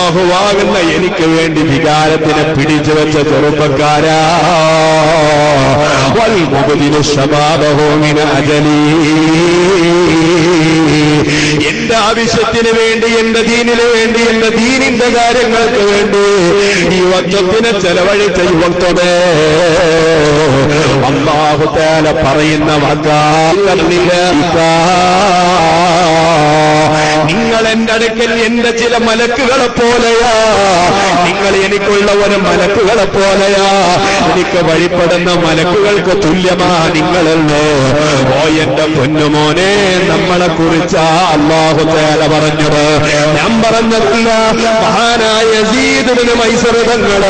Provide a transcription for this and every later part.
അള്ളാഹുവാകുന്ന എനിക്ക് വേണ്ടി വികാരത്തിനെ പിടിച്ചു വെച്ച ചെറുപ്പക്കാരാ വൽമുബദിനു ശബാബഹു മിന അജലീ എന്റെ ആവശ്യത്തിന് വേണ്ടി എന്റെ ദീനിന് വേണ്ടി എന്റെ ദീനിന്റെ കാര്യങ്ങൾക്ക് വേണ്ടി ഈ വക്തത്തിനെ ചെലവഴിച്ച യുവത്വമേ അള്ളാഹുത്താല പറയുന്ന വാക്കാറില്ല നിങ്ങൾ എന്റെ അടുക്കൽ എന്റെ ചില മലക്കുകളെ പോലെയാ നിങ്ങൾ എനിക്കുള്ള ഒരു മലക്കുകളെ പോലെയാ എനിക്ക് വഴിപ്പെടുന്ന മലക്കുകൾക്ക് തുല്യമാ നിങ്ങളല്ലോ ഓ എന്റെ പൊന്നുമോനെ നമ്മളെ കുറിച്ചാ അള്ളാഹു തേല പറഞ്ഞത് ഞാൻ പറഞ്ഞതല്ല മഹാനായ യസീദിന് മൈസറിതങ്ങള്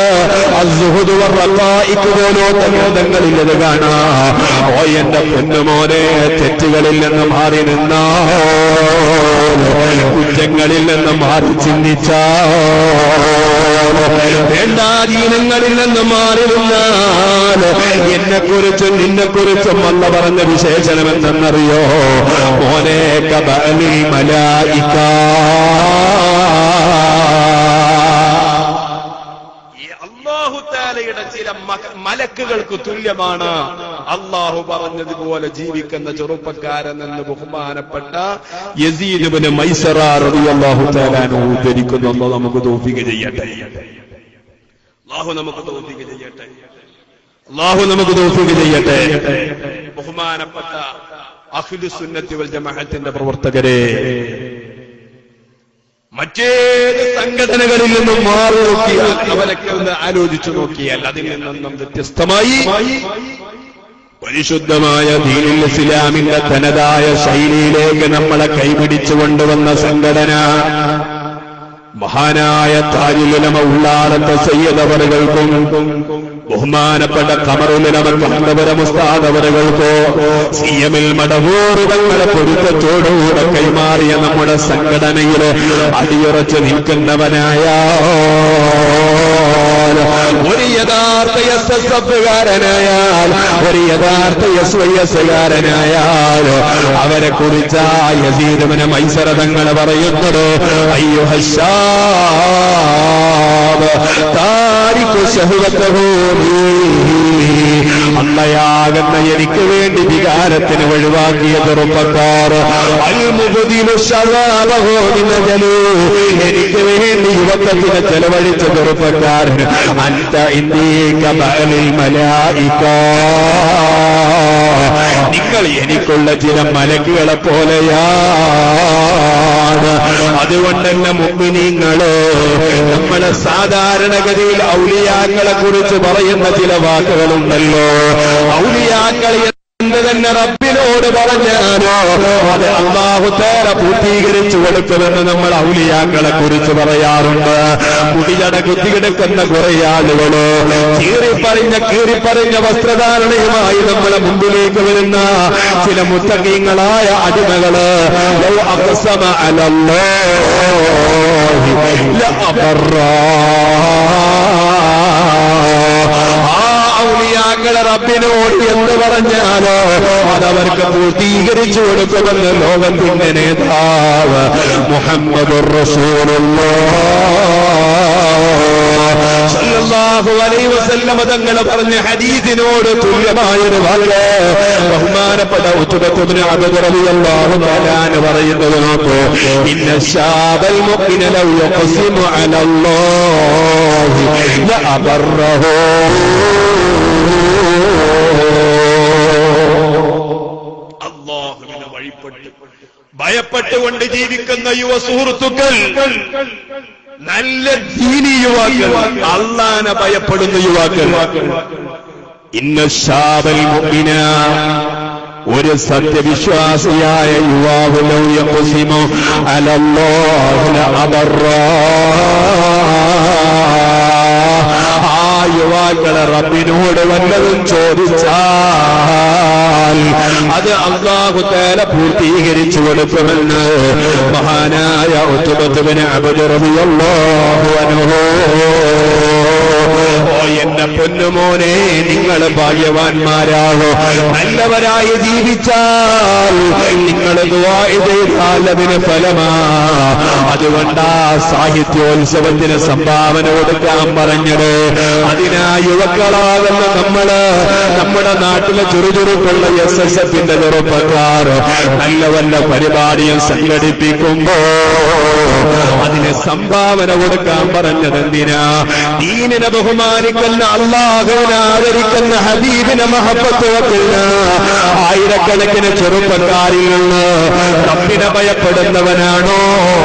പോലോത്ത ഗ്രന്ഥങ്ങളിൽ ഇത് കാണാ ഓ എന്റെ പൊന്നുമോനെ തെറ്റുകളിൽ നിന്ന് മാറി നിന്നോ കുറ്റങ്ങളിൽ നിന്ന് മാറി ചിന്തിച്ച വേണ്ടാധീനങ്ങളിൽ നിന്ന് മാറി നിന്നാൽ എന്നെ കുറിച്ചും നിന്നെ കുറിച്ചും വന്ന പറഞ്ഞ വിശേഷണം എന്തെന്നറിയോ മോനെ കബലിൽ മലായിക്ക ഈ അള്ളാഹു താലയുടെ ചില മക- മലക്കുകൾക്ക് തുല്യമാണ് അള്ളാഹു പറഞ്ഞതുപോലെ ജീവിക്കുന്ന ചെറുപ്പക്കാരൻ എന്ന് ബഹുമാനപ്പെട്ട യസീദിബിന് മൈസറാറിയാഹു താലാനു ഉദ്ധരിക്കുന്നു അല്ലാഹ് നമുക്ക് തോഫിക ചെയ്യട്ടെ അള്ളാഹു നമുക്ക് തോന്നിക്ക് ചെയ്യട്ടെ അള്ളാഹു നമുക്ക് തോഫിക ചെയ്യട്ടെ ബഹുമാനപ്പെട്ട അഖിലു സുന്നത്തി വൽ ജമാഅത്തിന്റെ പ്രവർത്തകരെ മറ്റേത് സംഘടനകളിൽ നിന്നും മാറി നോക്കിയാൽ അവരൊക്കെ ഒന്ന് ആലോചിച്ചു നോക്കിയാൽ അതിൽ നിന്നൊന്നും വ്യത്യസ്തമായി പരിശുദ്ധമായ ദീനുൽ ഇസ്ലാമിന്റെ തനതായ ശൈലിയിലേക്ക് നമ്മളെ കൈപിടിച്ചു കൊണ്ടുവന്ന സംഘടന മഹാനായ താജുലമ ഉള്ളാളത്തെ സയ്യദവറുകൾക്കും ബഹുമാനപ്പെട്ട കമറുലമ കണ്ടപരമുസ്താദവറുകൾക്കോ സി എമ്മിൽ മടവൂറുകളെ പൊരുത്തത്തോടുകൂടെ കൈമാറിയ നമ്മുടെ സംഘടനയിൽ അടിയുറച്ചു നിൽക്കുന്നവനായ ഒരു യഥാർത്ഥ എസ് എസ് എഫുകാരനായാൽ ഒരു യഥാർത്ഥ എസ് വൈ എസ് കാരനായാൽ അവരെ കുറിച്ച് യസീദുവിന് മൈസരതങ്ങൾ പറയുന്നത് അയ്യോ ഹഷാബ് താരിഖു ശഹുവത്തഹൂലി അമ്മയാകുന്ന എനിക്ക് വേണ്ടി വികാരത്തിന് ഒഴിവാക്കിയ ചെറുപ്പക്കാർ അൽമുബദിലു ശവാബഹോദിനജലു എനിക്ക് വേണ്ടി യുവത്വത്തിന് ചെലവഴിച്ച ചെറുപ്പക്കാരൻ അന്ത ഇന്ത്യക ബലിൽ മലായിക്ക നിങ്ങൾ എനിക്കുള്ള ചില മലക്കുകളെ പോലെയാണ് അതുകൊണ്ട് തന്നെ മുമ്പ് നിങ്ങള് നമ്മളെ സാധാരണഗതിയിൽ ഔലിയാക്കളെ കുറിച്ച് പറയുന്ന ചില വാക്കുകളുണ്ടല്ലോ ഔലിയാക്കൾ എന്ത് തന്നെ റബ്ബിനോട് പറഞ്ഞാലോ അത് അള്ളാഹു തേര പൂർത്തീകരിച്ചു കൊടുക്കുമെന്ന് നമ്മൾ ഔലിയാക്കളെ കുറിച്ച് പറയാറുണ്ട് കുടിയട കുത്തികിടക്കുന്ന കുറെ ആളുകള് കീറിപ്പറിഞ്ഞ കീറിപ്പറിഞ്ഞ വസ്ത്രധാരണയുമായി നമ്മളെ മുമ്പിലേക്ക് വരുന്ന ചില മുത്തകീങ്ങളായ അടിമകള് ലൗ അഖ്സമ അലല്ലാഹി ലഅബറാ ആ ഔലിയാക്കളെ റബ്ബിനോട് എന്ന് പറഞ്ഞാലോ അതവർക്ക് പൂർത്തീകരിച്ചു കൊടുക്കുമെന്ന് ലോകത്തിന്റെ നേതാവ് മുഹമ്മദ് തങ്ങൾ പറഞ്ഞ ഹദീദിനോട് തുല്യമായൊരു വാക്ക് ബഹുമാനപ്പെട്ട ഉത്തുബത്തുബിന് അബുദറിയല്ലാഹു താലാന് പറയുന്നത് നോക്കൂ ഇന്ന ശാബൽ മുഖ്മിന ലൗ യഖ്സിമു അലല്ലാഹി ലഅബറഹു അള്ളാഹുവിനെ വഴിപ്പെട്ട് ഭയപ്പെട്ടുകൊണ്ട് ജീവിക്കുന്ന യുവ സുഹൃത്തുക്കൾ നല്ല ദീനി യുവാക്കൾ അള്ളാനെ ഭയപ്പെടുന്ന യുവാക്കൾ ഇന്ന ശാബൽ മുഅ്മിന ഒരു സത്യവിശ്വാസിയായ യുവാവ് ലൗ യഖ്സിമു അലല്ലാഹി ലഅബറാ ആ യുവാക്കളെ റബ്ബിനോട് വല്ലതും ചോദിച്ചാൽ അത് അള്ളാഹു തേല പൂർത്തീകരിച്ചു കൊടുക്കുമെന്ന് മഹാനായ ഉത്തുബത്തുവിന് അബുദറബിയല്ലാഹു അനുഭവ ഓ എന്റെ പൊന്നുമോനെ നിങ്ങൾ ഭാഗ്യവാന്മാരാണോ നല്ലവരായി ജീവിച്ചാൽ നിങ്ങൾ ദുആ ചെയ്താൽ അതിന് ഫലമാ അതുകൊണ്ടാ സാഹിത്യോത്സവത്തിന് സംഭാവന കൊടുക്കാൻ പറഞ്ഞത് അതിനാ യുവക്കളാകുന്ന നമ്മള് നമ്മുടെ നാട്ടിലെ ചുറുചുറുക്കുള്ള എസ് എസ് എഫിന്റെ ചെറുപ്പക്കാർ നല്ല വല്ല പരിപാടിയും സംഘടിപ്പിക്കുമ്പോ അതിന് സംഭാവന കൊടുക്കാൻ പറഞ്ഞത് എന്തിനാ ദീനിനെ ബഹുമാനിക്കുന്ന അള്ളാഹുവിനെ ആദരിക്കുന്ന ഹബീബിനെ മഹബത്ത് വെക്കുന്ന ആയിരക്കണക്കിന് ചെറുപ്പക്കാരിൽ നിന്ന് റബ്ബിനെ ഭയപ്പെടുന്നവനാണോ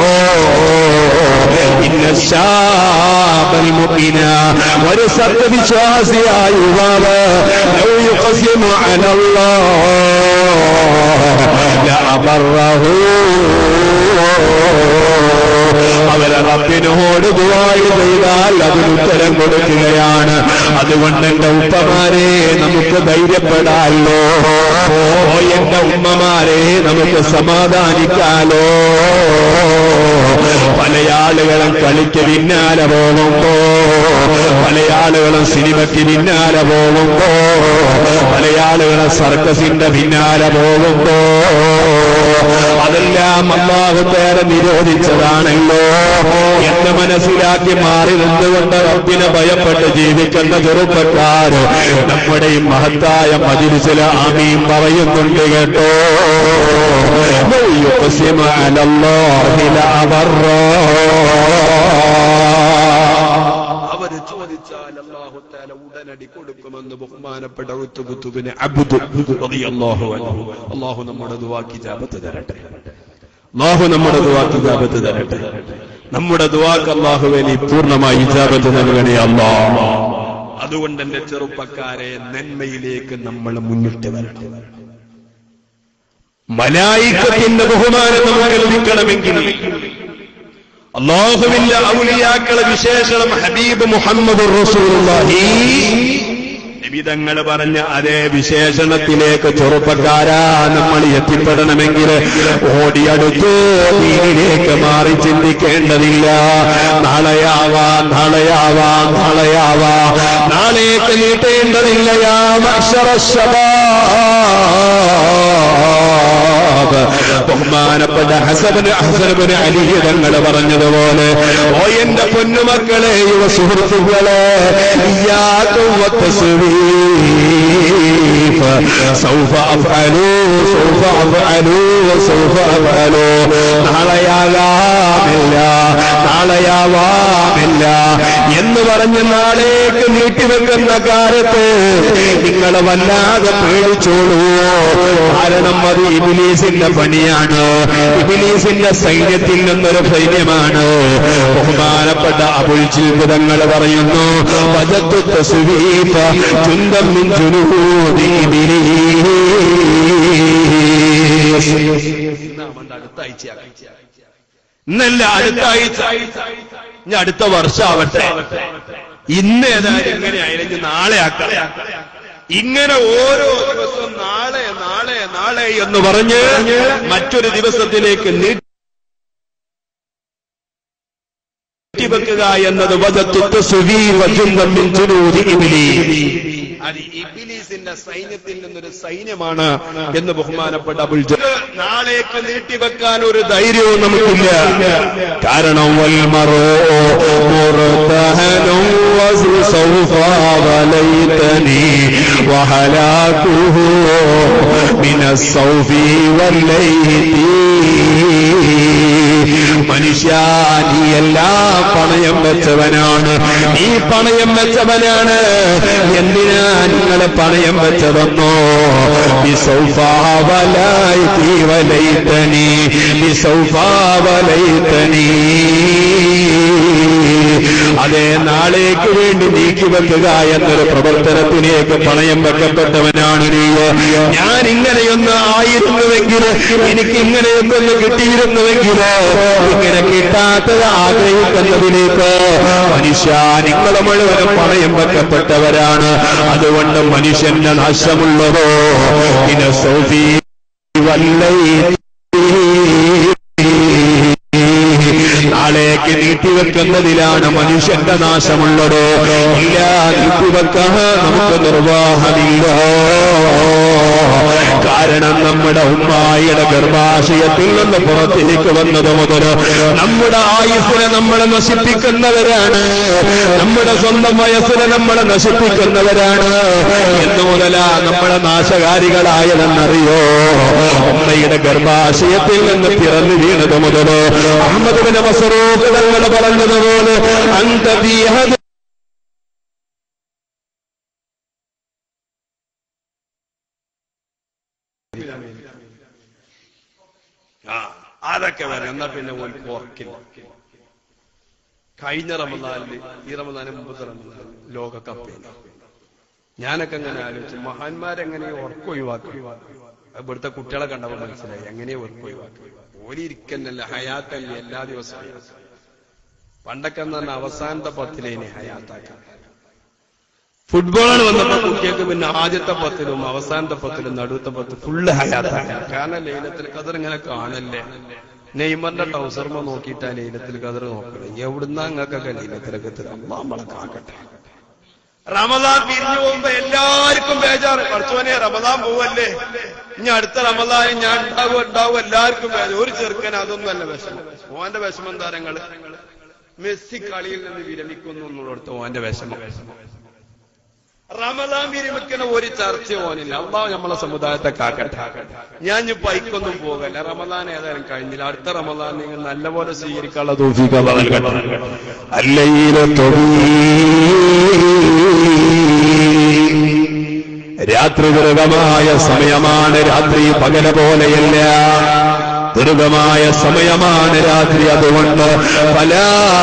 ഇന്ന ശാബൽ മുഅ്മിന ഒരു സത്യവിശ്വാസിയായ യുവാവ് ലൗ യുഖസിമു അലല്ലാഹ് ലഅബറഹു അവരെ റബ്ബിനോട് ദുആയി ചെയ്താൽ അതിന് ഉത്തരം കൊടുക്കുകയാണ് അതുകൊണ്ട് എന്റെ ഉപ്പമാരെ നമുക്ക് ധൈര്യപ്പെടാലോ ഓ എന്റെ ഉമ്മമാരെ നമുക്ക് സമാധാനിക്കാലോ പല ആളുകളും കളിക്ക് പിന്നാലെ പോകുമ്പോ പല ആളുകളും സിനിമയ്ക്ക് പിന്നാലെ പോകുമ്പോ പല ആളുകളും സർക്കസിന്റെ പിന്നാലെ പോകുമ്പോ അതെല്ലാം അള്ളാഹു പേരെ നിരോധിച്ചതാണല്ലോ എന്ന് മനസ്സിലാക്കി മാറി നിന്നുകൊണ്ട് റബ്ബിനെ ഭയപ്പെട്ട് ജീവിക്കുന്ന ചെറുപ്പക്കാർ നമ്മുടെ ഈ മഹത്തായ മജിലിസിൽ ആമീൻ പറയുന്നുണ്ട് കേട്ടോ يقسم على الله لأبرا അവര് ചോദിച്ചാൽ അള്ളാഹു താല ഉടനടി കൊടുക്കുമെന്ന് ബഹുമാനപ്പെട്ട ഉത്തുബുത്തുബിന് അബ്ദു റളിയല്ലാഹു അൻഹു അള്ളാഹു നമ്മുടെ ദുവാക്കി ജാബത്ത് തരട്ടെ അള്ളാഹു നമ്മുടെ ദുവാക്ക് ഇജാബത്ത് തരട്ടെ നമ്മുടെ ദുവാക്ക് അള്ളാഹുവേലി പൂർണ്ണമായി ഇജാബത്ത് നൽകണേ അല്ലാ അതുകൊണ്ട് എന്റെ ചെറുപ്പക്കാരെ നന്മയിലേക്ക് നമ്മൾ മുന്നിട്ട് വരണം മലായിക്കത്തിന്റെ ബഹുമാനം നമുക്ക് ലഭിക്കണമെങ്കിൽ അള്ളാഹുവിന്റെ ഔലിയാക്കളെ വിശേഷണം ഹബീബ് മുഹമ്മദ് റസൂലുള്ളാഹി നിബിതങ്ങൾ പറഞ്ഞ അതേ വിശേഷണത്തിലേക്ക് ചെറുപ്പക്കാരാ നമ്മൾ എത്തിപ്പെടണമെങ്കിൽ ഓടിയടുത്ത് ദീനിലേക്ക് മാറി ചിന്തിക്കേണ്ടതില്ല നാളെയാവാം നാളെയാവാം നാളെയാവാം നാളേക്ക് നീട്ടേണ്ടതില്ല യാ മഅ്ശറ ശബാബ് ബഹുമാനപ്പെട്ട ഹസബന് ഹസനബന് അലി തങ്ങൾ പറഞ്ഞതുപോലെ ഓ എന്റെ പൊന്നുമക്കളെ യുവ സുഹൃത്തുക്കളെ ഇയ്യാക്കും വത്തസ്വീഫ് സൗഫ അഫ്അലു സൗഫ അഫ്അലു സൗഫ അഫ്അലു നാളെയാകാമില്ല നാളെയാവാമില്ല എന്ന് പറഞ്ഞ് നാളേക്ക് നീട്ടിവെക്കുന്ന കാലത്ത് നിങ്ങൾ വല്ലാതെ പേടിച്ചോളൂ കാരണം അത് ഇബിലീസിന്റെ പണിയാണ് ഇബിലീസിന്റെ സൈന്യത്തിൽ നിന്നൊരു സൈന്യമാണ് ബഹുമാനപ്പെട്ട അബുൽ ജീവിതങ്ങൾ പറയുന്നു വജത്തു തസ്വീഫ ചുന്തം മിൻ ജുനൂദി ഇബ്ലീസ് അടുത്ത ആഴ്ച ഇന്നല്ല അടുത്ത ആഴ്ച ഇനി അടുത്ത വർഷമാവട്ടെ ഇന്ന് ഏതായാലും ഇങ്ങനെ ആയില്ലെങ്കിൽ നാളെ ആക്കാം ഇങ്ങനെ ഓരോ ദിവസവും നാളെ നാളെ നാളെ എന്ന് പറഞ്ഞ് മറ്റൊരു ദിവസത്തിലേക്ക് നീട്ടിവെക്കുക എന്നത് വധത്തുത്ത അത് ഇബിലീസിന്റെ സൈന്യത്തിൽ നിന്നൊരു സൈന്യമാണ് എന്ന് ബഹുമാനപ്പെട്ട അബുൽ ജ- നാളേക്ക് നീട്ടിവെക്കാൻ ഒരു ധൈര്യവും നമുക്കില്ല കാരണം വൽമറോ മുർത്തഹനും وسوف وليتني وهلاكه من الصوف والليت മനുഷ്യ നീ എല്ലാം പണയം വെച്ചവനാണ് നീ പണയം വെച്ചവനാണ് എന്തിനാ നിങ്ങൾ പണയം വെച്ചതെന്നോ ബിസൗഫാവലായി തീവലൈത്തനി ബിസൗഫാവലൈത്തനി അതേ നാളേക്ക് വേണ്ടി നീക്കി വെക്കുക എന്നൊരു പ്രവർത്തനത്തിലേക്ക് പണയം വെക്കപ്പെട്ടവനാണ് നീ ഞാൻ ഇങ്ങനെയൊന്ന് ആയിരുന്നുവെങ്കിൽ എനിക്ക് ഇങ്ങനെയൊക്കെ ഒന്ന് കിട്ടിയിരുന്നുവെങ്കിൽ ഇങ്ങനെ കിട്ടാത്തത് ആഗ്രഹിക്കുന്നതിലേക്ക് മനുഷ്യ നിങ്ങൾ മുഴുവനും പണയം വെക്കപ്പെട്ടവരാണ് അതുകൊണ്ട് മനുഷ്യന്റെ നാശമുള്ളതോ ഇന സോഫി വല്ലൈ നാളേക്ക് നാളേക്ക് നീട്ടിവെക്കുന്നതിലാണ് മനുഷ്യന്റെ നാശമുള്ളത് ഇല്ല നീട്ടിവെക്കാൻ നമുക്ക് നിർവാഹമില്ല കാരണം നമ്മുടെ ഉമ്മായിയുടെ ഗർഭാശയത്തിൽ നിന്ന് പുറത്തേക്ക് വന്നത് മുതൽ നമ്മുടെ ആയുസ്സിനെ നമ്മളെ നശിപ്പിക്കുന്നവരാണ് നമ്മുടെ സ്വന്തം വയസ്സിനെ നമ്മളെ നശിപ്പിക്കുന്നവരാണ് എന്ന് മുതലാ നമ്മളെ നാശകാരികളായതെന്നറിയോ ഉമ്മയുടെ ഗർഭാശയത്തിൽ നിന്ന് പിറന്നു വീണത് മുതൽ അഹമ്മദ് ബിൻ മസറൂഖ് തങ്ങൾ പറഞ്ഞതുപോലെ അന്തീഹത് ആ അതൊക്കെ വരാം എന്നാ പിന്നെ ഓൽക്ക് ഓർക്കില്ല കഴിഞ്ഞ റമദാനില് ഈ റമദാന് മുമ്പത്തെ റമദാൻ ലോകകപ്പില്ല ഞാനൊക്കെ അങ്ങനെ ആലോചിച്ചു മഹാന്മാരെങ്ങനെ ഉറക്കം ഒഴിവാക്കി ഇവിടുത്തെ കുട്ടികളെ കണ്ടപ്പോൾ മനസ്സിലായി എങ്ങനെ ഉറക്കം ഒഴിവാക്കി ഓലിരിക്കന്നല്ല ഹയാത്തല്ലേ എല്ലാ ദിവസവും പണ്ടൊക്കെ എന്ന് പറഞ്ഞാൽ അവസാനത്തെ പത്തിലേനി ഹയാത്താക്കാൻ ഫുട്ബോളാണ് വന്നപ്പോ കുട്ടികൾക്ക് പിന്നെ ആദ്യത്തെ പത്തിലും അവസാനത്തെ പത്തിലും നടുവത്തെ പത്ത് ഫുള്ള് ഹയാത്താണ് കാരണം ലൈലത്തിൽ കതർ ഇങ്ങനെ കാണല്ലേ നെയ്മറിന്റെ ടൗസർമ നോക്കിയിട്ടാ ലൈലത്തിൽ കതർ നോക്കണം എവിടുന്നാ അങ്ങക്കൊക്കെ ലൈലത്തിലൊക്കെ എത്തുക നമ്മളെ കാക്കട്ടെ റമദാൻ പിരിഞ്ഞു പോകുമ്പോ എല്ലാവർക്കും ബേജാറ് പഠിച്ചോനെ റമദാൻ പോവല്ലേ ഇനി അടുത്ത റമദാൻ ഞാൻ ഉണ്ടാവും ഉണ്ടാവും എല്ലാവർക്കും ബേജാറ് ഒരു ചെറുക്കൻ അതൊന്നും അല്ല വിഷമം ഓന്റെ വിഷമം താരങ്ങള് മെസ്സി കളിയിൽ നിന്ന് വിരമിക്കുന്നു എന്നുള്ളടത്ത് ഓന്റെ വിഷമം റമദാൻ വിരമിക്കണ ഒരു ചർച്ച ഓനില്ല അള്ളാഹ് നമ്മളെ സമുദായത്തെ കാക്കട്ടെ ഞാൻ ഇനി പൈക്കൊന്നും പോകല്ല റമദാൻ ഏതായാലും കഴിഞ്ഞില്ല അടുത്ത റമദാൻ നിങ്ങൾ നല്ലപോലെ സ്വീകരിക്കാനുള്ള തോഫീക്ക് അള്ളാഹ് നൽകട്ടെ അല്ലയിലെ തൊടി രാത്രി ദീർഘമായ സമയമാണ് രാത്രി പകല പോലെയല്ല ദീർഘമായ സമയമാണ് രാത്രി അതുകൊണ്ട് പല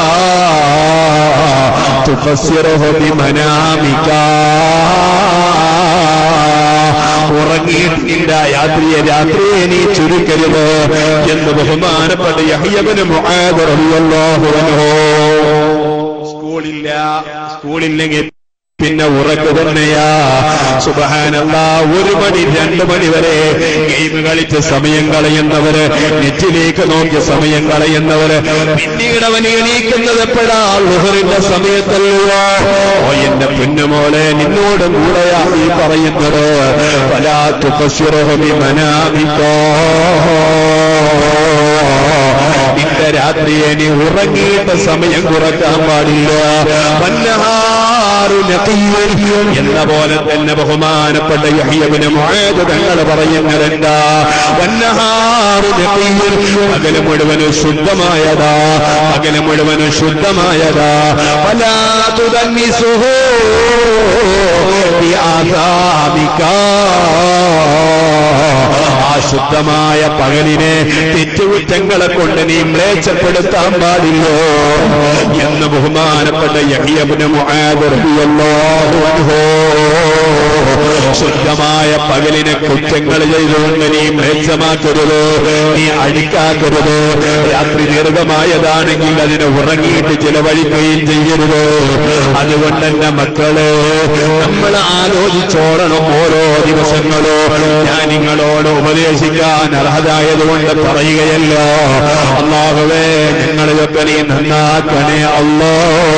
ഉറങ്ങിയിട്ടില്ല രാത്രിയെ രാത്രിയെ നീ ചുരുക്കരുത് എന്ന് ബഹുമാനപ്പെട്ട യഹ്യബന് മുആദ് റളിയല്ലാഹു അൻഹു സ്കൂളില്ല സ്കൂളില്ലെങ്കിൽ പിന്നെ ഉറക്കു തന്നെയാ സുബഹാനല്ല ഒരു മണി രണ്ടു മണി വരെ ഗെയിം കളിച്ച് സമയം കളയുന്നവര് നെറ്റിലേക്ക് നോക്കി സമയം കളയുന്നവര് പിന്നീട് അവൻ എണീക്കുന്നത് എപ്പോഴാ ലുഹറിന്റെ സമയത്തല്ലോ ഓ എന്റെ പൊന്നുമോളെ നിന്നോട് കൂടെയാ ഈ പറയുന്നത് പലാത്തു പശുറഹമി മനാമിക്കോ നിന്റെ രാത്രിയെ നീ ഉറങ്ങിയിട്ട് സമയം കുറക്കാൻ പാടില്ല വന്നഹാറു നഖീർ എന്ന പോലെ തന്നെ ബഹുമാനപ്പെട്ട യഹ്യബിന് മുആദ് തങ്ങൾ പറയുന്നതെന്താ വന്നഹാറു നഖീർ പകല് മുഴുവനും ശുദ്ധമായതാ പകല് മുഴുവനും ശുദ്ധമായതാ വലാ തുദന്നിസുഹു ആ ശുദ്ധമായ പകലിനെ തെറ്റുകുറ്റങ്ങളെ കൊണ്ട് നീ മ്ലേച്ഛപ്പെടുത്താൻ പാടില്ലോ എന്ന് ബഹുമാനപ്പെട്ട യഹിയബിന് ശുദ്ധമായ പകലിനെ കുറ്റങ്ങൾ ചെയ്തുകൊണ്ട് നീ മ്ലേച്ഛമാക്കരുത് നീ അഴിക്കാക്കരുത് രാത്രി ദീർഘമായതാണെങ്കിൽ അതിനെ ഉറങ്ങിയിട്ട് ചിലവഴിക്കുകയും ചെയ്യരുത് അതുകൊണ്ട് എന്റെ മക്കളെ നമ്മൾ ആലോചിച്ചോടണം ഓരോ ദിവസങ്ങളോ ഞാൻ നിങ്ങളോട് ഉപദേശിക്കാൻ അർഹതായതുകൊണ്ട് പറയുകയല്ല അള്ളാഹുവേ ഞങ്ങളിതൊക്കെ നീ നന്നാക്കണേ അല്ലോ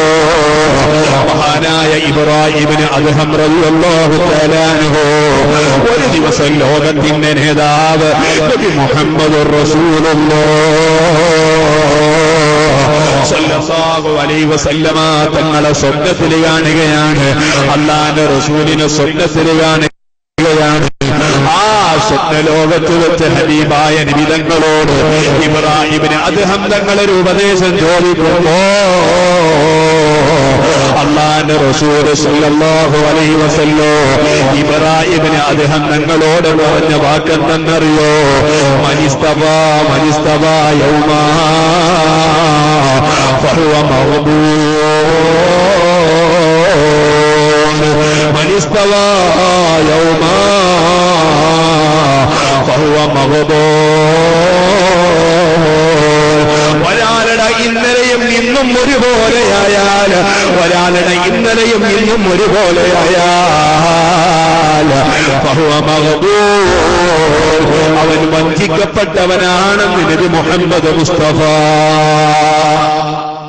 മഹാനായ ഇബ്രാഹിമിന് അദ്ദേഹം റളിയല്ലാഹു തആലാഹു ഒരു ദിവസം ലോകത്തിന്റെ നേതാവ് നബി മുഹമ്മദ് സല്ലല്ലാഹു അലൈഹി വസല്ലമ തങ്ങളെ സ്വപ്നത്തിൽ കാണുകയാണ് അള്ളാന്റെ റസൂലിനെ സ്വപ്നത്തിൽ കാണുകയാണ് ആ സ്വപ്ന ലോകത്ത് വെച്ച് ഹബീബായ നിബിതങ്ങളോട് ഇബ്രാഹിമിന് അദ്ദേഹം തങ്ങളൊരു ഉപദേശം ചോദിക്കുമ്പോ അള്ളാന്റെ റസൂല് സല്ലല്ലാഹു അലൈഹി വസല്ലോ ഇബ്രാഹിമിന് അദ്ദേഹം തങ്ങളോട് പറഞ്ഞ വാക്കെന്തെന്നറിയോ മനിസ്തവ മനിസ്തവ യൗമാ ഫഹുവ മഗ്ബൂൻ മനിസ്തവ യൗമാ ഫഹുവ മഗ്ബൂൻ ഒരാളുടെ ഇന്നലെയും ഇന്നും ഒരുപോലെയായാൽ ഒരാളുടെ ഇന്നലെയും ഇന്നും ഒരുപോലെയായാൽ ഫഹുവ മഗ്ബൂൻ അവൻ വഞ്ചിക്കപ്പെട്ടവനാണെന്ന് നബി മുഹമ്മദ് മുസ്തഫ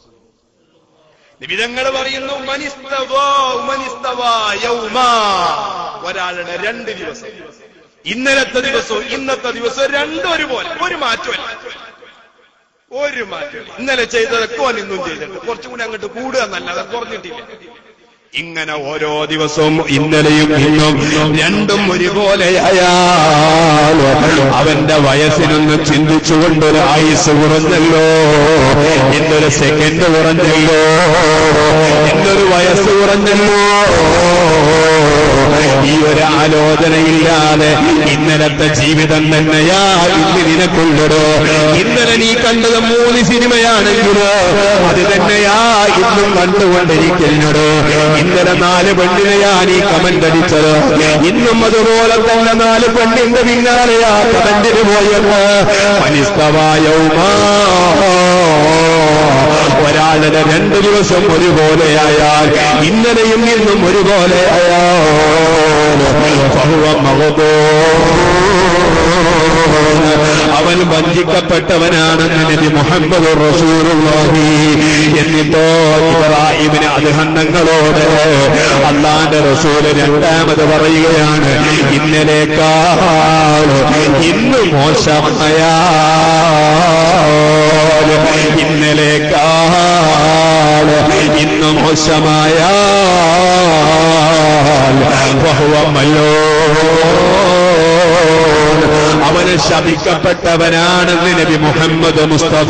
നിബിതങ്ങൾ പറയുന്നു മനിസ്തവാ ഉമനിസ്തവാ യൗമാ ഒരാളുടെ രണ്ട് ദിവസം ഇന്നലത്തെ ദിവസവും ഇന്നത്തെ ദിവസവും രണ്ടും ഒരുപോലെ ഒരു മാറ്റമല്ല ഒരു മാറ്റം ഇന്നലെ ചെയ്തതൊക്കെ ഓൻ ഇന്നും ചെയ്തിട്ടുണ്ട് കുറച്ചും കൂടി അങ്ങോട്ട് കൂടുക എന്നല്ലാതെ കുറഞ്ഞിട്ടില്ല ഇങ്ങനെ ഓരോ ദിവസവും ഇന്നലെയും ഇന്നും രണ്ടും ഒരുപോലെയായാൽ അവന്റെ വയസ്സിനൊന്ന് ചിന്തിച്ചുകൊണ്ടൊരു ആയുസ് കുറഞ്ഞല്ലോ ഇന്നൊരു സെക്കൻഡ് കുറഞ്ഞല്ലോ ഇന്നൊരു വയസ്സ് കുറഞ്ഞല്ലോ ഈ ഒരു ആലോചനയില്ലാതെ ഇന്നലത്തെ ജീവിതം തന്നെയാ ഇന്ന് നിനക്കുള്ളടോ ഇന്നലെ നീ കണ്ടത് മൂന്ന് സിനിമയാണെങ്കിലോ അത് തന്നെയാ ഇന്നും കണ്ടുകൊണ്ടിരിക്കുന്നടോ ഇന്നലെ നാല് പെണ്ണിനെയാ നീ കമന്റ് അടിച്ചത് ഇന്നും അതുപോലെ തന്നെ നാല് പെണ്ണിന്റെ പിന്നാലെയാ കമന്റിന് പോയത് മനിസ്തവായൗമാ ഒരാളുടെ രണ്ടു ദിവസം ഒരുപോലെയായാൽ ഇന്നലെയും ഇന്നും ഒരുപോലെയായാൽ ഫഹുവ മഗ്ദൂൻ. അവൻ വഞ്ചിക്കപ്പെട്ടവനാണെന്ന് നബി മുഹമ്മദ് റസൂലുള്ളാഹി എന്നിട്ടോ ഇബ്രാഹിമിന് അധിഹന്നങ്ങളോട് അള്ളാന്റെ റസൂല് രണ്ടാമത് പറയുകയാണ് ഇന്നലേക്കാൾ ഇന്ന് മോശമായാൽ ഇന്നലേക്കാൾ ഇന്ന് മോശമായാൽ വഹുവ മല്ലോൻ. അവന് ശപിക്കപ്പെട്ടവനാണെന്ന് നബി മുഹമ്മദ് മുസ്തഫ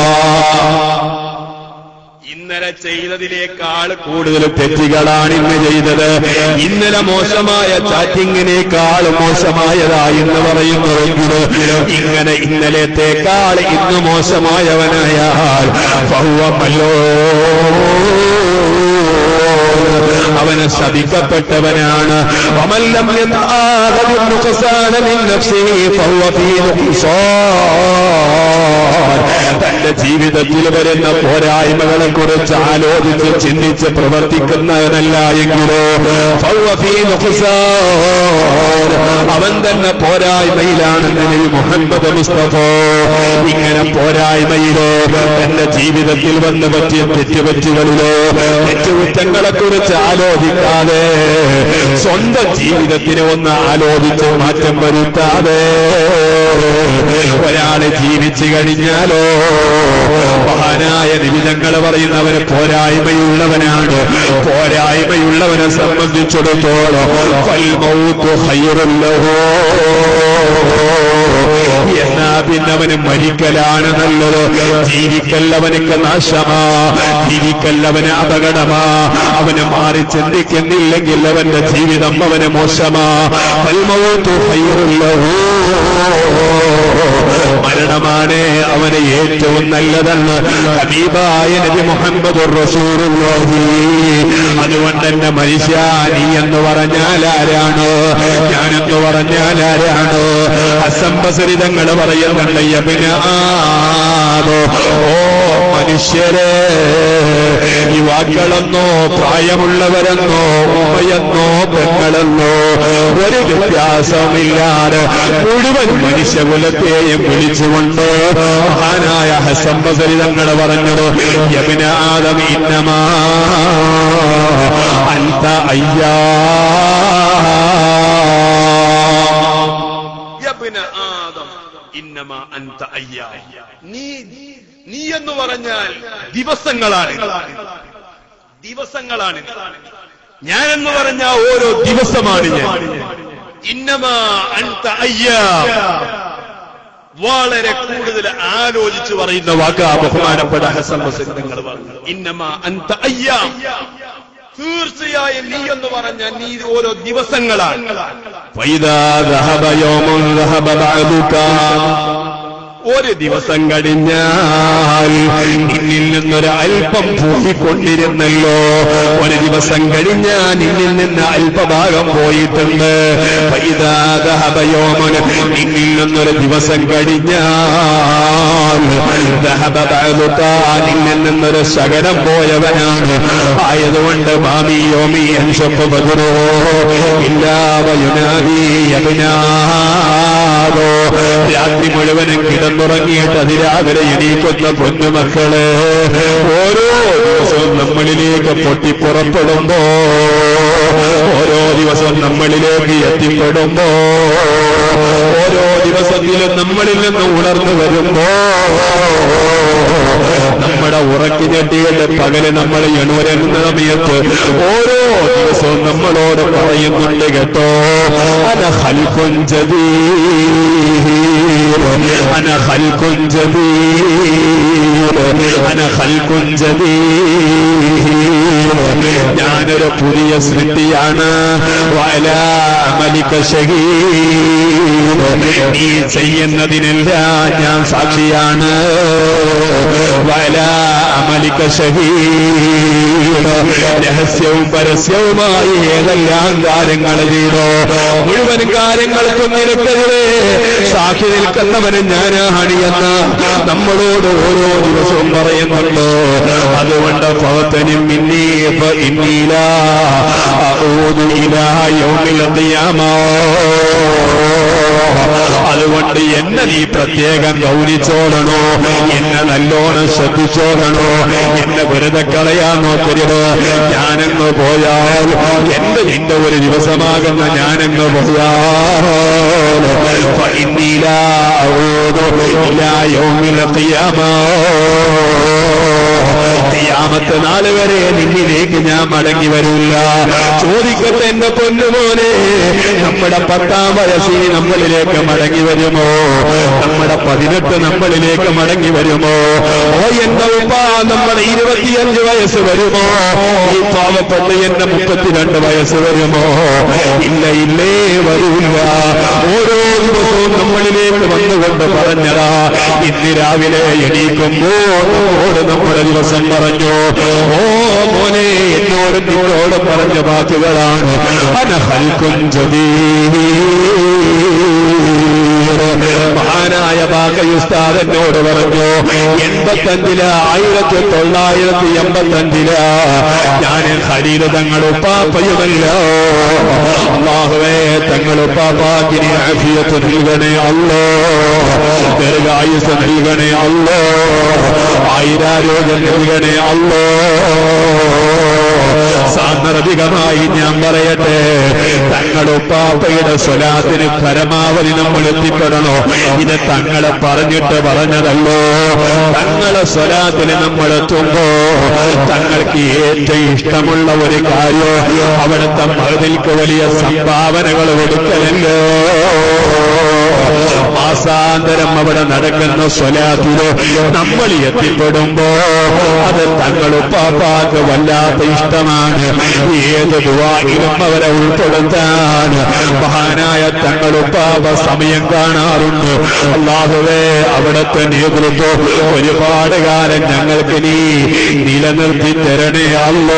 ഇന്നലെ ചെയ്തതിനേക്കാൾ കൂടുതൽ തെറ്റുകളാണ് ഇന്ന് ചെയ്തത് ഇന്നലെ മോശമായ ചാറ്റിങ്ങിനേക്കാൾ മോശമായതായി എന്ന് പറയുന്നതെങ്കിൽ ഇങ്ങനെ ഇന്നലത്തേക്കാൾ ഇന്ന് മോശമായവനായാൽ ഫൗവമല്ലോ അവന് ശപിക്കപ്പെട്ടവനാണ് വമല്ലം യതആഖദ النقصان من نفسه فهو في نقصان തന്റെ ജീവിതത്തിൽ വരുന്ന പോരായ്മകളെ കുറിച്ച് ആലോചിച്ച് ചിന്തിച്ച് പ്രവർത്തിക്കുന്നവനല്ല എങ്കിലോ فهو في نقصان അവൻ തന്നെ പോരായ്മയിലാണെന്ന് നബി മുഹമ്മദ് മുസ്തഫ ഇങ്ങനെ പോരായ്മയിലോ തന്റെ ജീവിതത്തിൽ വന്ന് പറ്റിയ തെറ്റുപറ്റുകളിലോ തെറ്റുകുറ്റങ്ങളെ കുറിച്ച് ആലോചിക്കാതെ സ്വന്തം ജീവിതത്തിനെ ഒന്ന് ആലോചിച്ച് മാറ്റം വരുത്താതെ ഒരാള് ജീവിച്ചു കഴിഞ്ഞാലോ മഹാനായ നിമിതങ്ങൾ പറയുന്നവന് പോരായ്മയുള്ളവനാണ് പോരായ്മയുള്ളവനെ സംബന്ധിച്ചിടത്തോളം ഫൽമൗത്തു ഖൈറുല്ലഹു. എന്നാ പിന്നെ അവന് മരിക്കലാണ് നല്ലത് ജീവിക്കല്ലവനക്ക് നാശമാ ജീവിക്കല്ലവന് അപകടമാ അവന് മാറി ചിന്തിക്കുന്നില്ലെങ്കിൽ അവന്റെ ജീവിതം അവന് മോശമാ ഫൽമൗത്തു ഖൈറുല്ലഹു. മരണമാണ് അവന് ഏറ്റവും നല്ലതെന്ന് ഹബീബായ നബി മുഹമ്മദ് റസൂലുള്ളാഹി അതുകൊണ്ട് എന്റെ മനുഷ്യ നീ എന്ന് പറഞ്ഞാൽ ആരാണ് ഞാനെന്ന് പറഞ്ഞാൽ ആരാണ് അസംബസരിതങ്ങൾ പറയുന്നുണ്ട് യബിന ആദോ ഓ മനുഷ്യരെ യുവാക്കളെന്നോ പ്രായമുള്ളവരെന്നോ ഉമ്മയെന്നോ പെങ്ങളെന്നോ ഒരു വ്യത്യാസമില്ലാതെ മുഴുവൻ മനുഷ്യകുലത്തെയും വിളിച്ചുകൊണ്ട് മഹാനായ ഹസൻ ബസരി തങ്ങൾ പറഞ്ഞത് യബിന ആദം ഇന്നമാ അന്ത അയ്യാ യബ്ന ആദം ഇന്നമ അൻത അയ്യാ നീ നീ എന്ന് പറഞ്ഞാൽ ദിവസങ്ങളാണ് ദിവസങ്ങളാണ് ഞാൻ എന്ന് പറഞ്ഞാൽ ഓരോ ദിവസമാണ് ഞാൻ ഇന്നമ അൻത അയ്യാ വളരെ കൂടുതൽ ആലോചിച്ച് പറയുന്ന വാക്കാ ബഹുമാനപ്പെട്ട ഹസൻ ബസരി തങ്ങൾ പറഞ്ഞു ഇന്നമ അൻത അയ്യാ തീർച്ചയായും നീ എന്ന് പറഞ്ഞാൽ നീ ഓരോ ദിവസങ്ങളാണ് فإذا ذهب يوم ذهب بعدك ഒരു ദിവസം കഴിഞ്ഞാൽ നിന്നിൽ നിന്നൊരു അല്പം പോയിക്കൊണ്ടിരുന്നല്ലോ ഒരു ദിവസം കഴിഞ്ഞാൽ നിന്നിൽ നിന്ന് അല്പഭാഗം പോയിട്ടുണ്ട് ഫൈദാ ذهب يوم നിന്നിൽ നിന്നൊരു ദിവസം കഴിഞ്ഞാൽ ذهب بعدك നിന്നിൽ നിന്നൊരു ശകലം പോയവനാണ് ആയതുകൊണ്ട് മാമി യോമി അൻഷപ്പ് ബദുരോ ഇല്ലാവയുനാദി യബിനാദോ രാത്രി മുഴുവനും കിടന്നു കിടന്നുറങ്ങിയിട്ട് അതിരാവിലെ എണീക്കുന്ന പൊന്നുമക്കള് ഓരോ ദിവസവും നമ്മളിലേക്ക് പൊട്ടിപ്പുറപ്പെടുമ്പോ ഓരോ ദിവസവും നമ്മളിലേക്ക് എത്തിപ്പെടുമ്പോ ഓരോ ദിവസത്തിലും നമ്മളിൽ നിന്ന് ഉണർന്നു വരുമ്പോ നമ്മുടെ ഉറക്കി ഞെട്ടിയിട്ട് പകല് നമ്മൾ എണുവരുന്ന സമയത്ത് ഓരോ ദിവസവും നമ്മളോട് പറയുന്നുണ്ട് കേട്ടോ അന ഹൽക്കൊഞ്ചതീ അന ഹൽക്കൊഞ്ചതീ അന ഹൽക്കൊഞ്ചതീ ഞാനൊരു പുതിയ സൃഷ്ടിയാണ് വലാമലിക നീ ചെയ്യുന്നതിനെല്ലാം ഞാൻ സാക്ഷിയാണ് വലാമലിക രഹസ്യവും പരസ്യവുമായി ഏതെല്ലാം കാര്യങ്ങൾ ചെയ്തോ മുഴുവൻ കാര്യങ്ങൾക്കും നിനക്കെതിരെ സാക്ഷി നിൽക്കുന്നവന് ഞാനാണ് എന്ന് നമ്മളോട് ഓരോ ദിവസവും പറയുന്നുണ്ടോ അതുകൊണ്ട് ഭവത്തനും ഇന്നീ ഇന്നീല അതുകൊണ്ട് എന്നെ നീ പ്രത്യേകം ഗൗരിച്ചോളണോ എന്നെ നല്ലോണം ശ്രദ്ധിച്ചോളണോ എന്നെ വെറുതെ കളയാൻ നോക്കരുത് ഞാനെങ്ങ് പോയാൽ എന്റെ നിന്റെ ഒരു ദിവസമാകുന്ന ഞാനെങ്ങ് പോയാൽ ഇന്നീല യാമത്തെ നാള് വരെ നിന്നിലേക്ക് ഞാൻ മടങ്ങി വരില്ല ചോദിക്കട്ടെ എന്റെ പൊന്നുമോനെ നമ്മുടെ പത്താം വയസ്സിൽ നമ്മളിലേക്ക് മടങ്ങി വരുമോ നമ്മുടെ പതിനെട്ട് നമ്മളിലേക്ക് മടങ്ങി വരുമോ ഓ എന്റെ ഉപ്പ നമ്മുടെ ഇരുപത്തിയഞ്ച് വയസ്സ് വരുമോ ഈ പാവപ്പെട്ട് എന്റെ മുപ്പത്തിരണ്ട് വയസ്സ് വരുമോ ഇല്ല ഇല്ലേ വരില്ല ഓരോ ദിവസവും നമ്മളിലേക്ക് വന്നുകൊണ്ട് പറഞ്ഞതാ ഇന്ന് രാവിലെ എണീക്കുമ്പോൾ നമ്മുടെ ദിവസം പറഞ്ഞു ഓ മോനെ എന്നോട് നിങ്ങളോട് പറഞ്ഞ വാക്കുകളാണ് അനഹൽക്കും ജതീ മഹാനായ ബാക്കയുസ്താദ് എന്നോട് പറഞ്ഞു എൺപത്തഞ്ചില് ആയിരത്തി തൊള്ളായിരത്തി എൺപത്തഞ്ചില് ഞാൻ ഹരീര് തങ്ങളുപ്പാപ്പയുമല്ല അള്ളാഹുവേ തങ്ങളുപ്പാപ്പാക്കിനി ആഫിയത്ത് നൽകണേ അല്ലോ ദീർഘായുസ് നൽകണേ അല്ലോ ആയിരാരോഗ്യം നൽകണേ അല്ലോ സാന്ദർഭികമായി ഞാൻ പറയട്ടെ തങ്ങളുപ്പാപ്പയുടെ സ്വലാത്തിന് പരമാവധി നമ്മൾ എത്തിപ്പെടണോ ഇത് തങ്ങളെ പറഞ്ഞിട്ട് പറഞ്ഞതല്ലോ തങ്ങളെ സ്വലാത്തിന് നമ്മൾ എത്തുമ്പോ തങ്ങൾക്ക് ഏറ്റവും ഇഷ്ടമുള്ള ഒരു കാര്യം അവിടുത്തെ മകതിൽക്ക് വലിയ സംഭാവനകൾ കൊടുക്കലല്ലോ മാസാന്തരം അവിടെ നടക്കുന്ന സ്വലാത്തിലോ നമ്മൾ എത്തിപ്പെടുമ്പോ അത് തങ്ങളുപ്പാപ്പാക്ക് വല്ലാത്ത ഇഷ്ടമാണ് ഏത് ദുവായിലും അവരെ ഉൾപ്പെടുത്താൻ മഹാനായ തങ്ങളുപ്പാപ്പ സമയം കാണാറുണ്ട് അള്ളാഹുവേ അവിടത്തെ നേതൃത്വം ഒരുപാട് കാലം ഞങ്ങൾക്ക് നീ നിലനിർത്തി തരണേ അല്ലോ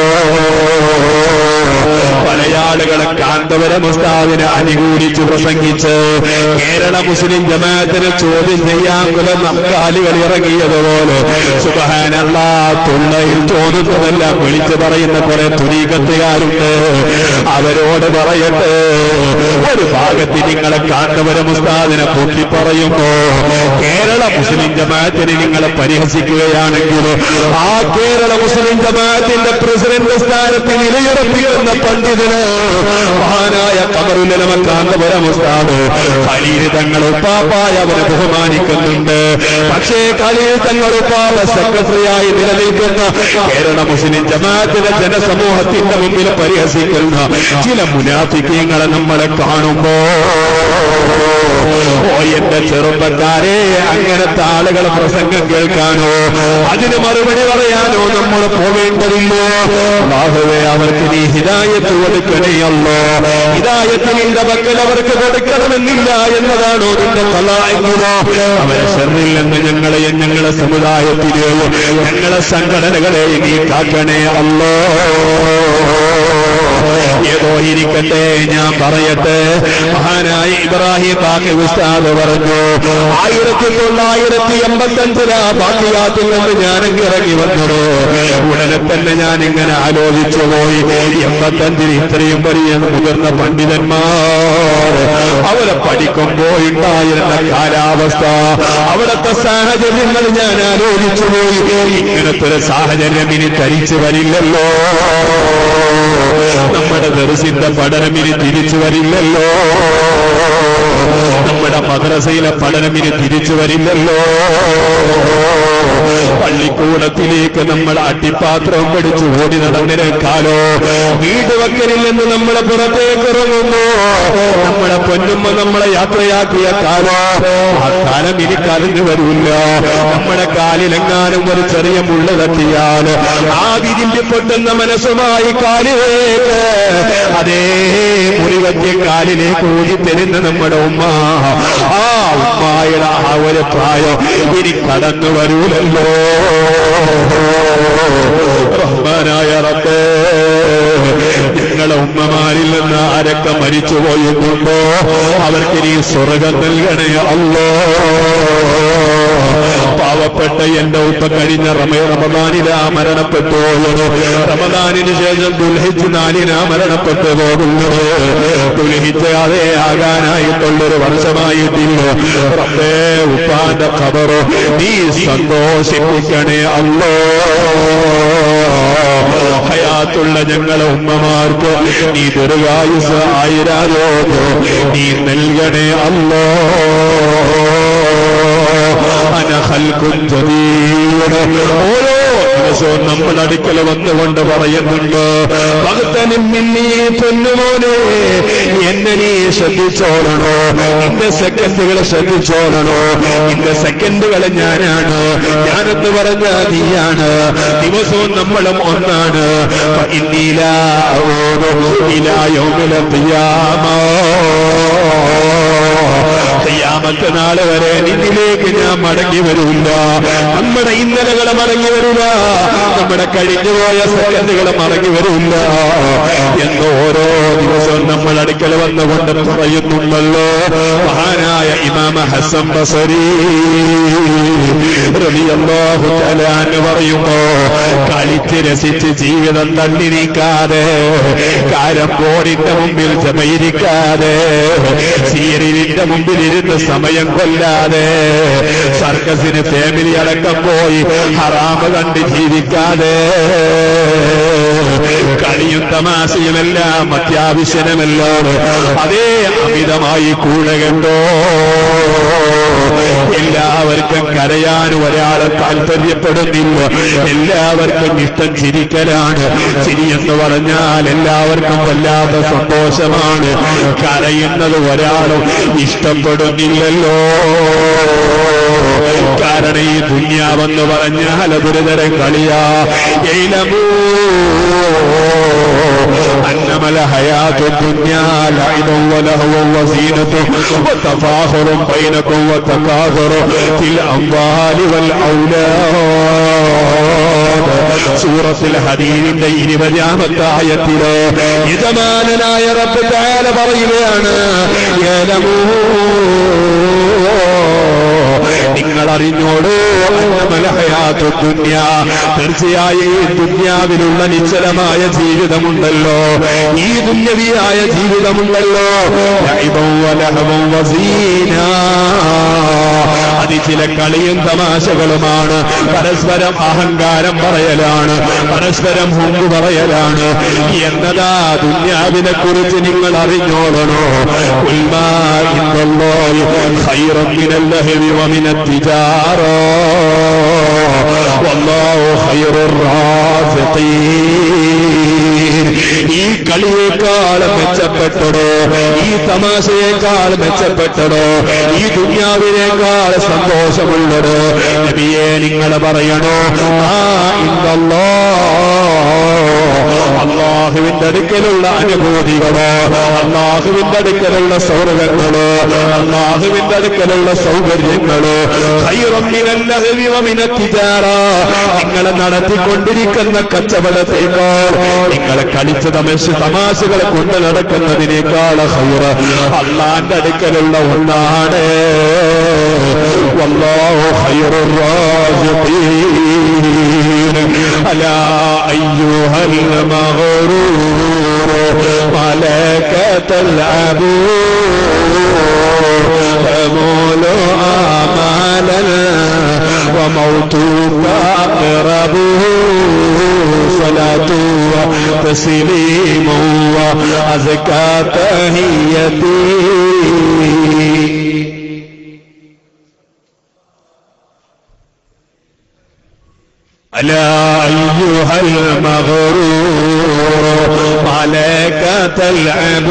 പല ആളുകളെ കാന്തപുരം ഉസ്താദിനെ അനുകൂലിച്ച് പ്രസംഗിച്ച് കേരള മുസ്ലിം ജമാഅത്തിന് ചോദ്യം ചെയ്യാൻ കുല നക്കാലികൾ ഇറങ്ങിയതുപോലെ സുബഹാനല്ല തുള്ളയിൽ തോന്നുന്നതെല്ലാം വിളിച്ചു പറയുന്ന കുറെ തുരീകത്തുകാരുണ്ട് അവരോട് പറയട്ടെ ഒരു ഭാഗത്ത് നിങ്ങളെ കാന്തപുരം ഉസ്താദിനെ പൊക്കി പറയുമ്പോ കേരള മുസ്ലിം ജമാഅത്തിനെ നിങ്ങളെ പരിഹസിക്കുകയാണെങ്കിൽ ആ കേരള മുസ്ലിം ജമാഅത്തിന്റെ പ്രസിഡന്റ് സ്ഥാനത്ത് നിലയുറപ്പിക്കുന്ന പണ്ഡിതന് മഹാനായ കമറുലമ കാന്തപുരം ഉസ്താദ് ഖലീല് തങ്ങൾ ഉപ്പാപ്പായ അവനെ ബഹുമാനിക്കുന്നുണ്ട് പക്ഷേ ഖലീൽ തങ്ങൾ ഉപ്പാപ്പ സെക്രട്ടറിയായി നിലനിൽക്കുന്ന കേരള മുസ്ലിം ജമാഅത്തിലെ ജനസമൂഹത്തിന്റെ മുമ്പിൽ പരിഹസിക്കുന്ന ചില മുനാഫിക്കങ്ങളെ നമ്മളെ കാണുമ്പോ ഓ എന്റെ ചെറുപ്പക്കാരെ അങ്ങനത്തെ ആളുകൾ പ്രസംഗം കേൾക്കാനോ അതിന് മറുപടി പറയാനോ നമ്മൾ പോവേണ്ടതില്ലോ ബാഹുവേ അവർക്ക് നീ ഹിതായത്ത് കൊടുക്കണേയല്ലോ ഹിതായത്ത് നിന്റെ പക്കൽ അവർക്ക് കൊടുക്കണമെന്നില്ല എന്നതാണോ നിന്റെ കലായുന്നതോ അവരെ ഷെറിൽ നിന്ന് ഞങ്ങളെയും ഞങ്ങളെ സമുദായത്തിലെയോ ഞങ്ങളെ സംഘടനകളെ നീ കാക്കണേ അല്ലോ ഏതോ ഇരിക്കട്ടെ ഞാൻ പറയട്ടെ മഹാനായ ഇബ്രാഹിം ബാക്കി ഉസ്താദ് പറഞ്ഞു ആയിരത്തി തൊള്ളായിരത്തി എൺപത്തഞ്ചിലാ ബാക്കിയാത്തിൽ നിന്ന് ഞാൻ ഇറങ്ങി വന്നത് ഉടനെ തന്നെ ഞാൻ ഇങ്ങനെ ആലോചിച്ചു പോയി എൺപത്തഞ്ചിൽ ഇത്രയും വലിയ മുതിർന്ന പണ്ഡിതന്മാർ അവരെ പഠിക്കുമ്പോൾ ഉണ്ടായിരുന്ന കാലാവസ്ഥ അവിടുത്തെ സാഹചര്യങ്ങൾ ഞാൻ ആലോചിച്ചു പോയി ഇങ്ങനത്തെ ഒരു സാഹചര്യം ഇനി ധരിച്ചു വരില്ലല്ലോ നമ്മുടെ ദർശിന്റെ പഠനം ഇനി തിരിച്ചു വരില്ലല്ലോ നമ്മുടെ മദ്രസയിലെ പഠനം ഇനി തിരിച്ചു വരില്ലല്ലോ പള്ളിക്കൂടത്തിലേക്ക് നമ്മൾ അട്ടിപ്പാത്രം പിടിച്ചു ഓടി നടന്നതിനേക്കാലോ വീട് വക്കലിൽ നിന്ന് നമ്മളെ പുറത്തേക്ക് ഇറങ്ങുന്നു നമ്മളെ പൊന്നുമ്മ നമ്മളെ യാത്രയാക്കിയ കാലോ ആ കാലം ഇനി കലഞ്ഞു വരില്ല നമ്മുടെ കാലിലെങ്ങാനും ഒരു ചെറിയ മുള്ള തട്ടിയാൽ ആ വിരിഞ്ഞു പൊട്ടുന്ന മനസ്സുമായി കാലിലേക്ക് അതേ മുറിവറ്റിയ കാലിലേക്ക് ഊതിത്തരുന്ന നമ്മുടെ ഉമ്മ ആ ഉമ്മായുടെ ആ ഒരു പ്രായം ഇനി കടന്നു വരൂലല്ലോ റഹ്മാനായ റബ്ബേ ഞങ്ങളെ ഉമ്മമാരിൽ നിന്ന് ആരൊക്കെ മരിച്ചു പോയിട്ടുണ്ടോ അവർക്ക് നീ സ്വർഗം നൽകണേ അല്ലോ പാവപ്പെട്ട എന്റെ ഉപ്പ കഴിഞ്ഞ റമയ റമദാനിലാ മരണപ്പെട്ടു റമദാനിന് ശേഷം ദുൽഹിജ് നാലിനാ മരണപ്പെട്ടു പോകുന്നു ദുൽഹിജ് അതേ ആകാനായിട്ടുള്ളൊരു വർഷമായിട്ടില്ല റബ്ബേ ഉപ്പാന്റെ ഖബറ് നീ സന്തോഷിപ്പിക്കണേ അല്ലോ ഹയാത്തുള്ള ഞങ്ങളെ ഉമ്മമാർക്ക് നീ ദീർഘായുസ് ആയിരാരോഗ്യോ നീ നൽകണേ അല്ലോ അന ഖൽഖുൻ ജദീദ് ഓരോ ദിവസവും നമ്മൾ അടുക്കൽ വന്നുകൊണ്ട് പറയുന്നുണ്ട് ഭക്തനും മിന്നീ പൊന്നുമോനെ എന്നെ നീ ശ്രദ്ധിച്ചോളണോ ഇന്റെ സെക്കൻഡുകൾ ശ്രദ്ധിച്ചോളണോ ഇന്റെ സെക്കൻഡുകൾ ഞാനാണ് ഞാനെന്ന് പറഞ്ഞ നീയാണ് ദിവസവും നമ്മളും ഒന്നാണ് യാമത്തെ നാളെ വരെ നിന്നിലേക്ക് ഞാൻ മടങ്ങി വരില്ല നമ്മുടെ ഇന്നലകളെ മടങ്ങി വരില്ല നമ്മുടെ കഴിഞ്ഞുപോയ സെക്കൻഡുകൾ മടങ്ങി വരില്ല എന്ന് ഓരോ ദിവസവും നമ്മൾ അടുക്കൽ വന്നുകൊണ്ട് പറയുന്നുണ്ടല്ലോ മഹാനായ ഇമാമ ഹസൻ ബസരി റളിയല്ലാഹു തആല എന്ന് പറയുമ്പോ കളിച്ച് രസിച്ച് ജീവിതം തള്ളി നീക്കാതെ കാരം ബോർഡിന്റെ മുമ്പിൽ ചമയിരിക്കാതെ സീരിയലിന്റെ മുമ്പിൽ ഇരുന്ന് സമയം കൊല്ലാതെ സർക്കസിന് ഫാമിലി അടക്കം പോയി ഹറാമ് കണ്ട് ജീവിക്കാതെ കളിയും തമാശയുമെല്ലാം അത്യാവശ്യമെല്ലാം അതേ അമിതമായി കൂടെ കണ്ടോ എല്ലാവർക്കും കരയാൻ ഒരാളെ താല്പര്യപ്പെടുന്നില്ല എല്ലാവർക്കും ഇഷ്ടം ചിരിക്കലാണ് ചിരി എന്ന് പറഞ്ഞാൽ എല്ലാവർക്കും വല്ലാത്ത സന്തോഷമാണ് കരയുന്നത് ഒരാളും ഇഷ്ടപ്പെടുന്നില്ലല്ലോ കാരണം ഈ ദുന്യാവെന്ന് പറഞ്ഞാൽ അതൊരുതരം കളിയാ എയിലമൂ أنما الحياة الدنيا لعب ولهو وزينة وتفاخر بينكم وتكاثر في الأموال والأولاد സൂറത്തിൽ ഹദീദിന്റെ ഇരുപതാമത്തെ ആയത്തില് യജമാനനായ റബ്ബ് താല പറയുകയാണ് ഏലമൂ നിങ്ങൾ അറിഞ്ഞോളൂ അന്നമലഹയാത്തു ദുന്യ തീർച്ചയായും ഈ ദുന്യാവിലുള്ള നിശ്ചലമായ ജീവിതമുണ്ടല്ലോ ഈ ദുന്യവിയായ ജീവിതമുണ്ടല്ലോ ലൈബം വലഹവും വസീന അത് ചില കളിയും തമാശകളുമാണ് പരസ്പരം അഹങ്കാരം പറയലാണ് പരസ്പരം ഹുങ്ക് പറയലാണ് എന്നതാ ദുന്യാവിനെ കുറിച്ച് നിങ്ങൾ അറിഞ്ഞോളണോ ഉൽമാ ഇന്നല്ലാഹി ഖൈറൻ മിനൽ ലഹവി വമിന التجارة والله خير الرازقين ഈ കളിയേക്കാൾ മെച്ചപ്പെട്ടടോ ഈ തമാശയേക്കാൾ മെച്ചപ്പെട്ടടോ ഈ ദുന്യാവിനേക്കാൾ സന്തോഷമുള്ളടോ നബിയെ നിങ്ങൾ പറയണോ ആ ഇന്നല്ലോ അള്ളാഹുവിന്റെ അടുക്കലുള്ള അനുഭൂതികളോ അള്ളാഹുവിന്റെ അടുക്കലുള്ള സൗഹൃദങ്ങളോ അള്ളാഹുവിന്റെ അടുക്കലുള്ള സൗകര്യങ്ങളോ ിജാറ നിങ്ങളെ നടത്തിക്കൊണ്ടിരിക്കുന്ന കച്ചവടത്തേക്കാൾ നിങ്ങളെ കളിച്ച തമശ തമാശകളെ കൊണ്ട് നടക്കുന്നതിനേക്കാൾ ഹൈറ അള്ളാന്റെ അടുക്കലുള്ള ഒന്നാണ് والله خير الرازقين ألا أيها المغرور ملكة العبور تمول آمالنا وموتك أقرب صلاة وتسليم وأزكى تهيتي ألا أيها المغرور عليك تلعب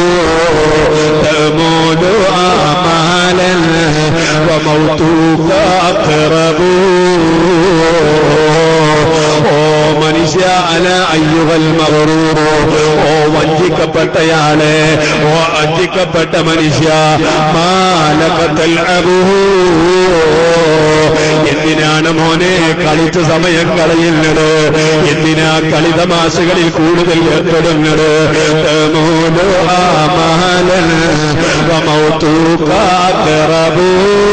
تمود آمالا وموتك أقرب ഓ മനുഷ്യ അല അയ്യുവൽ മകറൂറോ ഓ വഞ്ചിക്കപ്പെട്ടയാളെ ഓ വഞ്ചിക്കപ്പെട്ട മനുഷ്യ മാലകത്തൽ അബൂ എന്തിനാണ് മോനെ കളിച്ച സമയം കളയുന്നത് എന്തിനാ കളി തമാശകളിൽ കൂടുതൽ ഏർപ്പെടുന്നത് മോനോ ആമാലൻ വമൗത്തൂക്കാക്കറബൂ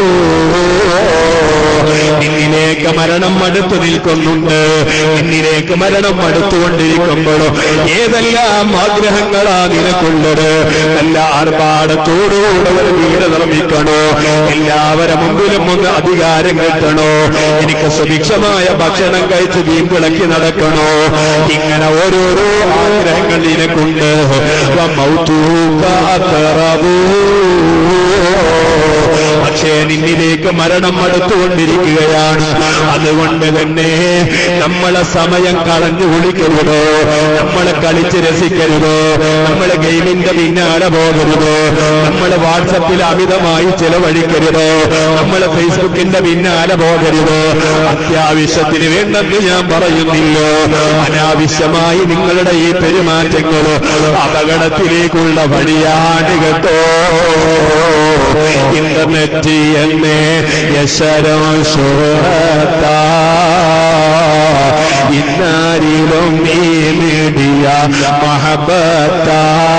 നിന്നിലേക്ക് മരണം അടുത്തു നിൽക്കുന്നുണ്ട് നിന്നിലേക്ക് മരണം അടുത്തുകൊണ്ടിരിക്കുമ്പോഴോ ഏതെല്ലാം ആഗ്രഹങ്ങളാ നിനക്കുള്ളത് എല്ലാ ആർഭാടത്തോടുകൂടെ ഒരു വീട് നിർമ്മിക്കണോ എല്ലാവരുടെ മുമ്പിലും ഒന്ന് അധികാരം കിട്ടണോ എനിക്ക് സുഭിക്ഷമായ ഭക്ഷണം കഴിച്ച് വീമ്പിളക്കി നടക്കണോ ഇങ്ങനെ ഓരോരോ ആഗ്രഹങ്ങൾ നിനക്കുണ്ട് പക്ഷേ നിന്നിലേക്ക് മരണം അടുത്തുകൊണ്ടിരിക്കുകയാണ് അതുകൊണ്ട് തന്നെ നമ്മളെ സമയം കളഞ്ഞു കുളിക്കരുതോ നമ്മളെ കളിച്ച് രസിക്കരുതോ നമ്മളെ ഗെയിമിന്റെ പിന്നാലെ പോകരുതോ നമ്മള് വാട്സപ്പിൽ അമിതമായി ചെലവഴിക്കരുതോ നമ്മള് ഫേസ്ബുക്കിന്റെ പിന്നാലെ പോകരുതോ അത്യാവശ്യത്തിന് വേണ്ടെന്ന് ഞാൻ പറയുന്നില്ല അനാവശ്യമായി നിങ്ങളുടെ ഈ പെരുമാറ്റങ്ങൾ അപകടത്തിലേക്കുള്ള വഴിയാണ് കേട്ടോ ഇന്റർനെറ്റ് എന്നേ യശരോ ശുഹത്ത ഇന്നാരിലും നീ നേടിയ മഹബത്ത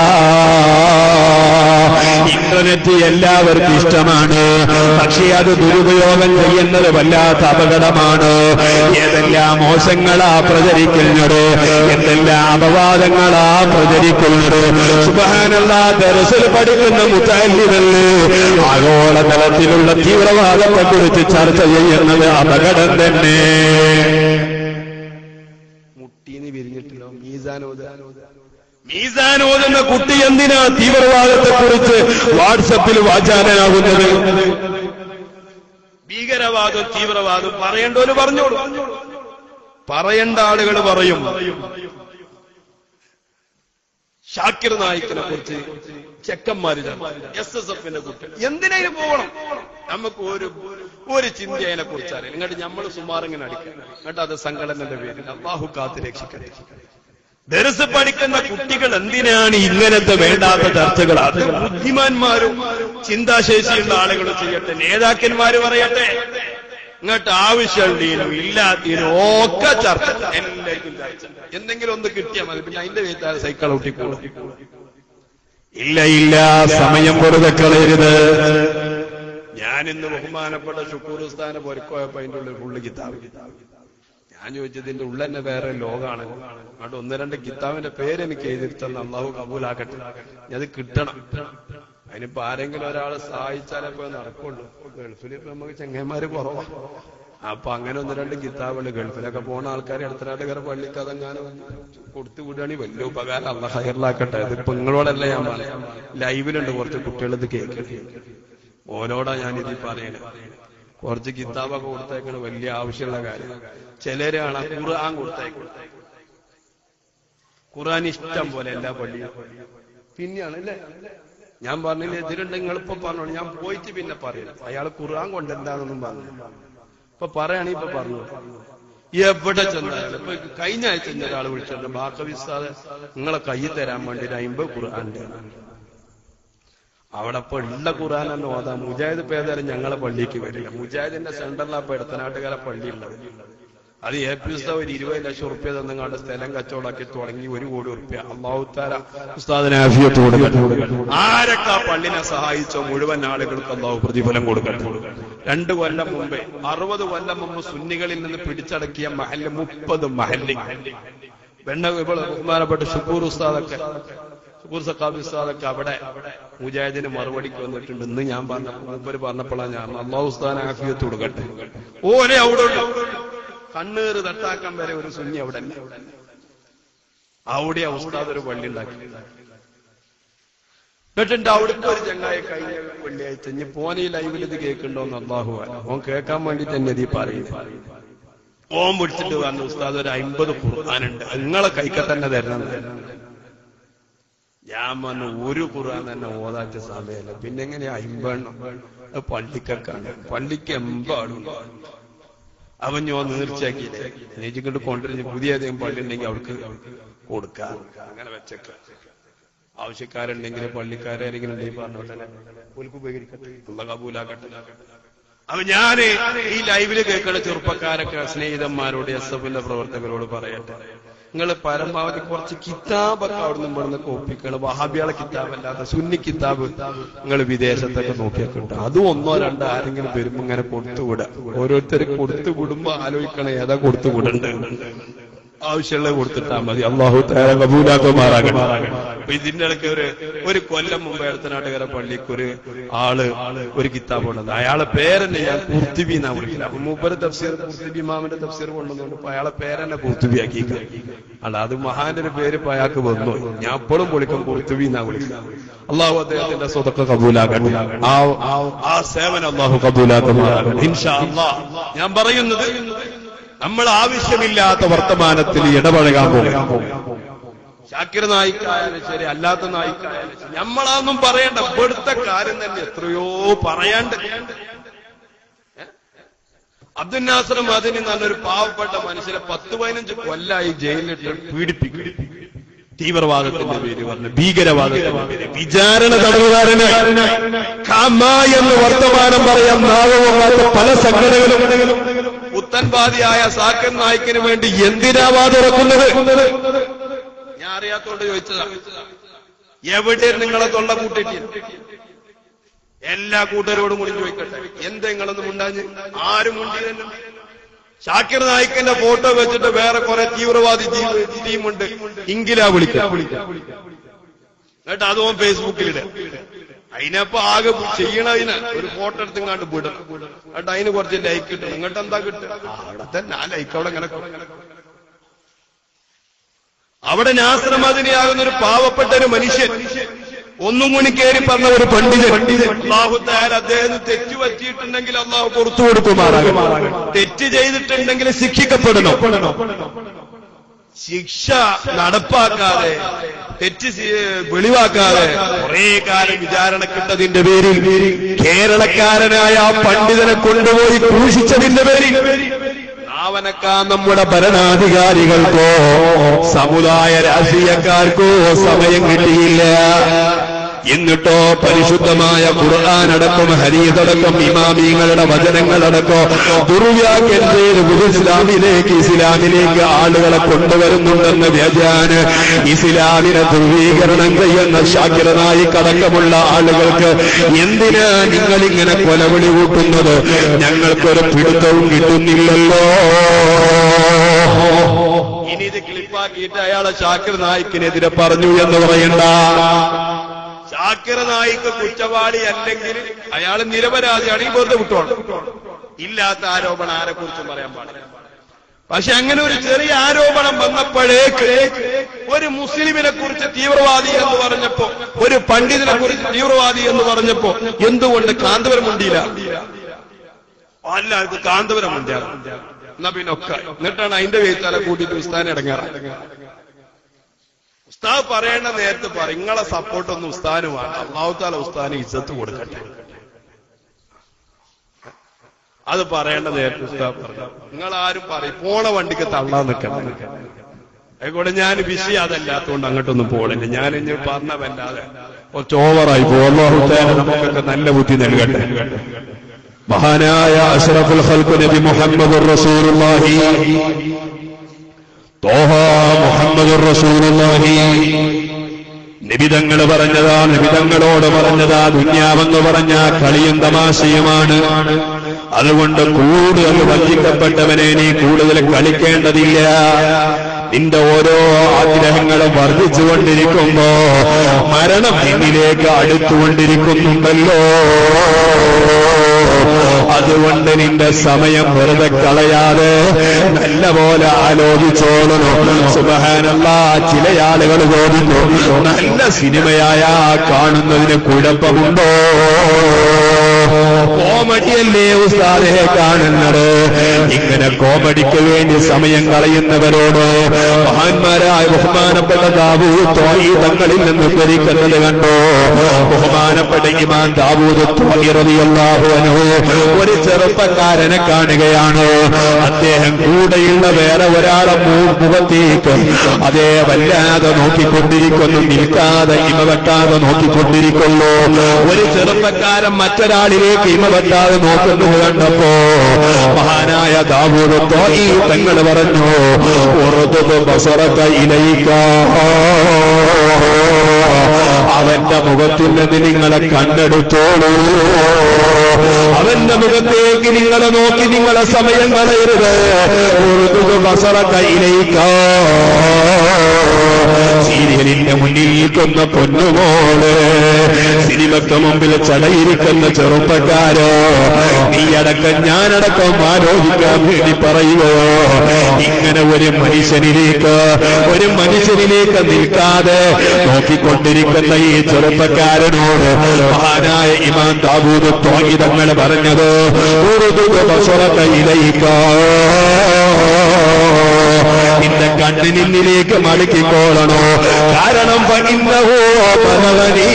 ഇന്റർനെറ്റ് എല്ലാവർക്കും ഇഷ്ടമാണ് പക്ഷേ അത് ദുരുപയോഗം ചെയ്യുന്നത് വല്ലാത്ത അപകടമാണ് ഏതെല്ലാം മോശങ്ങളാ പ്രചരിക്കുന്നത് എന്തെല്ലാം അപവാദങ്ങളാ പ്രചരിക്കുന്നത് സുബാനുള്ള ദരസിൽ പഠിക്കുന്ന മുത്താലിമല്ലേ ആഗോളതലത്തിലുള്ള തീവ്രവാദത്തെ കുറിച്ച് ചർച്ച ചെയ്യുന്നത് അപകടം തന്നെ മുട്ടീന്ന് വിരിഞ്ഞിട്ടില്ലോ മീസാനോദ മീസാനോദെന്ന കുട്ടി എന്തിനാ തീവ്രവാദത്തെ കുറിച്ച് വാട്സപ്പിൽ വാചാലനാകുന്നത് ഭീകരവാദം തീവ്രവാദം പറയേണ്ടവര് പറഞ്ഞോളൂ പറയേണ്ട ആളുകൾ പറയും ഷാക്കിർ നായിക്കിനെ കുറിച്ച് ചെക്കന്മാര് എസ് എസ് എഫിന്റെ കുട്ടി എന്തിനു പോകണം നമുക്ക് ഒരു ഒരു ചിന്ത അതിനെ കുറിച്ച് അറിയാം ഇങ്ങോട്ട് നമ്മൾ സുമാറിങ്ങനെ അടിക്കണം എന്നിട്ട് അത് സംഘടനയുടെ പേരിൽ അള്ളാഹു കാത്ത് രക്ഷിക്കട്ടെ ദരസ് പഠിക്കുന്ന കുട്ടികൾ എന്തിനാണ് ഇങ്ങനത്തെ വേണ്ടാത്ത ചർച്ചകൾ അത് ബുദ്ധിമാന്മാരും ചിന്താശേഷിയുള്ള ആളുകൾ ചെയ്യട്ടെ നേതാക്കന്മാര് പറയട്ടെ ഇങ്ങോട്ട് ആവശ്യമുള്ളതിനും ഇല്ലാത്തതിനും ഒക്കെ ചർച്ച എല്ലാവർക്കും ചർച്ച എന്തെങ്കിലും ഒന്ന് കിട്ടിയാൽ മതി പിന്നെ അതിന്റെ വീട്ടാൽ സൈക്കിൾ ഊട്ടിക്കോളും ഇല്ല ഇല്ല സമയം വെറുതെ കളയരുത് ഞാൻ ഇന്ന് ബഹുമാനപ്പെട്ട ഷുക്കൂർസ്ഥാനെ പൊരുക്കോയപ്പോ അതിന്റെ ഉള്ളിൽ ഫുള്ള് കിതാബ് ഞാൻ ചോദിച്ചതിന്റെ ഉള്ളിൽ തന്നെ വേറെ ലോകാണ് അവിടെ ഒന്ന് രണ്ട് കിതാബിന്റെ പേര് എനിക്ക് എഴുതിരുത്തന്ന് അള്ളാഹു കബൂലാക്കട്ടെ ഇനി അത് കിട്ടണം അതിനിപ്പോ ആരെങ്കിലും ഒരാൾ സഹായിച്ചാലേ ഇപ്പൊ നടക്കുള്ളൂ ഗൾഫിൽ ഇപ്പൊ നമുക്ക് ചെങ്ങന്മാര് കുറവാ അപ്പൊ അങ്ങനെ ഒന്ന് രണ്ട് കിതാബുകൾ ഗൾഫിലൊക്കെ പോണ ആൾക്കാർ അടുത്തനാട്ടുകാരെ പള്ളിക്ക് അതെങ്ങാനും കൊടുത്തു വിടുകയാണെങ്കിൽ വലിയ ഉപകാരം അല്ല ഹയറിലാക്കട്ടെ ഇതിപ്പോ നിങ്ങളോടല്ല ഞാൻ പറയാം ലൈവിലുണ്ട് കുറച്ച് കുട്ടികൾ ഇത് കേൾക്കട്ടെ ഓനോടാ ഞാൻ ഇത് പറയണേ കുറച്ച് കിതാബൊക്കെ കൊടുത്തേക്കണ വലിയ ആവശ്യമുള്ള കാര്യം ചിലര് കാണാം ഖുർആൻ കൊടുത്തേക്കണം ഖുർആൻ ഇഷ്ടം പോലെ എല്ലാ പള്ളിയും പിന്നെയാണ് അല്ലേ ഞാൻ പറഞ്ഞില്ല എതിരുണ്ട് നിങ്ങളിപ്പോ പറഞ്ഞോളൂ ഞാൻ പോയിട്ട് പിന്നെ പറയും അയാൾ ഖുർആൻ കൊണ്ട് എന്താണെന്നും പറഞ്ഞു ഇപ്പൊ പറയണ ഇപ്പൊ പറഞ്ഞു എവിടെ ചെന്നാലും ഇപ്പൊ കഴിഞ്ഞ ആഴ്ച ഇന്ന ഒരാൾ വിളിച്ചിട്ടുണ്ട് ബാക്കവിസ്താദ് നിങ്ങളെ കൈ തരാൻ വേണ്ടി ഒരു അമ്പത് ഖുർആാന്റെ അവിടെ ഇപ്പൊ ഉള്ള ഖുർആൻ തന്നെ ഓതാം മുജാഹിദ് ഇപ്പൊ ഏതായാലും ഞങ്ങളെ പള്ളിക്ക് വരില്ല മുജാഹിദിന്റെ സെന്ററിലാണ് ഇപ്പൊ എടുത്തനാട്ടുകാരെ പള്ളി ഉള്ളത് അത് എ പി ഉസ്താവ് ഒരു ഇരുപത് ലക്ഷം ഉറുപ്പ്യ തന്നങ്ങാണ്ട് സ്ഥലം കച്ചവടമാക്കി തുടങ്ങി ഒരു കോടി ഉറുപ്പ്യ അള്ളാഹുത്താര ഉസ്താദിനെ ആഫിയത്ത് കൊടുക്കട്ടെ ആരൊക്കെ ആ പള്ളിനെ സഹായിച്ചോ മുഴുവൻ ആളുകൾക്ക് അള്ളാഹു പ്രതിഫലം കൊടുക്കട്ടെ രണ്ട് കൊല്ലം മുമ്പേ അറുപത് കൊല്ലം മുമ്പ് സുന്നികളിൽ നിന്ന് പിടിച്ചടക്കിയ മഹല് മുപ്പത് മഹല്ലി വെണ്ണ ഇപ്പോൾ ബഹുമാനപ്പെട്ട ഷുക്കൂർ ഉസ്താദൊക്കെ ഷുക്കൂർ സക്കാബ് ഉസ്താദൊക്കെ അവിടെ മുജാഹിദിന് മറുപടിക്ക് വന്നിട്ടുണ്ട് ഇന്ന് ഞാൻ പറഞ്ഞ മൂപ്പര് പറഞ്ഞപ്പോഴാണ് ഞാൻ അള്ളാഹു ഉസ്താദിനെ ആഫിയത്ത് കൊടുക്കട്ടെ ഓനെ അവിടെ ഉണ്ട് കണ്ണീറ് തട്ടാക്കാൻ വരെ ഒരു സുന്നി അവിടെ ഇല്ല. അവിടെ ആ ഉസ്താദ് ഒരു പള്ളി ഉണ്ടാക്കി എന്നിട്ടുണ്ട് അവിടുത്തെ ഒരു ചങ്ങായി കഴിഞ്ഞ വെള്ളിയാഴ്ച ഇനി പോനെ ഈ ലൈവിൽ ഇത് കേൾക്കണ്ടോന്ന് അള്ളാഹു അല്ല. ഓൻ കേൾക്കാൻ വേണ്ടി തന്നെ ഇത് പറയുന്നത് ഓൻ വിളിച്ചിട്ട് പറഞ്ഞു ഉസ്താദ് ഒരു അമ്പത് ഖുർആാനുണ്ട് നിങ്ങളെ കൈക്ക തന്നെ തരണം ഞാൻ പറഞ്ഞു ഒരു ഖുർആൻ തന്നെ ഓതാച്ച സമയമല്ല പിന്നെ എങ്ങനെയാ അമ്പെണ്ണം അത് പള്ളിക്കാണ് പള്ളിക്ക് എമ്പാടും അവൻ ഞാൻ നീർച്ചയാക്കിയില്ലേ നീച്ചിക്കൊണ്ട് കൊണ്ടുവരുന്ന പുതിയ ഏതെങ്കിലും പള്ളി ഉണ്ടെങ്കിൽ അവർക്ക് കൊടുക്കാം അങ്ങനെ വെച്ചേക്ക ആവശ്യക്കാരുണ്ടെങ്കിൽ പള്ളിക്കാരെങ്കിലും ഉണ്ടെങ്കിൽ പറഞ്ഞോട്ടെ ഓൽക്ക് ഉപകരിക്കട്ടെ ഉള്ള കബൂലാക്കട്ടെ അപ്പൊ ഞാന് ഈ ലൈവില് കേൾക്കുന്ന ചെറുപ്പക്കാരൊക്കെ സ്നേഹിതന്മാരോട് എസ് എഫിന്റെ പ്രവർത്തകരോട് പറയട്ടെ നിങ്ങൾ പരമാവധി കുറച്ച് കിതാബൊക്കെ അവിടുന്ന് ഇവിടുന്ന് കോപ്പിക്കൾ വഹാബിയാളെ കിതാബല്ലാത്ത സുന്നി കിതാബ് നിങ്ങൾ വിദേശത്തൊക്കെ നോക്കിയൊക്കെ കിട്ടും അതും ഒന്നോ രണ്ടോ ആരെങ്കിലും വരുമ്പോ ഇങ്ങനെ കൊടുത്തുവിടുക ഓരോരുത്തർ കൊടുത്തുവിടുമ്പോ ആലോചിക്കണം ഏതാ കൊടുത്തുവിടേണ്ടത് ആവശ്യമുള്ളത് കൊടുത്തിട്ടാ മതി അള്ളാഹു തേരെ കബൂലാക്കുമാറാകട്ടെ അപ്പൊ ഇതിന്റെ ഇടയ്ക്ക് ഒരു ഒരു കൊല്ലം മുമ്പ് എടത്തനാട്ടുകര പള്ളിക്ക് ഒരു ആള് ഒരു കിതാബ് കൊണ്ടുവന്നു അയാളെ പേരെന്നെ ഞാൻ കുർത്തിബി എന്നാ വിളിക്കില്ല അപ്പൊ മൂപ്പര് തഫ്സീർ കുർത്തിബി മാമിന്റെ തഫ്സീർ കൊണ്ടുവന്നുകൊണ്ട് ഇപ്പൊ അയാളെ പേരെന്നെ കുർത്തിബി ആക്കി അല്ല അത് മഹാന്റെ ഒരു പേര് ഇപ്പൊ അയാൾക്ക് വന്നു ഞാൻ എപ്പോഴും വിളിക്കും കുർത്തിബി എന്നാ വിളിക്കുക അള്ളാഹു അദ്ദേഹത്തിന്റെ സ്വതൊക്കെ കബൂലാക്കട്ടെ ആ ആ- ആ സേവനം അള്ളാഹു കബൂലാക്കുമാറാകട്ടെ ഇൻഷാ അള്ളാഹ് ഞാൻ പറയുന്നത് നമ്മൾ ആവശ്യമില്ലാത്ത വർത്തമാനത്തിൽ ഇടപഴകാൻ പോകും ഷാക്കിർ നായിക്കായാലും ശരി അല്ലാത്ത നായിക്കായാലും ശരി നമ്മളതൊന്നും പറയണ്ട ഇവിടുത്തെ കാര്യം തന്നെ എത്രയോ പറയാണ്ട് അബ്ദുൽ നാസർ മദിനി എന്നൊരു പാവപ്പെട്ട മനുഷ്യരെ പത്ത് പതിനഞ്ച് കൊല്ലായി ജയിലിലിട്ട് പീഡിപ്പിക്കും തീവ്രവാദത്തിന്റെ പേര് പറഞ്ഞു ഭീകരവാദത്തിന്റെ പേര് വിചാരണ തടവുകാരന് കാമ എന്ന് വർത്തമാനം പറയാൻ നാവുമാകാത്ത പല സംഘടനകളും പുത്തൻവാദിയായ സാക്കൻ നായിക്കിന് വേണ്ടി എന്തിനാ വാതുറക്കുന്നത് ഞാൻ അറിയാത്തോണ്ട് ചോദിച്ചതാ എവിടെ നിങ്ങളെ തൊള്ള കൂട്ടിട്ട് എല്ലാ കൂട്ടരോടും കൂടി ചോദിക്കട്ടെ എന്തെങ്ങളൊന്നും ഉണ്ടാഞ്ഞ് ആരും മുണ്ടിയല്ലോ ഷാക്കിർ നായിക്കിന്റെ ഫോട്ടോ വെച്ചിട്ട് വേറെ കുറെ തീവ്രവാദി ടീം- ടീമുണ്ട് ഇങ്കിലാ വിളിക്കാം എന്നിട്ട് അതും ഫേസ്ബുക്കിലിട അതിനപ്പോ ആകെ ചെയ്യണതിന് ഒരു ഫോട്ടോ എടുത്തുങ്ങാണ്ട് വിടണം എന്നിട്ട് അതിന് കുറച്ച് ലൈക്ക് കിട്ടണം ഇങ്ങോട്ട് എന്താ കിട്ടുക അവിടെ തന്നെ ആ ലൈക്ക് അവിടെ ഇങ്ങനെ അവിടെ നാശ്രമതിനിയാകുന്ന ഒരു പാവപ്പെട്ട ഒരു മനുഷ്യൻ ഒന്നും കൂടി കയറി പറഞ്ഞ ഒരു പണ്ഡിതൻ അള്ളാഹു താൻ അദ്ദേഹം തെറ്റ് പറ്റിയിട്ടുണ്ടെങ്കിൽ അള്ളാഹു പുറത്തു കൊടുക്കുമാറാകും തെറ്റ് ചെയ്തിട്ടുണ്ടെങ്കിൽ ശിക്ഷിക്കപ്പെടണം ശിക്ഷ നടപ്പാക്കാതെ തെറ്റ് സി- വെളിവാക്കാതെ കുറെ കാലം വിചാരണക്കിട്ടതിന്റെ പേരിൽ കേരളക്കാരനായ ആ പണ്ഡിതനെ കൊണ്ടുപോയി ക്രൂശിച്ചതിന്റെ പേരിൽ ആവനക്കാൻ നമ്മുടെ ഭരണാധികാരികൾക്കോ സമുദായ രാഷ്ട്രീയക്കാർക്കോ സമയം കിട്ടിയില്ല എന്നിട്ടോ പരിശുദ്ധമായ ഖുർആാനടക്കം ഹരീതടക്കം ഇമാമീങ്ങളുടെ വചനങ്ങളടക്കം ദുർവ്യാഖ്യം ചെയ്ത് പുതു ഇസ്ലാമിലേക്ക് ഇസ്ലാമിലേക്ക് ആളുകളെ കൊണ്ടുവരുന്നുണ്ടെന്ന് വ്യാജാന് ഇസ്ലാമിനെ ധ്രുവീകരണം ചെയ്യുന്ന ശാക്കിരനായി കടക്കമുള്ള ആളുകൾക്ക് എന്തിനാ നിങ്ങൾ ഇങ്ങനെ കൊലവിളി കൂട്ടുന്നത് ഞങ്ങൾക്കൊരു പിടുത്തവും കിട്ടുന്നില്ലല്ലോ ഇനി ഇത് ക്ലിപ്പാക്കിയിട്ട് അയാളെ ഷാക്കിർ നായിക്കിനെതിരെ പറഞ്ഞു എന്ന് പറയണ്ട ഷാക്കിർ നായിക്ക് കുറ്റവാളി അല്ലെങ്കിൽ അയാൾ നിരപരാധിയാണ് ഈ വെറുതെ വിട്ടോണം ഇല്ലാത്ത ആരോപണം ആരെ കുറിച്ചും പറയാൻ പാടില്ല പക്ഷെ അങ്ങനെ ഒരു ചെറിയ ആരോപണം വന്നപ്പോഴേക്ക് ഒരു മുസ്ലിമിനെ കുറിച്ച് തീവ്രവാദി എന്ന് പറഞ്ഞപ്പോ ഒരു പണ്ഡിതനെ കുറിച്ച് തീവ്രവാദി എന്ന് പറഞ്ഞപ്പോ എന്തുകൊണ്ട് കാന്തപുരം മുണ്ടിയില്ല അല്ല ഇത് കാന്തപുരം മുണ്ടിയാണ് എന്നാ പിന്നെ ഒക്കെ എന്നിട്ടാണ് അതിന്റെ വേത്താല കൂട്ടിയിട്ട് ഉസ്താൻ ഇടങ്ങാറ ഉസ്താദ് പറയേണ്ട നേരത്തെ പറ ഇങ്ങളെ സപ്പോർട്ടൊന്നും ഉസ്താന് വേണ്ട അള്ളാഹുത്താല ഉസ്താന് ഇജ്ജത്ത് കൊടുക്കട്ടെ അത് പറയേണ്ട നേരത്തെ ഉസ്താദ് പറഞ്ഞു നിങ്ങൾ ആരും പറയും പോണ വണ്ടിക്ക് തള്ളാൻ നിൽക്കണം ആയിക്കോട്ടെ ഞാൻ വിഷയം അതല്ലാത്തതുകൊണ്ട് അങ്ങോട്ടൊന്നും പോണില്ല ഞാൻ ഇനി പറഞ്ഞവല്ലാതെ കുറച്ച് ഓവറായി പോകും നമുക്കൊക്കെ നല്ല ബുദ്ധി നൽകട്ടെ മഹാനായ അഷ്റഫുൽ ഖൽഖ് നബി മുഹമ്മദ് റസൂലുള്ളാഹി തോഹ മുഹമ്മദ് റസൂലുള്ളാഹി നിബിതങ്ങൾ പറഞ്ഞതാ നിബിതങ്ങളോട് പറഞ്ഞതാ ദുന്യാവെന്ന് പറഞ്ഞ കളിയും തമാശയുമാണ് അതുകൊണ്ട് കൂടുതൽ വഞ്ചിക്കപ്പെട്ടവനെ നീ കൂടുതൽ കളിക്കേണ്ടതില്ല നിന്റെ ഓരോ ആഗ്രഹങ്ങളും വർദ്ധിച്ചുകൊണ്ടിരിക്കുമ്പോ മരണം നിന്നിലേക്ക് അടുത്തുകൊണ്ടിരിക്കുന്നുണ്ടല്ലോ അതുകൊണ്ട് നിന്റെ സമയം വെറുതെ കളയാതെ നല്ല പോലെ ആലോചിച്ചോളണം സുബഹാനല്ല ചില ആളുകൾ തോന്നുന്നു നല്ല സിനിമയായ കാണുന്നതിന് കുഴപ്പമുണ്ടോ കോമഡിയല്ലേ ഉസ്താദെ കാണുന്നത് ഇങ്ങനെ കോമഡിക്ക് വേണ്ടി സമയം കളയുന്നവരോട് മഹാന്മാരായ ബഹുമാനപ്പെട്ട ദാവൂദ് ത്വായി തങ്ങളിൽ നിന്ന് ധരിക്കുന്നത് കണ്ടോ ബഹുമാനപ്പെട്ട ഇമാൻ ദാവൂദ് ത്വായി റളിയല്ലാഹു അൻഹു ഒരു ചെറുപ്പക്കാരനെ കാണുകയാണ് അദ്ദേഹം കൂടെയുള്ള വേറെ ഒരാളെ മൂ- മുഖത്തേക്ക് അതേ വല്ലാതെ നോക്കിക്കൊണ്ടിരിക്കുന്നു നിൽക്കാതെ ഇമ വെട്ടാതെ നോക്കിക്കൊണ്ടിരിക്കുന്നു ഒരു ചെറുപ്പക്കാരൻ മറ്റൊരാളിലേക്ക് ഇമ വെട്ടാതെ നോക്കുന്നത് കണ്ടപ്പോ മഹാനായ ദാവൂദ് ത്വായി തങ്ങൾ പറഞ്ഞു ഉറുദു ബസറക്ക ഇലയിക്ക അവന്റെ മുഖത്തിൽ നിന്ന് നിങ്ങളെ കണ്ടെടുത്തോളൂ അവന്റെ മുഖത്തേക്ക് നിങ്ങളെ നോക്കി നിങ്ങളെ സമയം കളയരുത് ഉറുദു ബസറ കയ്യിലേക്കോ സീരിയലിന്റെ മുന്നിൽ നിൽക്കുന്ന പൊന്നുമോള് സിനിമക്ക് മുമ്പിൽ ചടയിരിക്കുന്ന ചെറുപ്പക്കാരോ നീയടക്കം ഞാനടക്കം ആലോചിക്കാൻ വേണ്ടി പറയുകയോ ഇങ്ങനെ ഒരു മനുഷ്യനിലേക്ക് ഒരു മനുഷ്യനിലേക്ക് നിൽക്കാതെ നോക്കിക്കൊണ്ടിരിക്കുന്ന ഈ ചെറുപ്പക്കാരനോട് മഹാനായ ഇമാൻ ദാവൂദ് തോങ്ങിതങ്ങൾ പറഞ്ഞത് ഉറുദു ബസറ കയ്യിലേക്കോ നിന്റെ കണ്ണ് നിന്നിലേക്ക് മടക്കിക്കോളണോ കാരണം പണിന്നവോ പലവനീ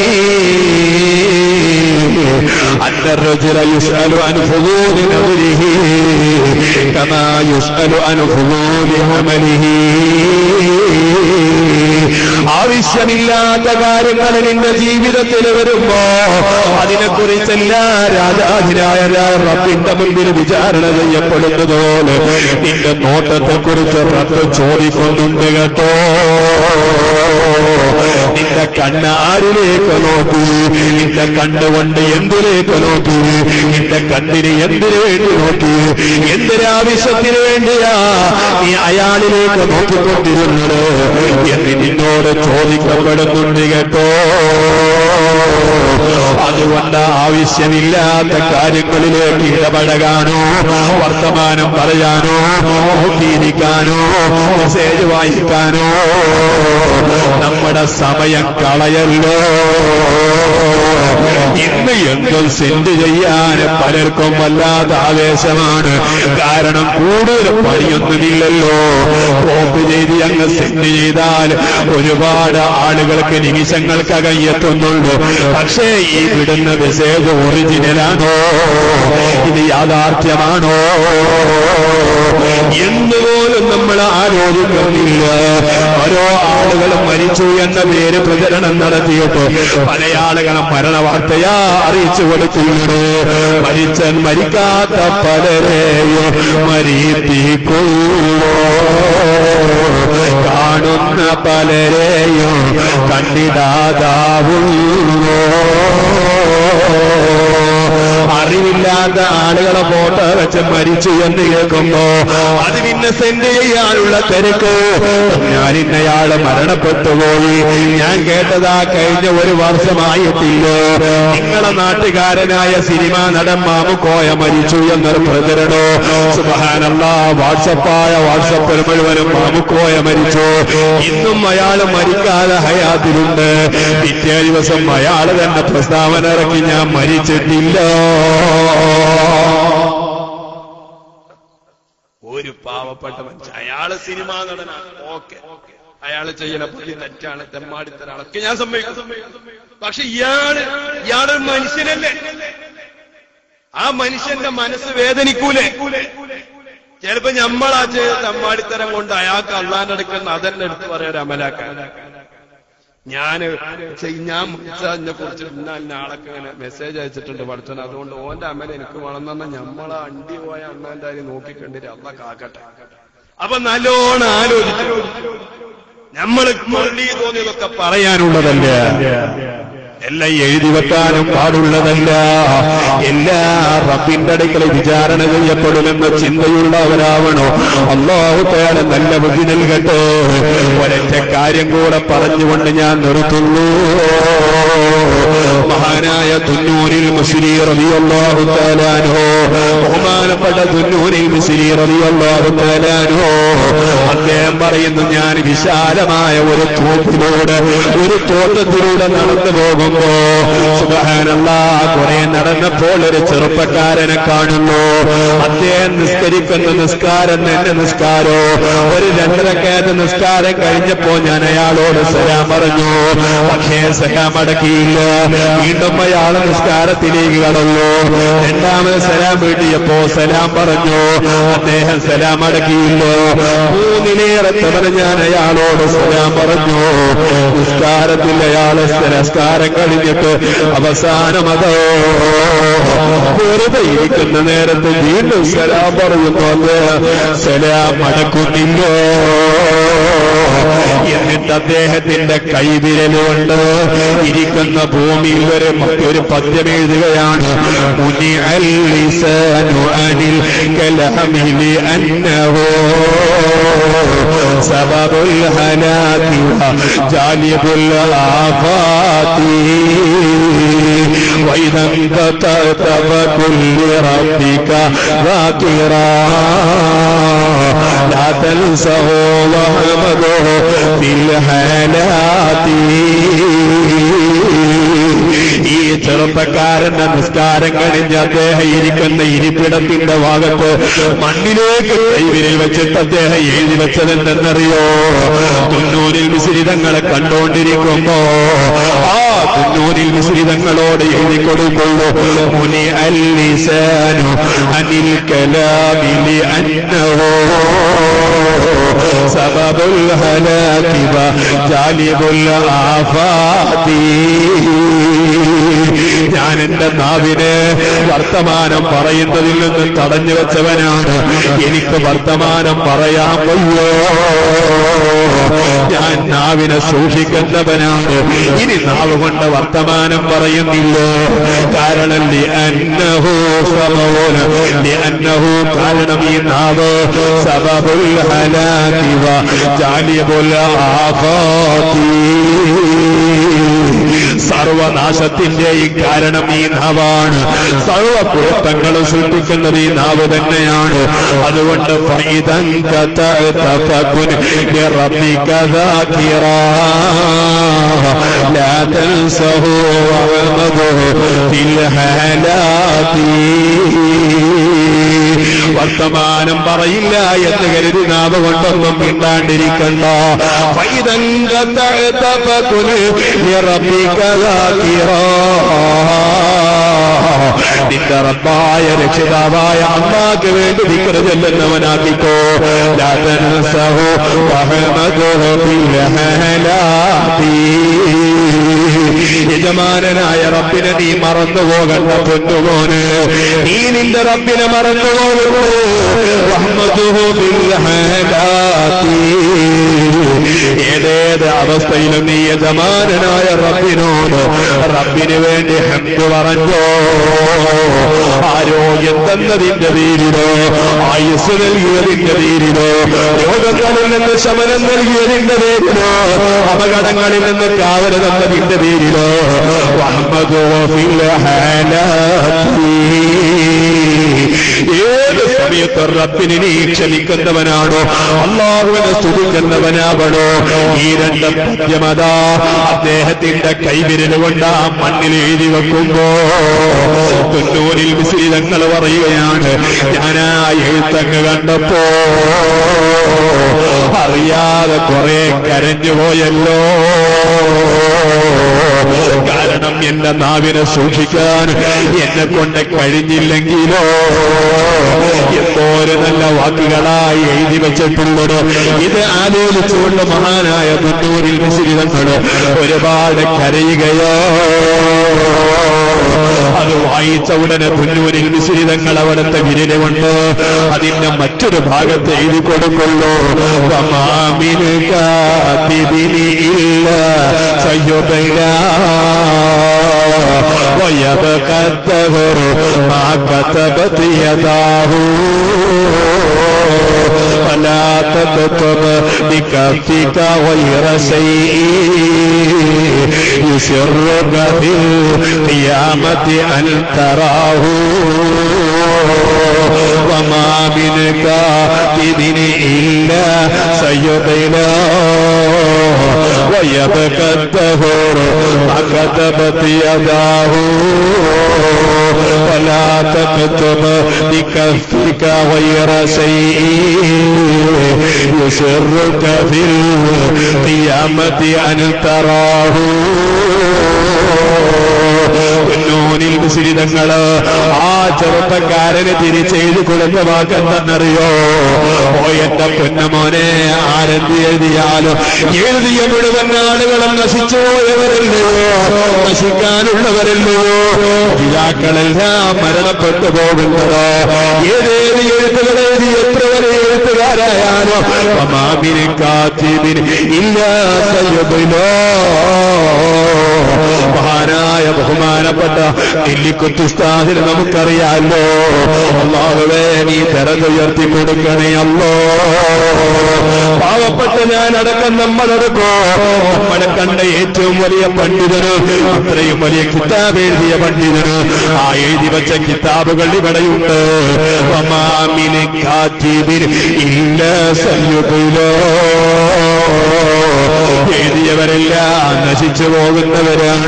أن الرجل يسأل عن فضول نظره كما يسأل عن فضول عمله ആവശ്യമില്ലാത്ത കാര്യങ്ങൾ നിന്റെ ജീവിതത്തിൽ വരുമ്പോ അതിനെക്കുറിച്ചെല്ലാം രാജാധിരായ റബ്ബിന്റെ മുമ്പിൽ വിചാരണ ചെയ്യപ്പെടുന്നതുപോലെ നിന്റെ നോട്ടത്തെ കുറിച്ച് റബ്ബ് ചോദിക്കുന്നുണ്ട് കേട്ടോ നിന്റെ കണ്ണ് ആരിലേക്ക് നോക്കി നിന്റെ കണ്ണുകൊണ്ട് എന്തിലേക്ക് നോക്കി നിന്റെ കണ്ണിന് എന്തിനു വേണ്ടി നോക്കി എന്തിനാവശ്യത്തിന് വേണ്ടിയാ നീ അയാളിലേക്ക് നോക്കിക്കൊണ്ടിരുന്നത് എന്ന് നിന്നോട് ചോദിക്കപ്പെടുന്നുണ്ട് കേട്ടോ അതുകൊണ്ട് ആവശ്യമില്ലാത്ത കാര്യങ്ങളിലേക്ക് ഇടപഴകാനോ വർത്തമാനം പറയാനോ നോക്കിയിരിക്കാനോ മെസ്സേജ് വായിക്കാനോ നമ്മുടെ സമയം കളയല്ലോ ഇന്ന് എന്തും സെൻഡ് ചെയ്യാൻ പലർക്കും വല്ലാത്ത ആവേശമാണ് കാരണം കൂടുതൽ പണിയൊന്നുമില്ലല്ലോ കോപ്പ് ചെയ്ത് അങ്ങ് സെൻഡ് ചെയ്താൽ ഒരുപാട് ആളുകൾക്ക് നിമിഷങ്ങൾക്കകം എത്തുന്നുണ്ട് പക്ഷേ ഈ വിടുന്ന മെസ്സേജ് ഒറിജിനലാണോ ഇത് യാഥാർത്ഥ്യമാണോ എന്നുപോലും നമ്മൾ ആലോചിക്കുന്നില്ല ഓരോ ആളുകളും മരിച്ചു എന്ന പേര് പ്രചരണം നടത്തിയിട്ട് പല ആളുകളും മരണവാർത്തയാ അറിയിച്ചു കൊടുത്തിട്ടുണ്ട് മരിച്ചൻ മരിക്കാത്ത പലരെയും മരിപ്പിക്കുള്ളൂ കാണുന്ന പലരെയും കണ്ടിടാതാവുള്ളൂ അറിവില്ലാത്ത ആളുകളെ ഫോട്ടോ വെച്ച് മരിച്ചു എന്ന് കേൾക്കുമ്പോ അത് പിന്നെ സെൻഡ് ചെയ്യാനുള്ള തിരക്ക് ഞാൻ ഇന്നയാള് മരണപ്പെട്ടുപോയി ഞാൻ കേട്ടതാ കഴിഞ്ഞ ഒരു വർഷമായിട്ടില്ല നിങ്ങളെ നാട്ടുകാരനായ സിനിമാ നടൻ മാമുക്കോയ മരിച്ചു എന്നൊരു പ്രചരണോ സുബഹാനല്ല വാട്സപ്പായ വാട്സപ്പിൽ മുഴുവനും മാമുക്കോയ മരിച്ചു ഇന്നും അയാൾ മരിക്കാതെ ഹയാത്തിലുണ്ട് പിറ്റേ ദിവസം അയാൾ തന്നെ പ്രസ്താവന ഇറക്കി ഞാൻ മരിച്ചിട്ടില്ല ഒരു പാവപ്പെട്ട മനുഷ്യൻ അയാള് സിനിമാ നടനാണ് ഓക്കെ അയാള് ചെയ്യുന്ന പള്ളി തെറ്റാണ് തെമ്മാടിത്തരാളൊക്കെ ഞാൻ സമ്മതിക്കും പക്ഷെ ഇയാള് ഇയാളൊരു മനുഷ്യനല്ലേ ആ മനുഷ്യന്റെ മനസ്സ് വേദനിക്കൂലേ ചിലപ്പോ ഞമ്മളാ ചെയ്ത തമ്മാടിത്തരം കൊണ്ട് അയാൾക്ക് അള്ളാന്റെ അടുക്കുന്ന അതന്നെ എടുത്ത് പറയാൻ അമലാക്കാൻ ഞാന് ചെയ്- ഞാൻ മുച്ചാനെ കുറിച്ച് ഇന്ന നാളൊക്കെ ഇങ്ങനെ മെസ്സേജ് അയച്ചിട്ടുണ്ട് പഠിച്ചത് അതുകൊണ്ട് ഓന്റെ അമല എനിക്ക് വളർന്ന ഞമ്മളെ അണ്ടി പോയ അണ്ണാന്റെ കാര്യം നോക്കിക്കണ്ടിട്ട് അല്ല കാക്കട്ടെ അപ്പൊ നല്ലോണം ആലോചിച്ചു നമ്മൾ മള്ളി തോന്നിയതൊക്കെ പറയാനുള്ളതല്ല എല്ലാം എഴുതി വെക്കാനും പാടുള്ളതല്ല എല്ലാ റബ്ബിന്റെ അടുക്കൽ വിചാരണ ചെയ്യപ്പെടുമെന്ന ചിന്തയുള്ളവരാവണോ അള്ളാഹു തേടെ നല്ല ബുദ്ധി നൽകട്ടെ ഒരൊറ്റ കാര്യം കൂടെ പറഞ്ഞുകൊണ്ട് ഞാൻ നിർത്തുന്നു മഹാനായ തുന്നൂരിൽ മുസ്ലി റളിയല്ലാഹു തആലാനോ ബഹുമാനപ്പെട്ട തുന്നൂരിൽ മുസ്ലി റളിയല്ലാഹു തആലാനോ അദ്ദേഹം പറയുന്നു ഞാൻ വിശാലമായ ഒരു തോപ്പിലൂടെ ഒരു തോട്ടത്തിലൂടെ നടന്നു പോകുമ്പോ സുബഹാനല്ലാ കുറെ നടന്നപ്പോൾ ഒരു ചെറുപ്പക്കാരനെ കാണുന്നു അദ്ദേഹം നിസ്കരിക്കുന്ന നിസ്കാരം എന്റെ നിസ്കാരോ ഒരു രണ്ടരക്കയത്ത് നിസ്കാരം കഴിഞ്ഞപ്പോ ഞാൻ അയാളോട് സലാം പറഞ്ഞു പക്ഷേ സലാം അടക്കിയില്ല വീണ്ടും അയാൾ നിസ്കാരത്തിലേക്ക് കടന്നു രണ്ടാമത് സലാം വീട്ടിയപ്പോ സലാം പറഞ്ഞു അദ്ദേഹം സലാം അടക്കിയില്ല മൂന്നിലേറെ തവണ ഞാൻ അയാളോട് സലാം പറഞ്ഞു നിസ്കാരത്തിൽ അയാൾ നിസ്കാരം കഴിഞ്ഞിട്ട് അവസാനം അതോ വെറുതെ ഇരിക്കുന്ന നേരത്ത് വീണ്ടും സലാം പറയുന്നു അല്ലേ സലാം അടക്കുന്നില്ലോ എന്നിട്ട് അദ്ദേഹത്തിന്റെ കൈവിരലുകൊണ്ട് ഇരിക്കുന്ന ഭൂമിയിൽ ഒരു ഒരു പദ്യം എഴുതുകയാണ് മുനിഅൽ ലിസാനു അനിൽ കലമിലി അന്നഹു സബബുൽ ഹലാക്കി ജാലിബുൽ ആഫാത്തി وإذا انقطعت فكن لربك ذاكرا لا تنسه وحمده في الحالات ഈ ചെറുപ്പക്കാരന്റെ നിസ്കാരം കഴിഞ്ഞ് അദ്ദേഹം ഇരിക്കുന്ന ഇരിപ്പിടത്തിന്റെ ഭാഗത്ത് മണ്ണിലേക്ക് കൈവിരൽ വെച്ചിട്ട് അദ്ദേഹം എഴുതി വെച്ചതെന്തെന്നറിയോ തുന്നൂരിൽ മിശ്രിതങ്ങളെ കണ്ടുകൊണ്ടിരിക്കുമ്പോ ആ തുന്നൂരിൽ മിശ്രിതങ്ങളോട് എഴുതി കൊടുക്കുള്ളൂ മുനി അല്ലിസാനു അനിൽ കലാമിലി അന്നഹോ സബബുൽ ഹലാക്കി ജാലിബുൽ ആഫാത്തി ഞാൻ എന്റെ നാവിനെ വർത്തമാനം പറയുന്നതിൽ നിന്ന് തടഞ്ഞു വെച്ചവനാണ് എനിക്ക് വർത്തമാനം പറയാൻ വയ്യോ ഞാൻ നാവിനെ സൂക്ഷിക്കുന്നവനാണ് ഇനി നാവ് കൊണ്ട് വർത്തമാനം പറയുന്നില്ലോ കാരണം അന്നഹു അന്നഹു കാരണം ഈ നാവ് സബബുൽ ഹലാക്കി ജാലിബുൽ ആഫാത്തി സർവനാശത്തിന്റെയും കാരണം ഈ നാവാണ് സർവ കുഴപ്പങ്ങളും സൃഷ്ടിക്കുന്നത് ഈ നാവ് തന്നെയാണ് അതുകൊണ്ട് ഫൈദൻ കതഅതഫകുൻ لربك ذاكرا لا تنسه وعمده في الحالات വർത്തമാനം പറയില്ല എന്ന് കരുതി നാവ് കൊണ്ടൊന്നും മിണ്ടാണ്ടിരിക്കണ്ട ഫൈദൻ കതഅതഫകുൻ لربك ذاكرا നിന്റെ റബ്ബായ രക്ഷിതാവായ അമ്മാക്ക് വേണ്ടി വിക്ര ചെല്ലുന്നവനാക്കിക്കോ ലാതനസഹു വഹമദുഹു ബിൽഹലാത്തി യജമാനനായ റബ്ബിനെ നീ മറന്നു പോകണ്ട പൊന്നുമോന് നീ നിന്റെ റബ്ബിനെ മറന്നു പോകുന്നു റഹ്മതുഹു ബിൽഹലാത്തി ഏതേത് അവസ്ഥയിലും നീ യജമാനനായ റബ്ബിനോട് റബ്ബിന് വേണ്ടി ഹെമ്പ് പറഞ്ഞോ ആരോഗ്യം തന്നതിന്റെ പേരിലോ ആയുസ് നൽകിയതിന്റെ പേരിലോ രോഗങ്ങളിൽ നിന്ന് ശമനം നൽകിയതിന്റെ പേരിലോ അപകടങ്ങളിൽ നിന്ന് കാവല തന്നതിന്റെ പേരിലോ വഹ്മദോ ഫിൽ ഹാലാത്തി. ഏത് സമയത്ത് റബ്ബിനെ നീ ക്ഷമിക്കുന്നവനാണോ അള്ളാഹുവിനെ സ്തുതിക്കുന്നവനാവണോ ഈ രണ്ട് പദ്യമത അദ്ദേഹത്തിന്റെ കൈവിരൽ കൊണ്ട് ആ മണ്ണിൽ എഴുതി വെക്കുമ്പോ തുന്നൂരിൽ മിശ്രിതങ്ങൾ പറയുകയാണ് ഞാൻ ആ എഴുത്തങ്ങ് കണ്ടപ്പോ അറിയാതെ കുറെ കരഞ്ഞുപോയല്ലോ കാരണം എന്റെ നാവിനെ സൂക്ഷിക്കാൻ എന്നെ കൊണ്ട് കഴിഞ്ഞില്ലെങ്കിലോ എന്തോരം നല്ല വാക്കുകളായി എഴുതി വെച്ചിട്ടുള്ളത് ഇത് ആലോചിച്ചുകൊണ്ട് മഹാനായ മുന്നൂറിൽ മിശ്രിതങ്ങൾ ഒരുപാട് കരയുകയോ അത് വായിച്ച ഉടനെ തുന്നൂരിൽ മിശ്രിതങ്ങൾ അവിടുത്തെ വിരല് കൊണ്ട് അതിന്റെ മറ്റൊരു ഭാഗത്ത് എഴുതി കൊടുക്കുള്ളൂ വമാമിന് കാത്തിബിനി ഇല്ല സയ്യുബൈലാ ويبقى الدهر ما كتبت يداه فلا تكتب بكفك غير شيء يسرك في القيامة أن تراه وما من كاتب إلا سيضلاه ويبقى الدهر ما كتبت يداه ولا تكتب بكفك غير شيء يسرك في القيامة أن تراه പൊന്നൂനിൽ മിശ്രിതങ്ങള് ആ ചെറുപ്പക്കാരന് തിരിച്ചെഴുതി കൊടുത്ത വാക്കെന്തെന്നറിയോ ഓ എന്റെ പൊന്നമോനെ ആരെന്ത് എഴുതിയാലും എഴുതിയ മുഴുവൻ ആളുകളും നശിച്ചു പോയവരല്ലയോ നശിക്കാനുള്ളവരല്ലയോ പിതാക്കളെല്ലാം മരണപ്പെട്ടു പോകുന്നതോ ഏതേത് എഴുത്തുകൾ എഴുതി എത്ര വരെ എഴുത്തുകാരായാലും അമാമിന് കാത്തിബിന് ഇല്ലാത്തല്ലോ മഹാനായ ബഹുമാനപ്പെട്ട നെല്ലിക്കുത്തുസ്താദിന് നമുക്കറിയാമല്ലോ അള്ളാഹുവേ നീ തെരഞ്ഞുയർത്തി കൊടുക്കണേ അല്ലോ പാവപ്പെട്ട ഞാൻ അടക്കം നമ്മളടക്കോ നമ്മളെ കണ്ട ഏറ്റവും വലിയ പണ്ഡിതന് അത്രയും വലിയ കിതാബ് എഴുതിയ പണ്ഡിതന് ആ എഴുതി വെച്ച കിതാബുകൾ ഇവിടെയുണ്ട് വമാമിന് കാത്തിബിന് ഇല്ല സയ്യുബിലോ എഴുതിയവരെല്ലാം നശിച്ചു പോകുന്നവരാണ്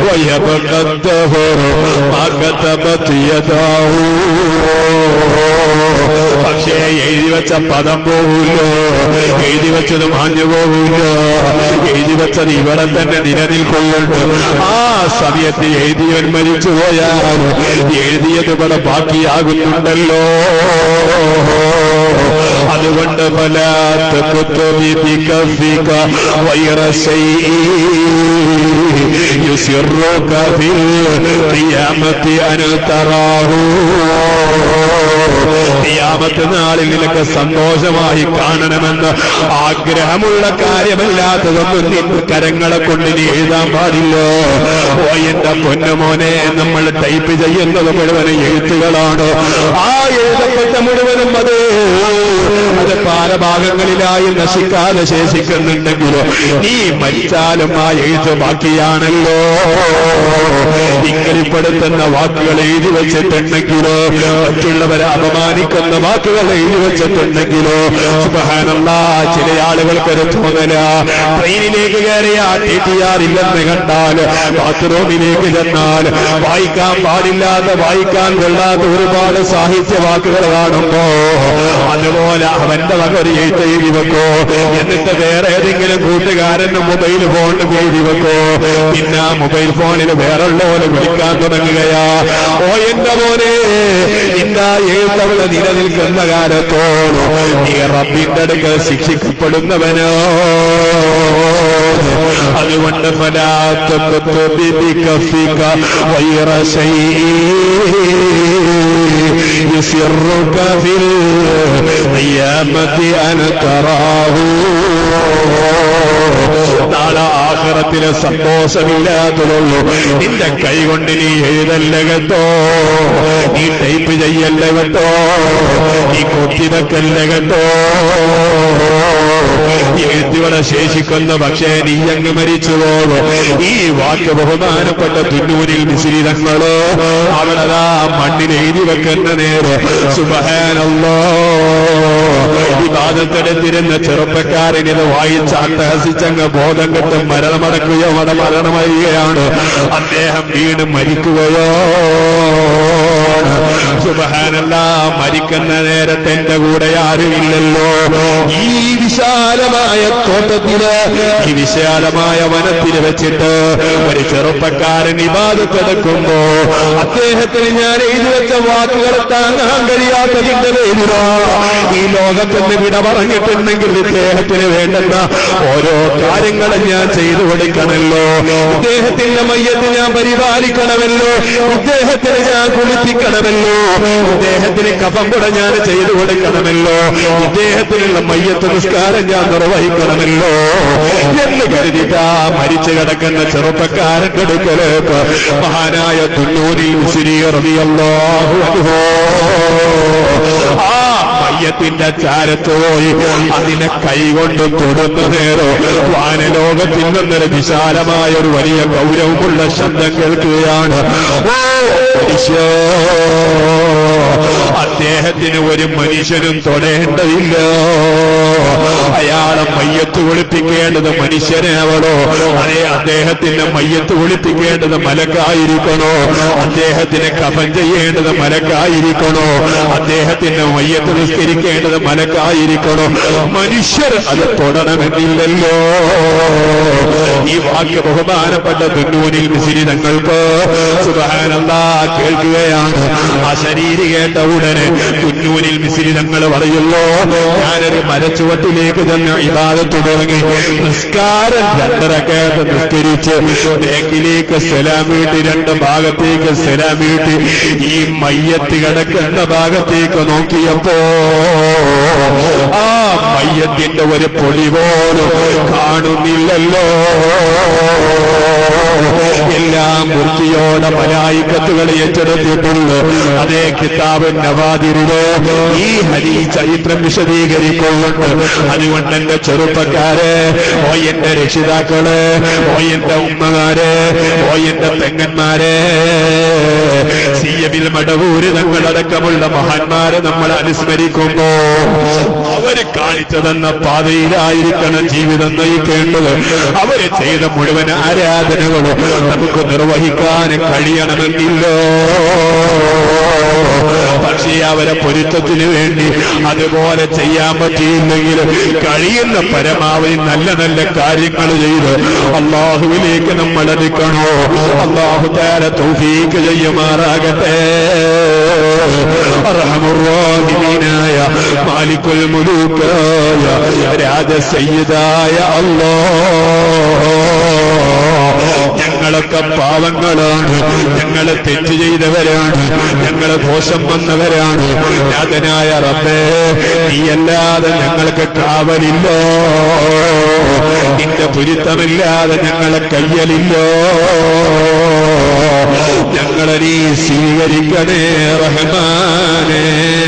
പക്ഷേ എഴുതി വെച്ച പദം പോവില്ലോ എഴുതി വെച്ചത് മാഞ്ഞു പോവില്ലോ എഴുതി വെച്ചത് ഇവിടെ തന്നെ നിലനിൽക്കുന്നുണ്ട് ആ സമയത്ത് എഴുതിയവൻ മരിച്ചു പോയാൽ എഴുതിയത് ഇവിടെ ബാക്കിയാകുന്നുണ്ടല്ലോ അതുകൊണ്ട് ഫലാത്ത കുത്തുബിക വൈറ يسرك في القيامة أن تراه ിയാമത്ത് നാളിൽ നിനക്ക് സന്തോഷമായി കാണണമെന്ന് ആഗ്രഹമുള്ള കാര്യമല്ലാത്തതൊന്നും നിന്റെ കരങ്ങളെ കൊണ്ട് നീ എഴുതാൻ പാടില്ലോ ഓ എന്റെ പൊന്നുമോനെ നമ്മൾ ടൈപ്പ് ചെയ്യുന്നത് മുഴുവനും എഴുത്തുകളാണ് ആ എഴുതപ്പെട്ട മുഴുവനും അത് അത് പല ഭാഗങ്ങളിലായി നശിക്കാതെ ശേഷിക്കുന്നുണ്ടെങ്കിലോ നീ മരിച്ചാലും ആ എഴുത്ത് ബാക്കിയാണല്ലോ ഇങ്ങനെപ്പെടുത്തുന്ന വാക്കുകൾ എഴുതി വെച്ചിട്ടുണ്ടെങ്കിലോ മറ്റുള്ളവരെ അപമാനിക്കുന്ന വാക്കുകൾ എഴുതി വെച്ചിട്ടുണ്ടെങ്കിലോ സുബഹാനല്ല ചില ആളുകൾക്ക് ഒരു തോന്നല ട്രെയിനിലേക്ക് കയറിയ ടി ടി ആർ ഇല്ലെന്ന് കണ്ടാൽ ബാത്റൂമിലേക്ക് ചെന്നാൽ വായിക്കാൻ പാടില്ലാത്ത വായിക്കാൻ കൊള്ളാത്ത ഒരുപാട് സാഹിത്യ വാക്കുകൾ കാണുമ്പോ അതുപോലെ അവന്റെ വക ഒരു എഴുത്ത് എഴുതി വെക്കോ എന്നിട്ട് വേറെ ഏതെങ്കിലും കൂട്ടുകാരന്റെ മൊബൈൽ ഫോണിൽ എഴുതി വെക്കോ പിന്നെ ആ മൊബൈൽ ഫോണിൽ വേറുള്ളവരെ വിളിക്കാൻ തുടങ്ങുകയാ ഓ എന്റെ മോനെ ഇന്നാ എഴുത്തവള് നിലനിൽക്കുന്ന കാലത്തോളം നീ റബ്ബിന്റെ അടുക്കൽ ശിക്ഷിക്കപ്പെടുന്നവനോ അതുകൊണ്ട് يسرك في القيامة أن تراه നാളെ ആഹ്റത്തിലെ സന്തോഷമില്ലാത്തതുള്ളൂ നിന്റെ കൈ കൊണ്ട് നീ എഴുതല്ല കേട്ടോ നീ ടൈപ്പ് ചെയ്യല്ല കേട്ടോ നീ കൊത്തിവെക്കല്ല കേട്ടോ എഴുത്തുകളെ ശേഷിക്കുന്ന പക്ഷേ നീ അങ്ങ് മരിച്ചു പോകും ഈ വാക്ക് ബഹുമാനപ്പെട്ട തുന്നൂരിൽ മിശ്രിതങ്ങളോ അവളതാ മണ്ണിൽ എഴുതി വെക്കുന്ന നേരം സുബഹാനല്ലോ ഈ ബാധത്തെടുത്തിരുന്ന ചെറുപ്പക്കാരൻ ഇത് വായിച്ച് അട്ടഹസിച്ചങ്ങ് ബോധം കെട്ടും മരണമടക്കുകയോ അവിടെ മരണമറിയുകയാണ് അദ്ദേഹം വീണ് മരിക്കുകയോ സുബഹാനല്ല മരിക്കുന്ന നേരത്തെ എന്റെ കൂടെ ആരുമില്ലല്ലോ ഈ വിശ്വ വിശാലമായ തോട്ടത്തില് ഈ വിശാലമായ വനത്തിൽ വെച്ചിട്ട് ഒരു ചെറുപ്പക്കാരൻ ഇബാദത്തെടുക്കുമ്പോ അദ്ദേഹത്തിന് ഞാൻ എഴുതി വെച്ച വാക്കുകൾ താങ്ങാൻ കഴിയാത്തതിന്റെ പേരിലോ ഈ ലോകത്തിന് വിട പറഞ്ഞിട്ടുണ്ടെങ്കിൽ ഇദ്ദേഹത്തിന് വേണ്ടുന്ന ഓരോ കാര്യങ്ങളും ഞാൻ ചെയ്തു കൊടുക്കണമല്ലോ ഇദ്ദേഹത്തിന്റെ മയ്യത്ത് ഞാൻ പരിപാലിക്കണമല്ലോ ഇദ്ദേഹത്തിന് ഞാൻ കുളിപ്പിക്കണമല്ലോ ഇദ്ദേഹത്തിന് കഫം കൂടെ ഞാൻ ചെയ്തു കൊടുക്കണമല്ലോ ഇദ്ദേഹത്തിനുള്ള മയ്യത്ത് നിസ്കാരം ഞാൻ നിർവഹിക്കണമല്ലോ എന്ന് കരുതിട്ടാ മരിച്ചു കിടക്കുന്ന ചെറുപ്പക്കാരന്റെ അടുക്കലേക്ക് മഹാനായ തുന്നൂരിൽ റളിയല്ലാഹു അൻഹു ആ മയ്യത്തിന്റെ ചാരത്ത് പോയി അതിനെ കൈകൊണ്ട് തൊടുന്ന നേരോ വാനലോകത്തിൽ നിന്നൊരു വിശാലമായ ഒരു വലിയ ഗൗരവമുള്ള ശബ്ദം കേൾക്കുകയാണ് ഓ മനുഷ്യ അദ്ദേഹത്തിന് ഒരു മനുഷ്യനും തൊടേണ്ടതില്ല അയാളെ മയ്യത്ത് ഒളിപ്പിക്കേണ്ടത് മനുഷ്യനാവണോ അതെ അദ്ദേഹത്തിന്റെ മയ്യത്ത് ഒളിപ്പിക്കേണ്ടത് മലക്കായിരിക്കണോ അദ്ദേഹത്തിന് കഫൻ ചെയ്യേണ്ടത് മലക്കായിരിക്കണോ അദ്ദേഹത്തിന്റെ മയ്യത്ത് നിസ്കരിക്കേണ്ടത് മലക്കായിരിക്കണോ മനുഷ്യർ അത് തൊടണമെന്നില്ലല്ലോ ഈ വാക്യ ബഹുമാനപ്പെട്ട തുന്നൂരിൽ മിസിരി തങ്ങൾക്ക് സുബാനന്ദ കേൾക്കുകയാണ് ആ ശരീരി കേട്ട ഉടനെ തുന്നൂരിൽ മിസിരി തങ്ങൾ പറയുള്ളൂ ഞാനൊരു മരച്ചുവട്ടിലേക്ക് തന്നെ ഇബാദത്ത് തുടങ്ങി നിസ്കാരം രണ്ടരക്കേട്ട് നിസ്കരിച്ച് ബേക്കിലേക്ക് സെലാം വീട്ടി രണ്ട് ഭാഗത്തേക്ക് സെലാം വീട്ടി ഈ മയ്യത്ത് കിടക്കുന്ന ഭാഗത്തേക്ക് നോക്കിയപ്പോ ആ മയ്യത്തിന്റെ ഒരു പൊടി പോലും കാണുന്നില്ലല്ലോ എല്ലാം വൃത്തിയോടെ മലായിക്കത്തുകൾ ഏറ്റെടുത്തിട്ടുണ്ട് അതേ കിതാബ് നവാതിരില് ഈ ഹരി ചരിത്രം വിശദീകരിക്കുന്നുണ്ട് അതുകൊണ്ട് എന്റെ ചെറുപ്പക്കാരെ ഓ എന്റെ രക്ഷിതാക്കള് ഓ എന്റെ ഉമ്മമാര് ഓ എന്റെ പെങ്ങന്മാരെ സിയബിൽ മടവൂര് തങ്ങളടക്കമുള്ള മഹാന്മാരെ നമ്മൾ അനുസ്മരിക്കുമ്പോ അവര് കാണിച്ചതെന്ന പാതയിലായിരിക്കണം ജീവിതം നയിക്കേണ്ടത് അവര് ചെയ്ത മുഴുവൻ ആരാധനകളും നമുക്ക് നിർവഹിക്കാൻ കഴിയണമെന്നില്ലോ പക്ഷേ അവരെ പൊരുത്തത്തിന് വേണ്ടി അതുപോലെ ചെയ്യാൻ പറ്റിയില്ലെങ്കിൽ കഴിയുന്ന പരമാവധി നല്ല നല്ല കാര്യങ്ങൾ ചെയ്ത് അള്ളാഹുവിലേക്ക് നമ്മൾ അടുക്കണോ അള്ളാഹു താര തൗഫീക്ക് ചെയ്യുമാറാകട്ടെ അർഹമുറാഹിമീനായ മാലിക്കുൽ മുലൂക്കായ രാജസയ്യിദായ അല്ലാ ഞങ്ങളൊക്കെ പാവങ്ങളാണ് ഞങ്ങള് തെറ്റ് ചെയ്തവരാണ് ഞങ്ങള് ദോഷം വന്നവരാണ് യാതനായ റബ്ബേ നീയല്ലാതെ ഞങ്ങൾക്ക് കാവലില്ലോ നിന്റെ പുരുത്തമില്ലാതെ ഞങ്ങളെ കയ്യലില്ലോ ഞങ്ങളെ നീ സ്വീകരിക്കണേ റഹ്മാനേ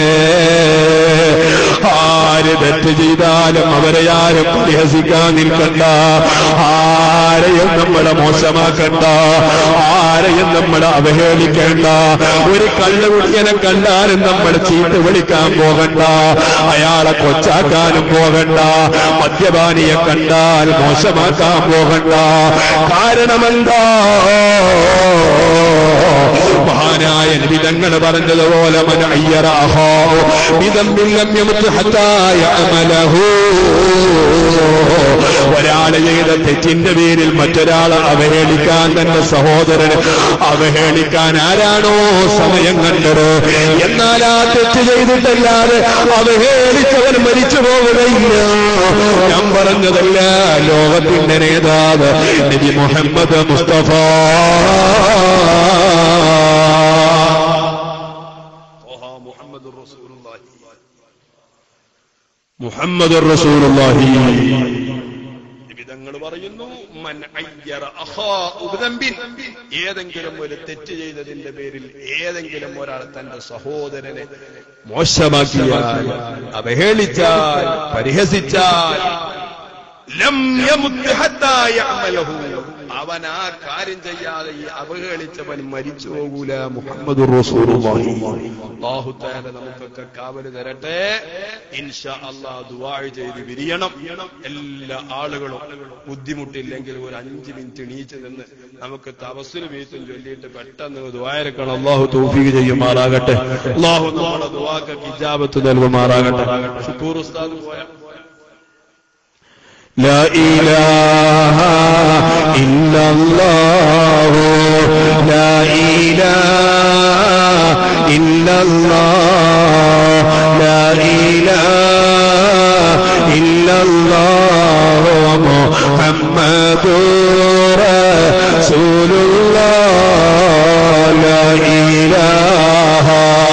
ആര് തെറ്റ് ചെയ്താലും അവരെ ആരും പരിഹസിക്കാൻ നിൽക്കണ്ട ആരെയും നമ്മളെ മോശമാക്കണ്ട ആരെയും നമ്മളെ അവഹേളിക്കേണ്ട ഒരു കള്ളുകുടിയനെ കണ്ടാലും നമ്മൾ ചീട്ട് വിളിക്കാൻ പോകണ്ട അയാളെ കൊച്ചാക്കാനും പോകണ്ട മദ്യപാനിയെ കണ്ടാൽ മോശമാക്കാൻ പോകണ്ട കാരണമെന്താ മഹാനായ നിബിതങ്ങൾ പറഞ്ഞതുപോലെ മന അയ്യറാഹോ വിതമ്പില്ലം യമുത്ത് ഹത്തായ അമലഹൂ ഒരാളെ ചെയ്ത തെറ്റിന്റെ പേരിൽ മറ്റൊരാളെ അവഹേളിക്കാൻ തന്റെ സഹോദരന് അവഹേളിക്കാൻ ആരാണോ സമയം കണ്ടത് എന്നാൽ ആ തെറ്റ് ചെയ്തിട്ടല്ലാതെ അവഹേളിച്ചവൻ മരിച്ചു പോവുകയില്ല ഞാൻ പറഞ്ഞതല്ല ലോകത്തിന്റെ നേതാവ് നബി മുഹമ്മദ് മുസ്തഫ മുഹമ്മദ് റസൂലുള്ളാഹി വിധങ്ങൾ പറയുന്നു മൻ അയ്യറ അഖാ ഉബ്ദംബിൻ ഏതെങ്കിലും ഒരു തെറ്റ് ചെയ്തതിന്റെ പേരിൽ ഏതെങ്കിലും ഒരാൾ തന്റെ സഹോദരനെ മോശമാക്കിയാൽ അവഹേളിച്ചാൽ പരിഹസിച്ചാൽ ലം യമുത്ത് ഹത്താ യഅമലഹു അവൻ ആ കാര്യം ചെയ്യാതെ ഈ അവഹേളിച്ചവൻ മരിച്ചു പോകൂല മുഹമ്മദ് അള്ളാഹു തആല നമുക്കൊക്കെ കാവല് തരട്ടെ ഇൻഷാ അല്ലാഹ് ദുആ ചെയ്ത് വിരിയണം എല്ലാ ആളുകളും ബുദ്ധിമുട്ടില്ലെങ്കിൽ ഒരു അഞ്ച് മിനിറ്റ് എണീച്ച് നിന്ന് നമുക്ക് തപസ്സിന് വീത്തും ചൊല്ലിയിട്ട് പെട്ടെന്ന് ദ്വാരക്കണം അള്ളാഹു തൗഫീഖ് ചെയ്യുമാറാകട്ടെ അള്ളാഹു നമ്മളെ ദുആക്ക് ഇജാബത്ത് നൽകുമാറാകട്ടെ ഷുക്കൂർ ഉസ്താദ് പോയ لا إله إلا الله لا إله إلا الله لا إله إلا الله محمد رسول الله لا إله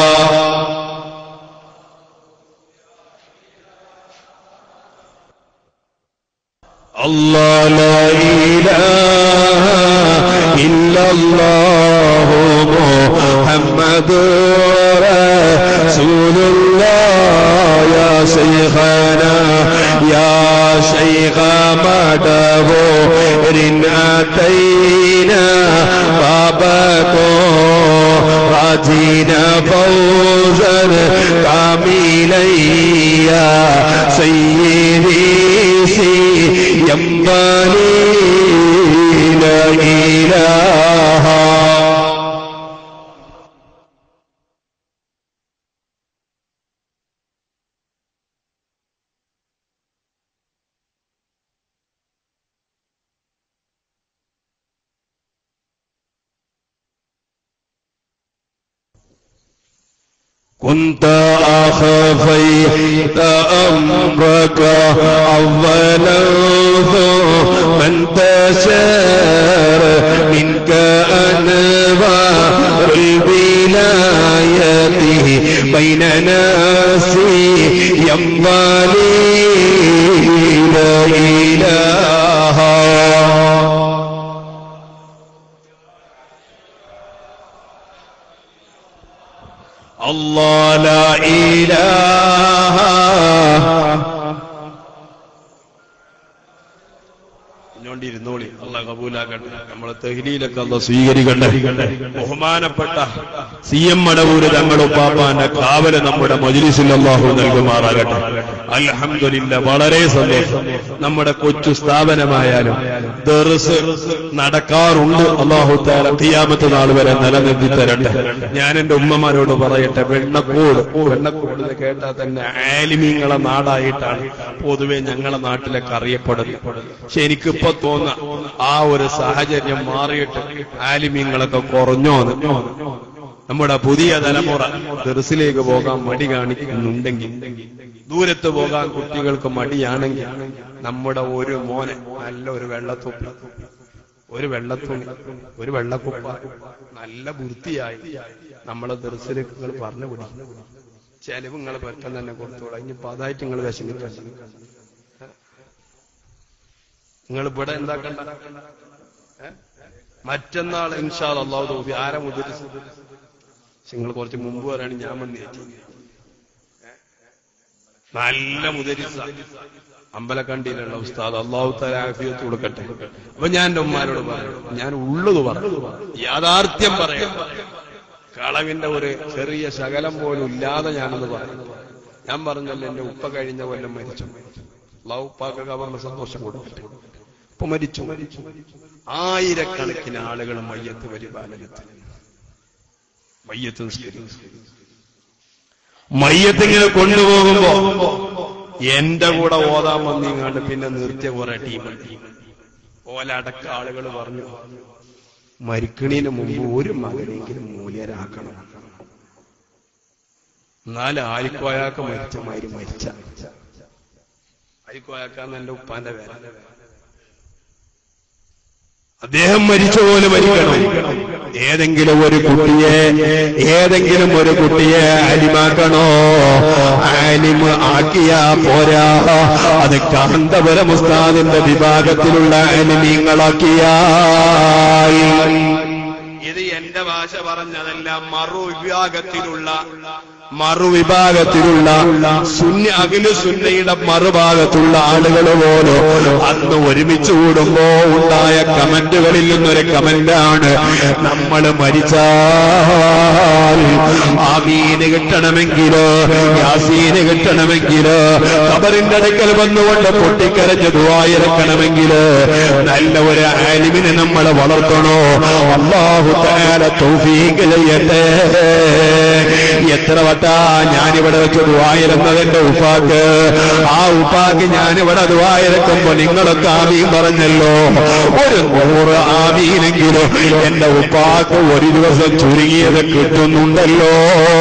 الله لا إله إلا الله محمد رسول الله يا شيخنا يا شيخ مدبور أتينا بابكم راجينا فوزا كاملا يا سيدي ينبغي لا إله كنت أخفيت أمرك أولا ثم انتشر منك أنوار الولاية بين ناس ينبغي لا إله الله لا إله ഇരുന്നോളി അല്ല കബൂലാക്കട്ടെ നമ്മളെ തെഹ്ലിയിലൊക്കെ അല്ല സ്വീകരിക്കട്ടെ ബഹുമാനപ്പെട്ട സി എം മടവൂര് തങ്ങളുപ്പാപ്പാന്റെ കാവല് നമ്മുടെ മജ്ലിസിൽ അള്ളാഹു നൽകുമാറാകട്ടെ അൽഹംദുലില്ല വളരെ സന്തോഷം നമ്മുടെ കൊച്ചു സ്ഥാപനമായാലും ദർസ് നടക്കാറുണ്ട് അള്ളാഹു താല ഖിയാമത്ത് നാൾ വരെ നിലനിർത്തി തരട്ടെ ഞാൻ എന്റെ ഉമ്മമാരോട് പറയട്ടെ വെണ്ണക്കോട് വെണ്ണക്കോട് എന്ന് കേട്ടാൽ തന്നെ ആലിമീങ്ങളെ നാടായിട്ടാണ് പൊതുവെ ഞങ്ങളെ നാട്ടിലൊക്കെ അറിയപ്പെടുന്നത് പക്ഷെ എനിക്കിപ്പോ തോന്നുന്ന ആ ഒരു സാഹചര്യം മാറിയിട്ട് ആലിമീങ്ങളൊക്കെ കുറഞ്ഞോ എന്ന് നമ്മുടെ പുതിയ തലമുറ ദർസിലേക്ക് പോകാൻ മടി കാണിക്കുന്നുണ്ടെങ്കിൽ ദൂരത്ത് പോകാൻ കുട്ടികൾക്ക് മടിയാണെങ്കിൽ നമ്മുടെ ഒരു മോനെ നല്ല ഒരു വെള്ളത്തൊപ്പി ഒരു വെള്ളത്തുണി ഒരു വെള്ളക്കുപ്പ നല്ല വൃത്തിയായി നമ്മളെ ദർസിലേക്ക് നിങ്ങൾ പറഞ്ഞു വിടാം ചെലവ് നിങ്ങൾ പെട്ടെന്ന് തന്നെ കൊടുത്തോളാം ഇനിയിപ്പോ അതായിട്ട് നിങ്ങൾ വിഷമിക്കണ്ട നിങ്ങൾ ഇവിടെ എന്താക്കണ്ട ഏ? മറ്റന്നാൾ ഇൻഷാ അള്ളാഹു തോഫി ആരെ മുതിർ നിങ്ങൾ കുറച്ച് മുമ്പ് വരാണെങ്കിൽ ഞാൻ വന്നേറ്റി നല്ല മുതരിസ അമ്പലക്കണ്ടിയിലുള്ള ഉസ്താദ് അള്ളാഹു തലാഫിയത്ത് കൊടുക്കട്ടെ അപ്പൊ ഞാൻ എന്റെ ഉമ്മാരോട് പറയും ഞാൻ ഉള്ളത് പറഞ്ഞു യാഥാർത്ഥ്യം പറയാം കളവിന്റെ ഒരു ചെറിയ ശകലം പോലും ഇല്ലാതെ ഞാനൊന്ന് പറഞ്ഞു ഞാൻ പറഞ്ഞല്ലോ എന്റെ ഉപ്പ കഴിഞ്ഞ കൊല്ലം മരിച്ചു അള്ളാഹു ഉപ്പാക്ക് കവറിന് സന്തോഷം കൊടുക്കട്ടെ ഇപ്പൊ മരിച്ചു ആയിരക്കണക്കിന് ആളുകൾ മയ്യത്ത് പരിപാലനത്തിന് മയ്യത്ത് നിസ്കരിക്കും മയ്യത്തിങ്ങനെ കൊണ്ടുപോകുമ്പോ എന്റെ കൂടെ ഓതാൻ വന്നിങ്ങാണ്ട് പിന്നെ നിർത്തിയ കുറെ ടീമുണ്ട് ഓലടക്ക ആളുകൾ പറഞ്ഞു മരിക്കണീന് മുമ്പ് ഒരു മകനെങ്കിലും മൂല്യരാക്കണം എന്നാലും ആരിക്കോയാക്ക മരിച്ച മാതിരി മരിച്ച ആരിക്കോയാക്കാന്ന് എന്റെ ഉപ്പാന്റെ പേര അദ്ദേഹം മരിച്ച പോലെ മരിക്കണം ഏതെങ്കിലും ഒരു കുട്ടിയെ ഏതെങ്കിലും ഒരു കുട്ടിയെ അലിമാക്കണോ ആലിമ് ആക്കിയാ പോരാ അത് കാന്തപുരം ഉസ്താദിന്റെ വിഭാഗത്തിലുള്ള അലിമീങ്ങളാക്കിയാൽ ഇത് എന്റെ ഭാഷ പറഞ്ഞതല്ല മറു വിഭാഗത്തിലുള്ള മറുവിഭാഗത്തിലുള്ള സുന്നി അഖില സുന്നയുടെ മറുഭാഗത്തുള്ള ആളുകൾ പോലും അന്ന് ഒരുമിച്ച് കൂടുമ്പോ ഉണ്ടായ കമന്റുകളിൽ നിന്നൊരു കമന്റാണ് നമ്മൾ മരിച്ചാൽ ആമീന് കിട്ടണമെങ്കിലോ യാസീന് കിട്ടണമെങ്കിലോ കബറിന്റെ അടുക്കൽ വന്നുകൊണ്ട് പൊട്ടിക്കരഞ്ഞ് ദുവായിരക്കണമെങ്കില് നല്ല ഒരു ആലിമിനെ നമ്മൾ വളർത്തണോ അള്ളാഹു താല തൗഫീഖ് ചെയ്യട്ടെ എത്ര പ്രിയപ്പെട്ട ഞാനിവിടെ വെച്ച് ദുവായിരന്നത് എന്റെ ഉപ്പാക്ക് ആ ഉപ്പാക്ക് ഞാനിവിടെ ദുവായിരക്കുമ്പോ നിങ്ങളൊക്കെ ആമീൻ പറഞ്ഞല്ലോ ഒരു നൂറ് ആമീനെങ്കിലും എന്റെ ഉപ്പാക്ക് ഒരു ദിവസം ചുരുങ്ങിയത് കിട്ടുന്നുണ്ടല്ലോ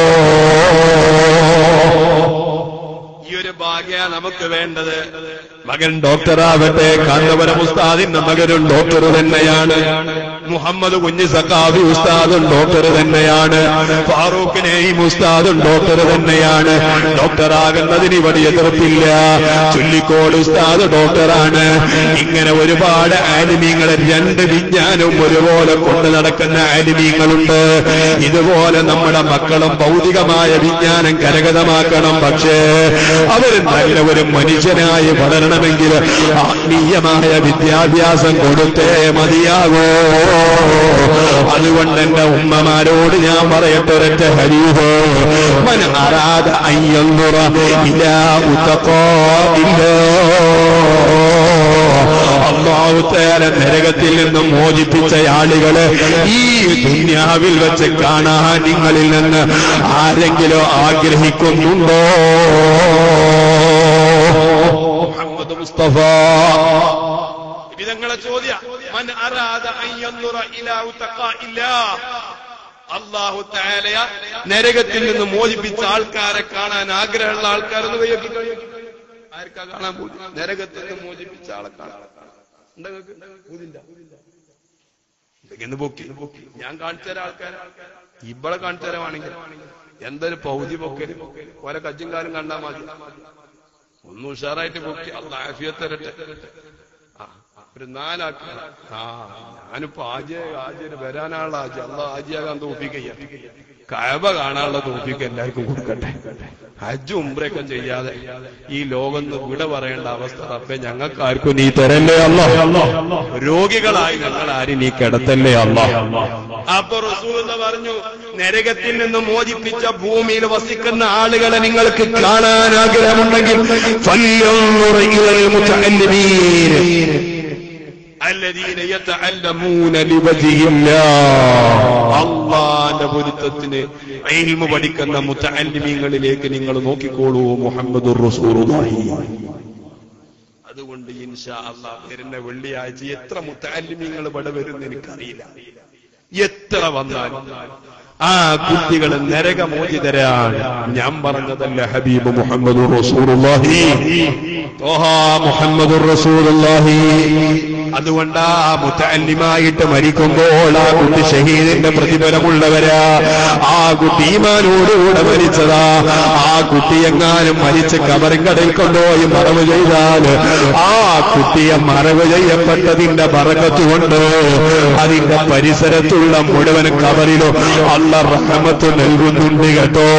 ഈ ഒരു ഭാഗ്യ നമുക്ക് വേണ്ടത് മകൻ ഡോക്ടറാവട്ടെ കാന്തപുരം ഉസ്താദിന്റെ മകനും ഡോക്ടർ തന്നെയാണ് മുഹമ്മദ് കുഞ്ഞി സക്കാഫി ഉസ്താദും ഡോക്ടർ തന്നെയാണ് ഫാറൂഖ് നെയ്യും ഉസ്താദും ഡോക്ടർ തന്നെയാണ് ഡോക്ടറാകുന്നതിന് ഇവിടെ എതിർപ്പില്ല ചുല്ലിക്കോട് ഉസ്താദ് ഡോക്ടറാണ് ഇങ്ങനെ ഒരുപാട് ആലിമീങ്ങളെ രണ്ട് വിജ്ഞാനവും ഒരുപോലെ കൊണ്ടു നടക്കുന്ന ആലിമീങ്ങളുണ്ട് ഇതുപോലെ നമ്മുടെ മക്കളും ഭൗതികമായ വിജ്ഞാനം കരഗതമാക്കണം പക്ഷേ അവർ നല്ല ഒരു മനുഷ്യനായി വളരണമെങ്കിൽ ആത്മീയമായ വിദ്യാഭ്യാസം കൊടുത്തേ മതിയാകോ അതുകൊണ്ട് എന്റെ ഉമ്മമാരോട് ഞാൻ പറയട്ടെ ഒരൊറ്റ ഹരീഹോ മൻ അറാദ അയ്യുറ ഇലാ ഉത്തഖോ ഇല്ലാ അള്ളാഹുത്തേല നരകത്തിൽ നിന്നും മോചിപ്പിച്ച ആളുകള് ഈ ദുന്യാവിൽ വെച്ച് കാണാൻ നിങ്ങളിൽ നിന്ന് ആരെങ്കിലും ആഗ്രഹിക്കുന്നുണ്ടോ മുഹമ്മദ് മുസ്തഫ വിധങ്ങളെ ചോദ്യ മൻ അറാദ അൻ യൻദുറ ഇലാ ഉത്തഖാഇല്ലാ അല്ലാഹു തആല നരകത്തിൽ നിന്ന് മോചിപ്പിച്ച ആൾക്കാരെ കാണാൻ ആഗ്രഹമുള്ള ആൾക്കാരെന്ന് വയ്യൊക്കെ ആർക്കാ കാണാൻ പൂതി നരകത്തിൽ നിന്ന് മോചിപ്പിച്ച ആളെ കാണാൻ ഉണ്ടോ നിങ്ങൾക്ക്? പൂതിണ്ടോ? ഇന്ന് പൊക്കി ഞാൻ കാണിച്ചു തരാം ആൾക്കാരെ ഇവിടെ കാണിച്ചു തരാമാണെങ്കിൽ എന്തൊരു പൗതി പൊക്കല് ഓരോ കജ്ജും കാലും കണ്ടാൽ മതി ഒന്ന് ഉഷാറായിട്ട് പൊക്കി അത് ആഫിയത്ത് തരട്ടെ ആ, ഒരു നാലാക്ക് ആ ഞാനിപ്പോ ആദ്യ ആദ്യം വരാനുള്ള ആദ്യം അല്ല ആദ്യാകാൻ തോപ്പിക്കയ്യ കഴവ കാണാനുള്ള തോപ്പിക്ക എല്ലാവർക്കും കൊടുക്കട്ടെ ഹജ്ജ് ഉംറയൊക്കെ ചെയ്യാതെ ഈ ലോകം നിന്ന് വിട പറയേണ്ട അവസ്ഥ റബ്ബെ ഞങ്ങൾക്ക് ആർക്കും നീ തരല്ലേ അല്ലോ രോഗികളായി ഞങ്ങൾ ആരും നീ കിടത്തല്ലേ അല്ലോ അപ്പൊ റസൂൽ പറഞ്ഞു നരകത്തിൽ നിന്ന് മോചിപ്പിച്ച ഭൂമിയിൽ വസിക്കുന്ന ആളുകളെ നിങ്ങൾക്ക് കാണാൻ ആഗ്രഹമുണ്ടെങ്കിൽ فلينظر إلى المتعلمين الذين يتعلمون لوجه الله അള്ളാന്റെ പൊരുത്തത്തിന് ഇൽമു പഠിക്കുന്ന മുത്തല്ലിമീങ്ങളിലേക്ക് നിങ്ങൾ നോക്കിക്കോളൂ മുഹമ്മദ് റസൂലുള്ളാഹി അതുകൊണ്ട് ഇൻഷാ അള്ളാ വരുന്ന വെള്ളിയാഴ്ച എത്ര മുത്തല്ലിമീങ്ങൾ ഇവിടെ വരുന്ന എനിക്കറിയില്ല എത്ര വന്നാലും ആ കുട്ടികൾ നരകമോചിതരാണ് ഞാൻ പറഞ്ഞതല്ല ഹബീബ് മുഹമ്മദ് റസൂലുള്ളാഹി طه محمد رسول الله അതുകൊണ്ട് ആ മുത്തല്ലിമായിട്ട് മരിക്കുമ്പോൾ ആ കുട്ടി ഷഹീദിന്റെ പ്രതിഫലമുള്ളവരാ ആ കുട്ടി ഈമാനോടുകൂടെ മരിച്ചതാ ആ കുട്ടി എങ്ങാനും മരിച്ച് കബറിങ്കടയിൽ കൊണ്ടുപോയി മറവ് ചെയ്താൽ ആ കുട്ടിയെ മറവ് ചെയ്യപ്പെട്ടതിന്റെ പറക്കത്തുകൊണ്ട് അതിന്റെ പരിസരത്തുള്ള മുഴുവൻ കബറിലും അല്ല റഹമത്ത് നൽകുന്നുണ്ട് കേട്ടോ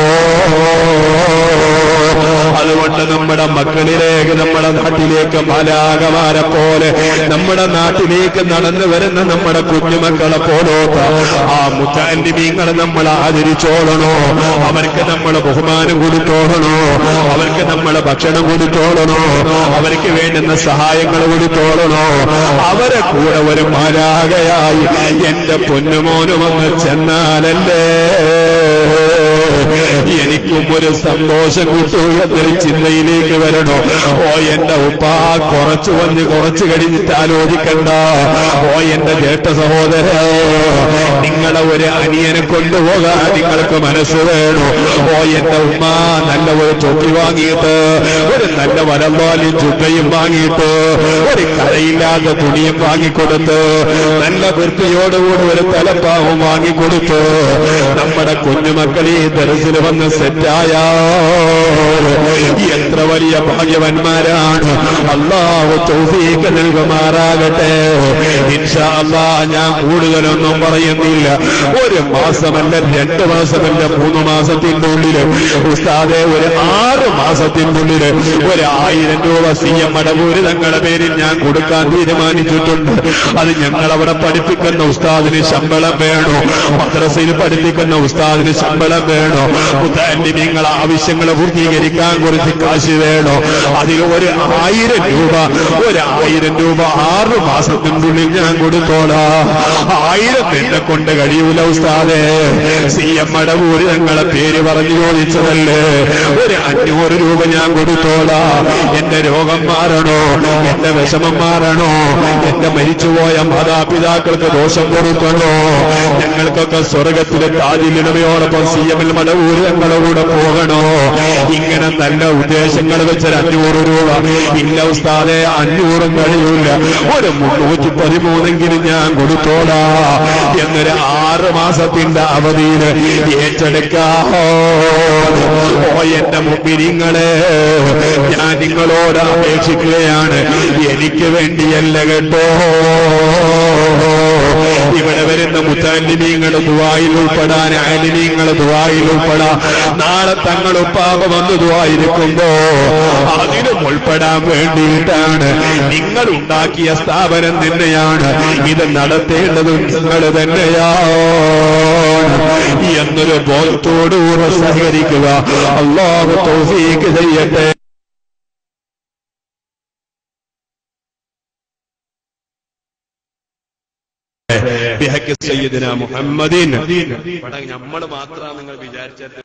അതുകൊണ്ട് നമ്മുടെ മക്കളിലേക്ക് നമ്മുടെ നാട്ടിലേക്ക് മലാകമാരെ പോലെ നമ്മുടെ നാട്ടിലേക്ക് നടന്നു വരുന്ന നമ്മുടെ കുഞ്ഞുമക്കളെ പോലോത്ത ആ മുത്താൻഡിമീങ്ങളെ നമ്മൾ ആദരിച്ചോളണോ അവർക്ക് നമ്മൾ ബഹുമാനം കൊടുത്തോളണോ അവർക്ക് നമ്മൾ ഭക്ഷണം കൊടുത്തോളണോ അവർക്ക് വേണ്ടുന്ന സഹായങ്ങൾ കൊടുത്തോളണോ അവരെ കൂടെ ഒരു മാലാകയായി എന്റെ പൊന്നുമോനും അങ്ങ് ചെന്നാലല്ലേ എനിക്കും ഒരു സന്തോഷം കിട്ടൂ എന്നൊരു ചിന്തയിലേക്ക് വരണോ ഓ എന്റെ ഉപ്പ കുറച്ചു വന്ന് കുറച്ചു കഴിഞ്ഞിട്ട് ആലോചിക്കണ്ട ഓ എന്റെ ജേഷ്ഠ സഹോദര നിങ്ങളെ ഒരു അനിയനെ കൊണ്ടുപോകാൻ നിങ്ങൾക്ക് മനസ്സ് വേണോ ഓ എന്റെ ഉമ്മ നല്ല ഒരു തൊപ്പി വാങ്ങിയിട്ട് ഒരു നല്ല വലമ്പാലും ചുക്കയും വാങ്ങിയിട്ട് ഒരു കരയില്ലാത്ത തുണിയും വാങ്ങിക്കൊടുത്ത് നല്ല വൃത്തിയോടുകൂടി ഒരു തലപ്പാവും വാങ്ങിക്കൊടുത്ത് നമ്മുടെ കുഞ്ഞുമക്കൾ ഈ ദർശന വന്ന് സെറ്റായ എത്ര വലിയ ഭാഗ്യവന്മാരാണ് അള്ളാഹു തൗഫീക്ക് നൽകുമാറാകട്ടെ ഇൻഷാ അല്ലാ ഞാൻ കൂടുതലൊന്നും പറയുന്നില്ല ഒരു മാസമല്ല രണ്ട് മാസമല്ല മൂന്ന് മാസത്തിന്റെ ഉള്ളില് ഉസ്താദെ ഒരു ആറ് മാസത്തിന്റെ ഉള്ളില് ഒരു ആയിരം രൂപ സി എം മടവൂര് തങ്ങളുടെ പേരിൽ ഞാൻ കൊടുക്കാൻ തീരുമാനിച്ചിട്ടുണ്ട് അത് ഞങ്ങൾ അവിടെ പഠിപ്പിക്കുന്ന ഉസ്താദിന് ശമ്പളം വേണോ മദ്രസയിൽ പഠിപ്പിക്കുന്ന ഉസ്താദിന് ശമ്പളം വേണോ വേണോ മുത്തല്ലിമീങ്ങളെ ആവശ്യങ്ങൾ പൂർത്തീകരിക്കാൻ കുറച്ച് കാശ് വേണോ അതിൽ ഒരു ആയിരം രൂപ ഒരു ആയിരം രൂപ ആറ് മാസത്തിനുള്ളിൽ ഞാൻ കൊടുത്തോളാം ആയിരം എന്നെ കൊണ്ട് കഴിയൂല ഉസ്താദേ സി എം മടവൂര് ഞങ്ങളെ പേര് പറഞ്ഞു ചോദിച്ചതല്ലേ ഒരു അഞ്ഞൂറ് രൂപ ഞാൻ കൊടുത്തോളാം എന്റെ രോഗം മാറണോ എന്റെ വിഷമം മാറണോ എന്റെ മരിച്ചുപോയ മാതാപിതാക്കൾക്ക് ദോഷം കൊടുക്കണോ ഞങ്ങൾക്കൊക്കെ സ്വർഗത്തിലെ താജിലിടമയോടൊപ്പം സി എമ്മിൽ മടവൂര് ഞങ്ങളുടെ കൂടെ പോകണോ ഇങ്ങനെ നല്ല ഉദ്ദേശങ്ങൾ വെച്ചൊരു അഞ്ഞൂറ് രൂപ ഇല്ല ഉസ്താദെ അഞ്ഞൂറും കഴിയൂല ഒരു മുന്നൂറ്റി പതിമൂന്നെങ്കിലും ഞാൻ കൊടുത്തോളാ എന്നൊരു ആറ് മാസത്തിന്റെ അവധിയിൽ ഏറ്റെടുക്കാഹോ ഓ എന്റെ മുമ്പിരിങ്ങളെ ഞാൻ നിങ്ങളോട് അപേക്ഷിക്കുകയാണ് എനിക്ക് വേണ്ടിയല്ല കേട്ടോ ഇവിടെ വരുന്ന മുത്താലിനീങ്ങൾ ദുവായിൽ ഉൾപ്പെടാൻ ആലിനീങ്ങൾ ദുവായിൽ ഉൾപ്പെടാൻ നാളെ തങ്ങൾ ഉപ്പാപ വന്ന് ദുവായിരിക്കുമ്പോ അതിനും ഉൾപ്പെടാൻ വേണ്ടിയിട്ടാണ് നിങ്ങൾ ഉണ്ടാക്കിയ സ്ഥാപനം തന്നെയാണ് ഇത് നടത്തേണ്ടതും നിങ്ങൾ തന്നെയാണ് എന്നൊരു ബോധത്തോടുകൂടെ സഹകരിക്കുക അള്ളാഹു തൗഫീക്ക് ചെയ്യട്ടെ ബിഹഖി സയ്യിദിന മുഹമ്മദിൻ ഇവിടെ നമ്മൾ മാത്രമാണ് നിങ്ങൾ വിചാരിച്ചത്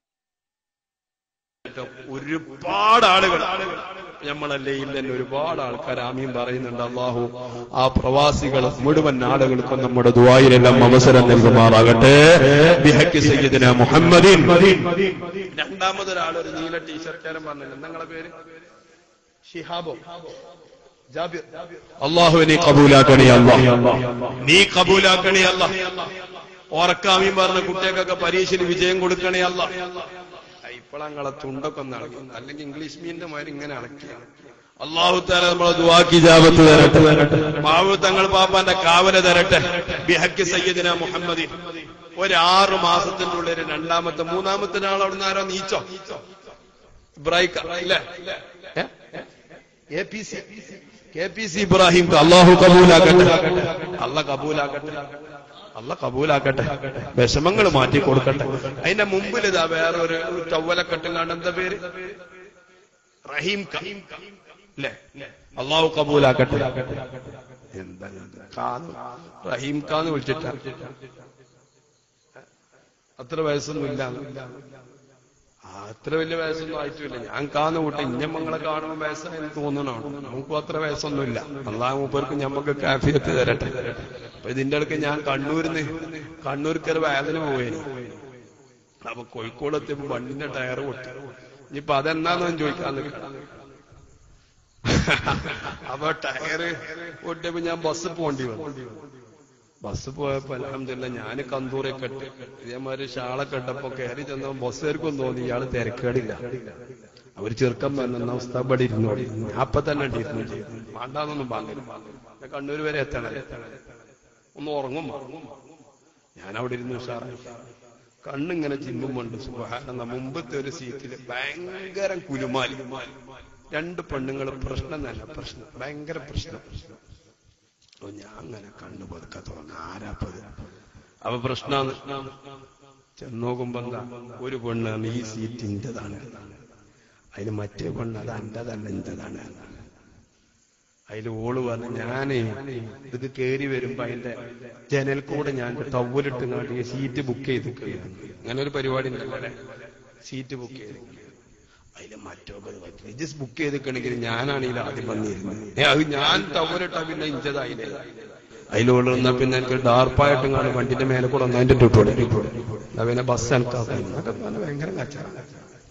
ഒരുപാട് ആളുകൾ നമ്മളല്ലേ ഇല്ല തന്നെ ഒരുപാട് ആൾക്കാർ ആമീൻ പറയുന്നുണ്ട് അള്ളാഹു ആ പ്രവാസികൾ മുഴുവൻ ആളുകൾക്കും നമ്മുടെ ദുവായിലെല്ലാം അവസരം നൽകുമാറാകട്ടെ ബിഹക്കി സയ്യിദിന മുഹമ്മദിൻ രണ്ടാമതൊരാൾ ഒരു നീല ടീഷർട്ടുകാരൻ പറഞ്ഞില്ല നിങ്ങളെ പേര് ഷിഹാബോ ജാബിർ അള്ളാഹു നീ കബൂലാക്കണേ അല്ലാ നീ കബൂലാക്കണേ അല്ല ഓറക്കാമീൻ പറഞ്ഞ കുട്ടികൾക്കൊക്കെ പരീക്ഷയിൽ വിജയം കൊടുക്കണേ അല്ല ഇപ്പോഴങ്ങളെ തുണ്ടൊക്കെ ഒന്ന് ഇളകി അല്ലെങ്കിൽ ഇംഗ്ലീഷ് മീനിന്റെ മാതിരി ഇങ്ങനെ ഇളക്കി അള്ളാഹു താല നമ്മളെ ദുവാക്കി ജാപത്ത് തരട്ടെ മാവു തങ്ങൾ പാപ്പാന്റെ കാവല തരട്ടെ ബിഹക്കി സയ്യദിന മുഹമ്മദി ഒരു ആറു മാസത്തിന്റെ ഉള്ളിൽ രണ്ടാമത്തെ മൂന്നാമത്തെ ആൾ അവിടുന്ന് ആരോ നീച്ചോ ഇബ്രാഹിം ഇല്ലേ A P C K P C Ibrahim അള്ളാഹു കബൂലാക്കട്ടെ അല്ല കബൂലാക്കട്ടെ അല്ല കബൂലാക്കട്ടെ വിഷമങ്ങൾ മാറ്റി കൊടുക്കട്ടെ അതിന്റെ മുമ്പിൽ ഇതാ വേറെ ഒരു ചവ്വലക്കെട്ടുങ്ങാണ്ട് എന്താ പേര് റഹീം ക. അല്ലേ അള്ളാഹു കബൂലാക്കട്ടെ എന്താ ഇത്? കാന്ന് റഹീം കാന്ന് വിളിച്ചിട്ട അത്ര വയസ്സൊന്നും ഇല്ല ആ, അത്ര വലിയ വയസ്സൊന്നും ആയിട്ടില്ല ഞാൻ കാന്ന് കൂട്ടെ ഇഞ്ഞമ്മങ്ങളെ കാണുമ്പോൾ വയസ്സായെന്ന് തോന്നണോ നമുക്കും അത്ര വയസ്സൊന്നുമില്ല അള്ളാഹ് മൂപ്പർക്ക് ഞമ്മക്ക് കാഫിയത്ത് തരട്ടെ അപ്പൊ ഇതിന്റെ അടുക്ക് ഞാൻ കണ്ണൂരിന്ന് കണ്ണൂർക്ക് ഒരു വേദന പോയേന് അപ്പൊ കോഴിക്കോട് എത്തിയപ്പോ വണ്ടിന്റെ ടയർ പൊട്ടി ഇനിയിപ്പൊ അതെന്നാന്ന് ഞാൻ ചോദിക്കാൻ നിൽക്കാം അപ്പൊ ടയറ് പൊട്ടിയപ്പോ ഞാൻ ബസ് പോണ്ടി വന്നു ബസ് പോയപ്പോ അലഹമില്ല ഞാൻ കന്തൂരൊക്കെ ഇട്ട് ഇതേമാതിരി ഷാളൊക്കെ ഇട്ടപ്പോ കയറി ചെന്നപ്പോ ബസ്സുകാർക്കും തോന്നി ഇയാള് തിരക്കേടില്ല അവര് ചെറുക്കം വന്ന അവസ്ഥ ഇവിടെ ഇരുന്നു ഞാൻ അപ്പൊ തന്നെ ഇരുന്നു വേണ്ടാന്നൊന്നും പറഞ്ഞു കണ്ണൂര് വരെ എത്തണം ഒന്ന് ഉറങ്ങും ഞാൻ അവിടെ ഇരുന്നു ഉഷാറായി കണ്ണിങ്ങനെ ചിമ്മുമുണ്ട് സുഹാന മുമ്പത്തെ ഒരു സീറ്റില് ഭയങ്കര കുലുമാലി രണ്ട് പെണ്ണുങ്ങൾ പ്രശ്നം തന്നെ പ്രശ്നം ഭയങ്കര പ്രശ്നം അപ്പൊ ഞാൻ അങ്ങനെ കണ്ണു പതുക്കെ തുറന്നു ആരാപ്പത് അപ്പൊ പ്രശ്നാണ് ചെന്നോക്കുമ്പോ എന്താ ഒരു പെണ്ണാണ് ഈ സീറ്റ് ഇന്റേതാണ് അതിന് മറ്റേ പെണ്ണ് അത് എന്റേതല്ല ഇന്റേതാണ് അതിൽ ഓള് പറഞ്ഞു ഞാനേ ഇത് കേറി വരുമ്പോ അതിന്റെ ജനൽ കൂടെ ഞാൻ ടവലിട്ട് കാട്ടി സീറ്റ് ബുക്ക് ചെയ്ത് അങ്ങനെ ഒരു പരിപാടി ഉണ്ടല്ലോ അല്ലെ സീറ്റ് ബുക്ക് ചെയ്ത് അതിൽ മറ്റൊക്കെ ഇത് ബുക്ക് ചെയ്തിക്കണെങ്കിൽ ഞാനാണ് ഇതിൽ ആദ്യം വന്നിരുന്നത് ഏ, അത് ഞാൻ ടവലിട്ട പിന്നെ ഇഞ്ചതായില്ലേ അതിലോട് നിന്നാ പിന്നെ എനിക്ക് ഡാർപ്പായിട്ടും കാണും വണ്ടിന്റെ മേലെ കൂടെ ഒന്നതിന്റെ ടുട്ടോടെ എന്നാ പിന്നെ ബസ് എനിക്കാക്കും എന്നൊക്കെ പറഞ്ഞ് ഭയങ്കര കച്ചവടം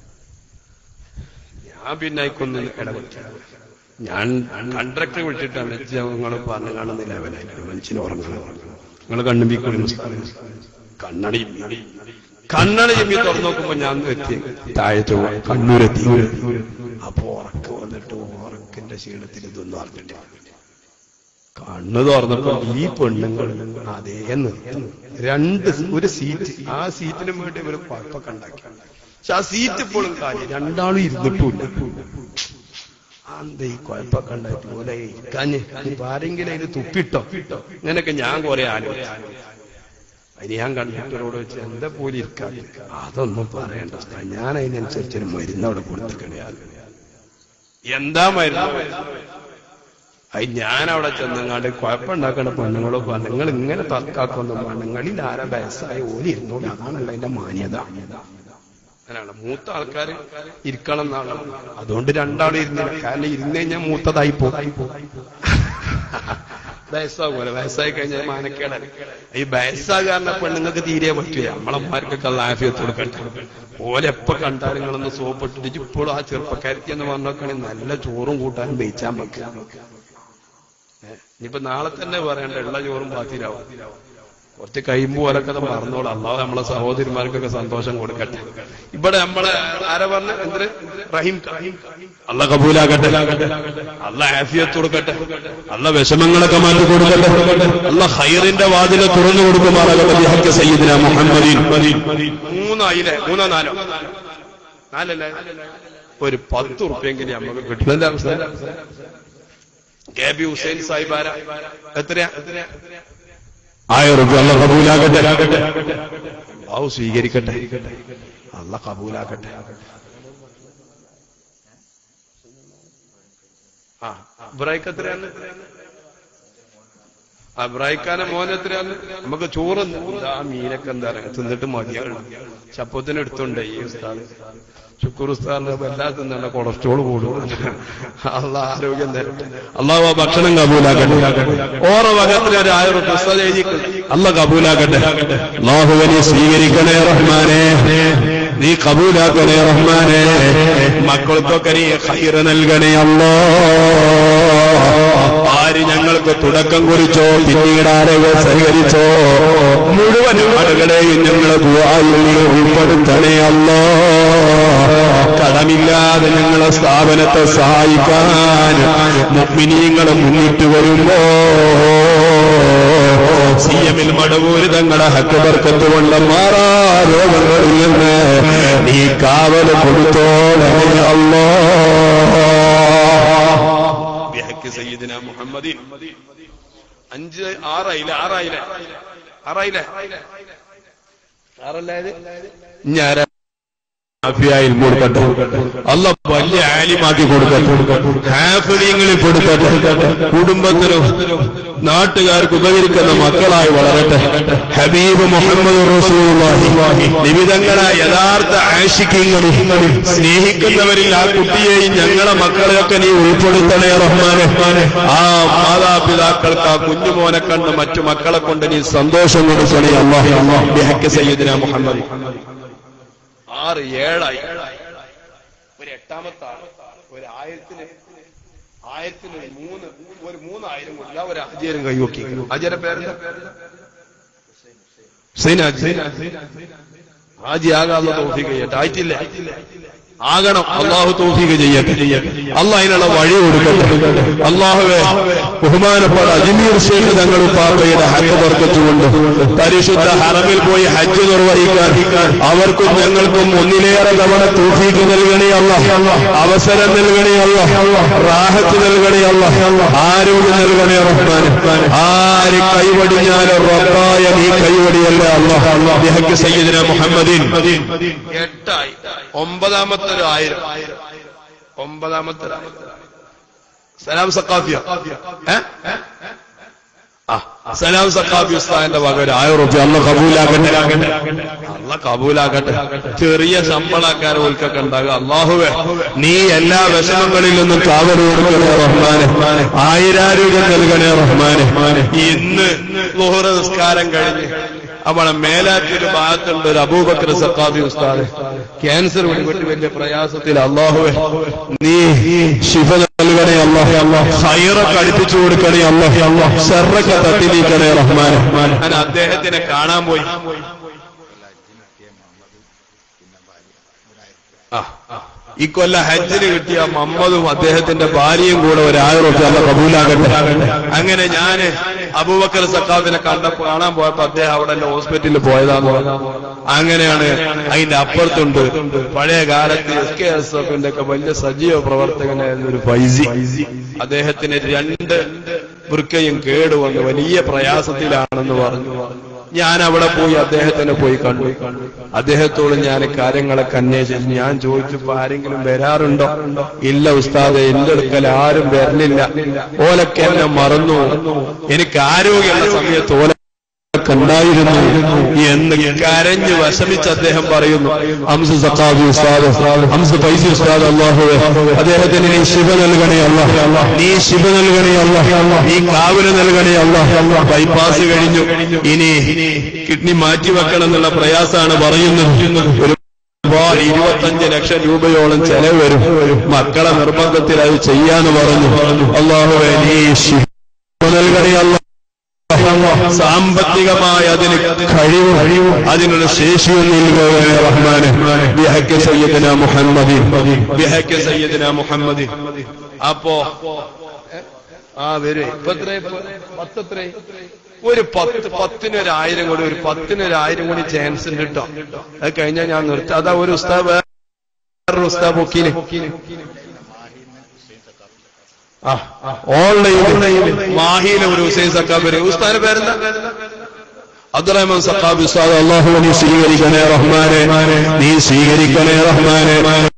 ഞാൻ പിന്നെ അയക്കൊന്ന് ഇടപെട്ടു ഞാൻ കണ്ടക്ടറെ വിളിച്ചിട്ടാണ് നിങ്ങൾ പറഞ്ഞു കാണുന്ന ലെവലായിട്ട് മനുഷ്യന് ഉറങ്ങണം നിങ്ങൾ കണ്ണുമ്പിക്കൊള്ളു കണ്ണടി കണ്ണടി ചെമ്മി തുറന്നു നോക്കുമ്പോ ഞാൻ എത്തി താഴത്ത് പോയി. കണ്ണൂരെത്തി അപ്പൊ ഉറക്ക വന്നിട്ട് ഉറക്കിന്റെ ക്ഷീണത്തിൽ ഇതൊന്നും അറിഞ്ഞിട്ടില്ല കണ്ണു തുറന്നപ്പോ ഈ പെണ്ണുങ്ങൾ അതേ നിർത്തുന്നു രണ്ട് ഒരു സീറ്റ് ആ സീറ്റിന് വേണ്ടി ഇവര് കുഴപ്പമൊക്കെ ഉണ്ടാക്കി പക്ഷെ ആ സീറ്റ് ഇപ്പോഴും കാര്യം രണ്ടാളും ഇരുന്നിട്ടില്ല അന്ത ഈ കുഴപ്പമൊക്കെ ഉണ്ടായിട്ട് പോലെ ഇരിക്കാഞ്ഞ് ഇനിയിപ്പോ ആരെങ്കിലും അതിന് തുപ്പിട്ടോ ഇങ്ങനെയൊക്കെ ഞാൻ കുറെ ആലോചിച്ചു അതിന് ഞാൻ കണ്ടക്ടറോട് വെച്ച് എന്താ പോലെ ഇരിക്കാൻ അതൊന്നും പറയണ്ട ഉസ്താദ്. ഞാൻ അതിനനുസരിച്ചൊരു മരുന്ന് അവിടെ കൊടുത്തിക്കണേ എന്താ മരുന്ന് അത് ഞാൻ അവിടെ ചെന്നങ്ങാണ്ട് കുഴപ്പമുണ്ടാക്കണ പെണ്ണുങ്ങളോ നിങ്ങൾ ഇങ്ങനെ തർക്കാക്കുന്ന പെണ്ണുങ്ങളിൽ ആരാ വയസ്സായ ഓലി ഇരുന്നോളി അതാണല്ലോ അതിന്റെ മാന്യത അങ്ങനെയാണ് മൂത്ത ആൾക്കാർ ഇരിക്കണം എന്നാണ് അതുകൊണ്ട് രണ്ടാളും ഇരുന്നില്ല കാരണം ഇരുന്ന് കഴിഞ്ഞാൽ മൂത്തതായി പോകും വയസ്സാകുമല്ലോ വയസ്സായി കഴിഞ്ഞാൽ മാനക്കേടാണ് ഈ വയസ്സാകാരനെ പെണ്ണുങ്ങൾക്ക് തീരെ പറ്റില്ല നമ്മളമ്മമാർക്കൊക്കെ ആഫിയത്ത് കൊടുക്കട്ടെ ഓലെപ്പ കണ്ടാലും നിങ്ങളൊന്ന് സോപ്പിട്ടിട്ട് ഇപ്പോഴും ആ ചെറുപ്പക്കാരത്തി എന്ന് പറഞ്ഞോക്കാണെങ്കിൽ നല്ല ചോറും കൂട്ടാനും വെയിച്ചാൻ വെക്കുക ഇനിയിപ്പോ നാളെ തന്നെ പറയണ്ട ഉള്ള ചോറും പാത്തിരാവും കുറച്ച് കഴിയുമ്പോ ഓരൊക്കെ അത് മറന്നോളാം അള്ളാഹ് നമ്മളെ സഹോദരിമാർക്കൊക്കെ സന്തോഷം കൊടുക്കട്ടെ ഇവിടെ നമ്മളെ ആരാ പറഞ്ഞ എന്തിന് റഹീം അല്ല കബൂലാകട്ടെ അല്ല ആഫിയത്ത് കൊടുക്കട്ടെ അല്ല വിഷമങ്ങളൊക്കെ മാറ്റി കൊടുക്കട്ടെ അല്ല ഹൈറിന്റെ വാതിലെ തുറന്നു കൊടുക്കുമാറാകട്ടെ ബിഹഖ് സയ്യിദിന മുഹമ്മദീൻ മൂന്നായില്ലേ മൂന്നോ നാലോ നാലല്ലേ ഒരു പത്ത് ഉറുപ്പ്യെങ്കിലും നമുക്ക് കിട്ടും എന്താ അവസ്ഥ കെ ബി ഹുസൈൻ സാഹിബാര എത്രയാ ആയിരം റുപ്യ അല്ല കബൂലാകട്ടെ അള്ളാഹു സ്വീകരിക്കട്ടെ അല്ല കബൂലാക്കട്ടെ ആ ഇബ്രാഹിക്ക് എത്രയാണ് അബ്രാഹിക്കാനെ മോൻ എത്രയാണ് നമുക്ക് ചോറ് ആ മീനൊക്കെ എന്താ പറയാ തിന്നിട്ട് മതിയാണ് ചപ്പത്തിന് എടുത്തുണ്ട് ഈ ഉസ്താദ് ശുക്കൂർ ഉസ്താദിന് വല്ലാതെ തിന്നണ്ട കൊളസ്ട്രോൾ കൂടും അല്ല ആരോഗ്യം തരട്ടെ അള്ളാഹു ആ ഭക്ഷണം കബൂലാകട്ടെ ഓറ വകത്തിന് ഒരു ആയിരം റുപ്യ ഉസ്താദ് എഴുതിക്ക്. അല്ല കബൂലാകട്ടെ അള്ളാഹുവിനെ സ്വീകരിക്കണേ റഹ്മാനെ നീ കബൂലാക്കണേ റഹ്മാനെ മക്കൾക്കൊക്കെ നീ ഹൈറ് നൽകണേ അല്ലോ ആര് ഞങ്ങൾക്ക് തുടക്കം കുറിച്ചോ പിന്നീട് ആരോഗ്യം സഹകരിച്ചോ മുഴുവൻ ആളുകളെയും ഞങ്ങളെ ദുആയിൽ നീ ഉൾപ്പെടുത്തണേ അല്ലോ കടമില്ലാതെ ഞങ്ങളെ സ്ഥാപനത്തെ സഹായിക്കാൻ മുഗ്മിനീങ്ങൾ മുന്നിട്ട് വരുമ്പോ സി എമ്മിൽ മടവൂര് തങ്ങളുടെ ഹക്കുബർക്കത്ത് കൊണ്ട് മാറാ രോഗങ്ങളിൽ നിന്ന് നീ കാവല് കൊടുത്തോളേ അല്ലോ ബിഹക്ക് സയ്യിദിന മുഹമ്മദീൻ അഞ്ച് ആറായില്ലേ ആറായില്ലേ ആറായില്ലേ ആറല്ലായത് ഞാൻ ആഫിയായിൽ കൊടുക്കട്ടെ അല്ല വലിയ ആലിമാക്കി കൊടുക്കട്ടെ ഹാഫിലിങ്ങളിൽ കൊടുക്കട്ടെ കുടുംബത്തിനും നാട്ടുകാർക്ക് ഉപകരിക്കുന്ന മക്കളായി വളരട്ടെ ഹബീബ് മുഹമ്മദ് റസൂലുള്ളാഹി നിമിതങ്ങളായ യഥാർത്ഥ ആശിക്കങ്ങളിൽ സ്നേഹിക്കുന്നവരിൽ ആ കുട്ടിയെയും ഞങ്ങളെ മക്കളെയൊക്കെ നീ ഉൾപ്പെടുത്തണേ റഹ്മാനെ ആ മാതാപിതാക്കൾക്ക് ആ കുഞ്ഞുമോനെ കണ്ട് മറ്റു മക്കളെ കൊണ്ട് നീ സന്തോഷം കൊടുക്കണേ അള്ളാഹി ബിഹക്ക് സയ്യിദിന മുഹമ്മദ് ആറ് ഏഴായി ഒരു എട്ടാമത്തെ ആറ് ഒരു ആയിരത്തിന് ആയിരത്തിന് ഒരു മൂന്ന് ഒരു മൂന്നായിരം കൊടുക്കുക ഒരു അജയരും കൈവക്കി അജയന്റെ പേരെന്താ സൈനാജി ഹാജി ആകാനുള്ള തോഫിക്ക് ചെയ്യട്ടെ ആയിട്ടില്ല ആകണം അള്ളാഹു തൗഫീഖ് ചെയ്യട്ടെ അള്ളാഹ് അതിനുള്ള വഴി കൊടുക്കട്ടെ അള്ളാഹുവെ ബഹുമാനപ്പെട്ട അജ്മീർ ഷെയ്ഖ് തങ്ങൾ പാപ്പയുടെ ഹക്ക് വർക്കത്തുകൊണ്ട് പരിശുദ്ധ ഹറമിൽ പോയി ഹജ്ജ് നിർവഹിക്കാൻ അവർക്കും ഞങ്ങൾക്കും ഒന്നിലേറെ തവണ തൗഫീഖ് നൽകണേ അല്ല അവസരം നൽകണേ അല്ല റാഹത്ത് നൽകണേ അല്ല ആരോഗ്യം നൽകണേ റഹ്മാൻ ആര് കൈവടിഞ്ഞാലും റബ്ബായ നീ കൈവടിയല്ല അല്ലാഹ് ബിഹഖ് സയ്യിദിന മുഹമ്മദീൻ എട്ടായി ഒമ്പതാമത്തെ ഒരു ആയിരം ഒമ്പതാമത്തെ ഒരു ആയിരം. സലാം സക്കാഫിയ ഏ? ആ, സലാം സക്കാബി ഉസ്താദിന്റെ വക ഒരു ആയിരം റുപ്യ അല്ല കബൂലാക്കട്ടെ അല്ല കബൂലാക്കട്ടെ ചെറിയ ശമ്പളക്കാരെ ഓൽക്കൊക്കെ ഉണ്ടാകുക അള്ളാഹുവെ നീ എല്ലാ വിഷമങ്ങളിൽ നിന്നും കാവൽ കൊടുക്കണേ റഹ്മാനെ ആയിരാരോഗ്യം നൽകണേ റഹ്മാനെ ഇന്ന് ലുഹറ നിസ്കാരം കഴിഞ്ഞ് അവളെ മേലാറ്റൊരു ഭാഗത്തുണ്ട് ഒരു അബൂബക്കർ സക്കാബി ഉസ്താദ് ക്യാൻസർ പിടിപെട്ട് വലിയ പ്രയാസത്തിൽ അള്ളാഹുവെ നീ ശിഫ നൽകണേ അള്ളാഹു അള്ളാഹ് ഹൈറൊക്കെ അടുപ്പിച്ചു കൊടുക്കണേ അള്ളാഹു അള്ളാഹ് ഷർറൊക്കെ തട്ടി നീക്കണേ റഹ്മാൻ ഞാൻ അദ്ദേഹത്തിനെ കാണാൻ പോയി ആ, ആ. ഈ കൊല്ല ഹജ്ജിന് കിട്ടിയ മമ്മദും അദ്ദേഹത്തിന്റെ ഭാര്യയും കൂടെ ഒരു ആയിരം റുപ്യ അല്ല കബൂലാകട്ടെ അങ്ങനെ ഞാന് അബൂബക്കർ സക്കാഫിനെ കണ്ടപ്പോ കാണാൻ പോയപ്പോ അദ്ദേഹം അവിടെ എന്റെ ഹോസ്പിറ്റലിൽ പോയതാന്ന് പറഞ്ഞു. അങ്ങനെയാണ് അതിന്റെ അപ്പുറത്തുണ്ട് പഴയ കാലത്ത് എസ് കെ എസ് എഫിന്റെ ഒക്കെ വലിയ സജീവ പ്രവർത്തകനായിരുന്ന ഒരു ഫൈസി അദ്ദേഹത്തിന് രണ്ട് വൃക്കയും കേടുവന്ന് വലിയ പ്രയാസത്തിലാണെന്ന് പറഞ്ഞു ഞാൻ അവിടെ പോയി അദ്ദേഹത്തിനെ പോയി കണ്ടു അദ്ദേഹത്തോട് ഞാൻ കാര്യങ്ങളൊക്കെ അന്വേഷിച്ചു ഞാൻ ചോദിച്ചപ്പോ ആരെങ്കിലും വരാറുണ്ടോ ഇല്ല ഉസ്താദെ എന്റെ അടുക്കൽ ആരും വരലില്ല ഓലൊക്കെ എന്നെ മറന്നു എനിക്ക് ആരോഗ്യമുള്ള സമയത്ത് ഓല ഉണ്ടായിരുന്നു എന്ന് കരഞ്ഞ് വിഷമിച്ച് അദ്ദേഹം പറയുന്നു ഹംസ സഖാബി ഉസ്താദ് ഹംസ പൈസ ഉസ്താദ് അള്ളാഹുവേ അദ്ദേഹത്തിന് നീ ശിവ നൽകണേ അല്ല നീ ശിവ നൽകണേ അല്ല നീ കാവല് നൽകണേ അല്ല ബൈപ്പാസ് കഴിഞ്ഞു ഇനി കിഡ്നി മാറ്റിവെക്കണം എന്നുള്ള പ്രയാസമാണ് പറയുന്നത് ഒരു ഒരുപാട് ഇരുപത്തഞ്ച് ലക്ഷം രൂപയോളം ചെലവ് വരും മക്കളെ നിർബന്ധത്തിൽ അത് ചെയ്യാന്ന് പറഞ്ഞു അള്ളാഹുവേ നീ ശിവ നൽകണേ അല്ല സാമ്പത്തികമായ അതിന് കഴിവ് അതിനുള്ള ശേഷിയും നൽകുകയാണ് റഹ്മാന് ബിഹക്ക് സയ്യദിന മുഹമ്മദി ബിഹക്ക് സയ്യദിന മുഹമ്മദി അപ്പോ ആ വരെ ഇപ്പൊ എത്രയാ ഇപ്പൊ? പത്ത് എത്രയായി? ഒരു പത്ത് പത്തിനൊരായിരം കൂടി ഒരു പത്തിനൊരായിരം കൂടി ചാൻസ് ഉണ്ട് കേട്ടോ അത് കഴിഞ്ഞാൽ ഞാൻ നിർത്തി അതാ ഒരു ഉസ്താദ് വേറൊരു ഉസ്താദ് പൊക്കിയില് ആ ഓൺലൈനിൽ മാഹിയിലെ ഒരു ഹുസൈൻ സക്കാബ് വരും ഉസ്താദിന്റെ പേരെന്താ അബ്ദുറഹ്മാൻ സക്കാബ് ഉസ്താദ് അള്ളാഹു നീ സ്വീകരിക്കണേ റഹ്മാനെ നീ സ്വീകരിക്കണേ റഹ്മാനെ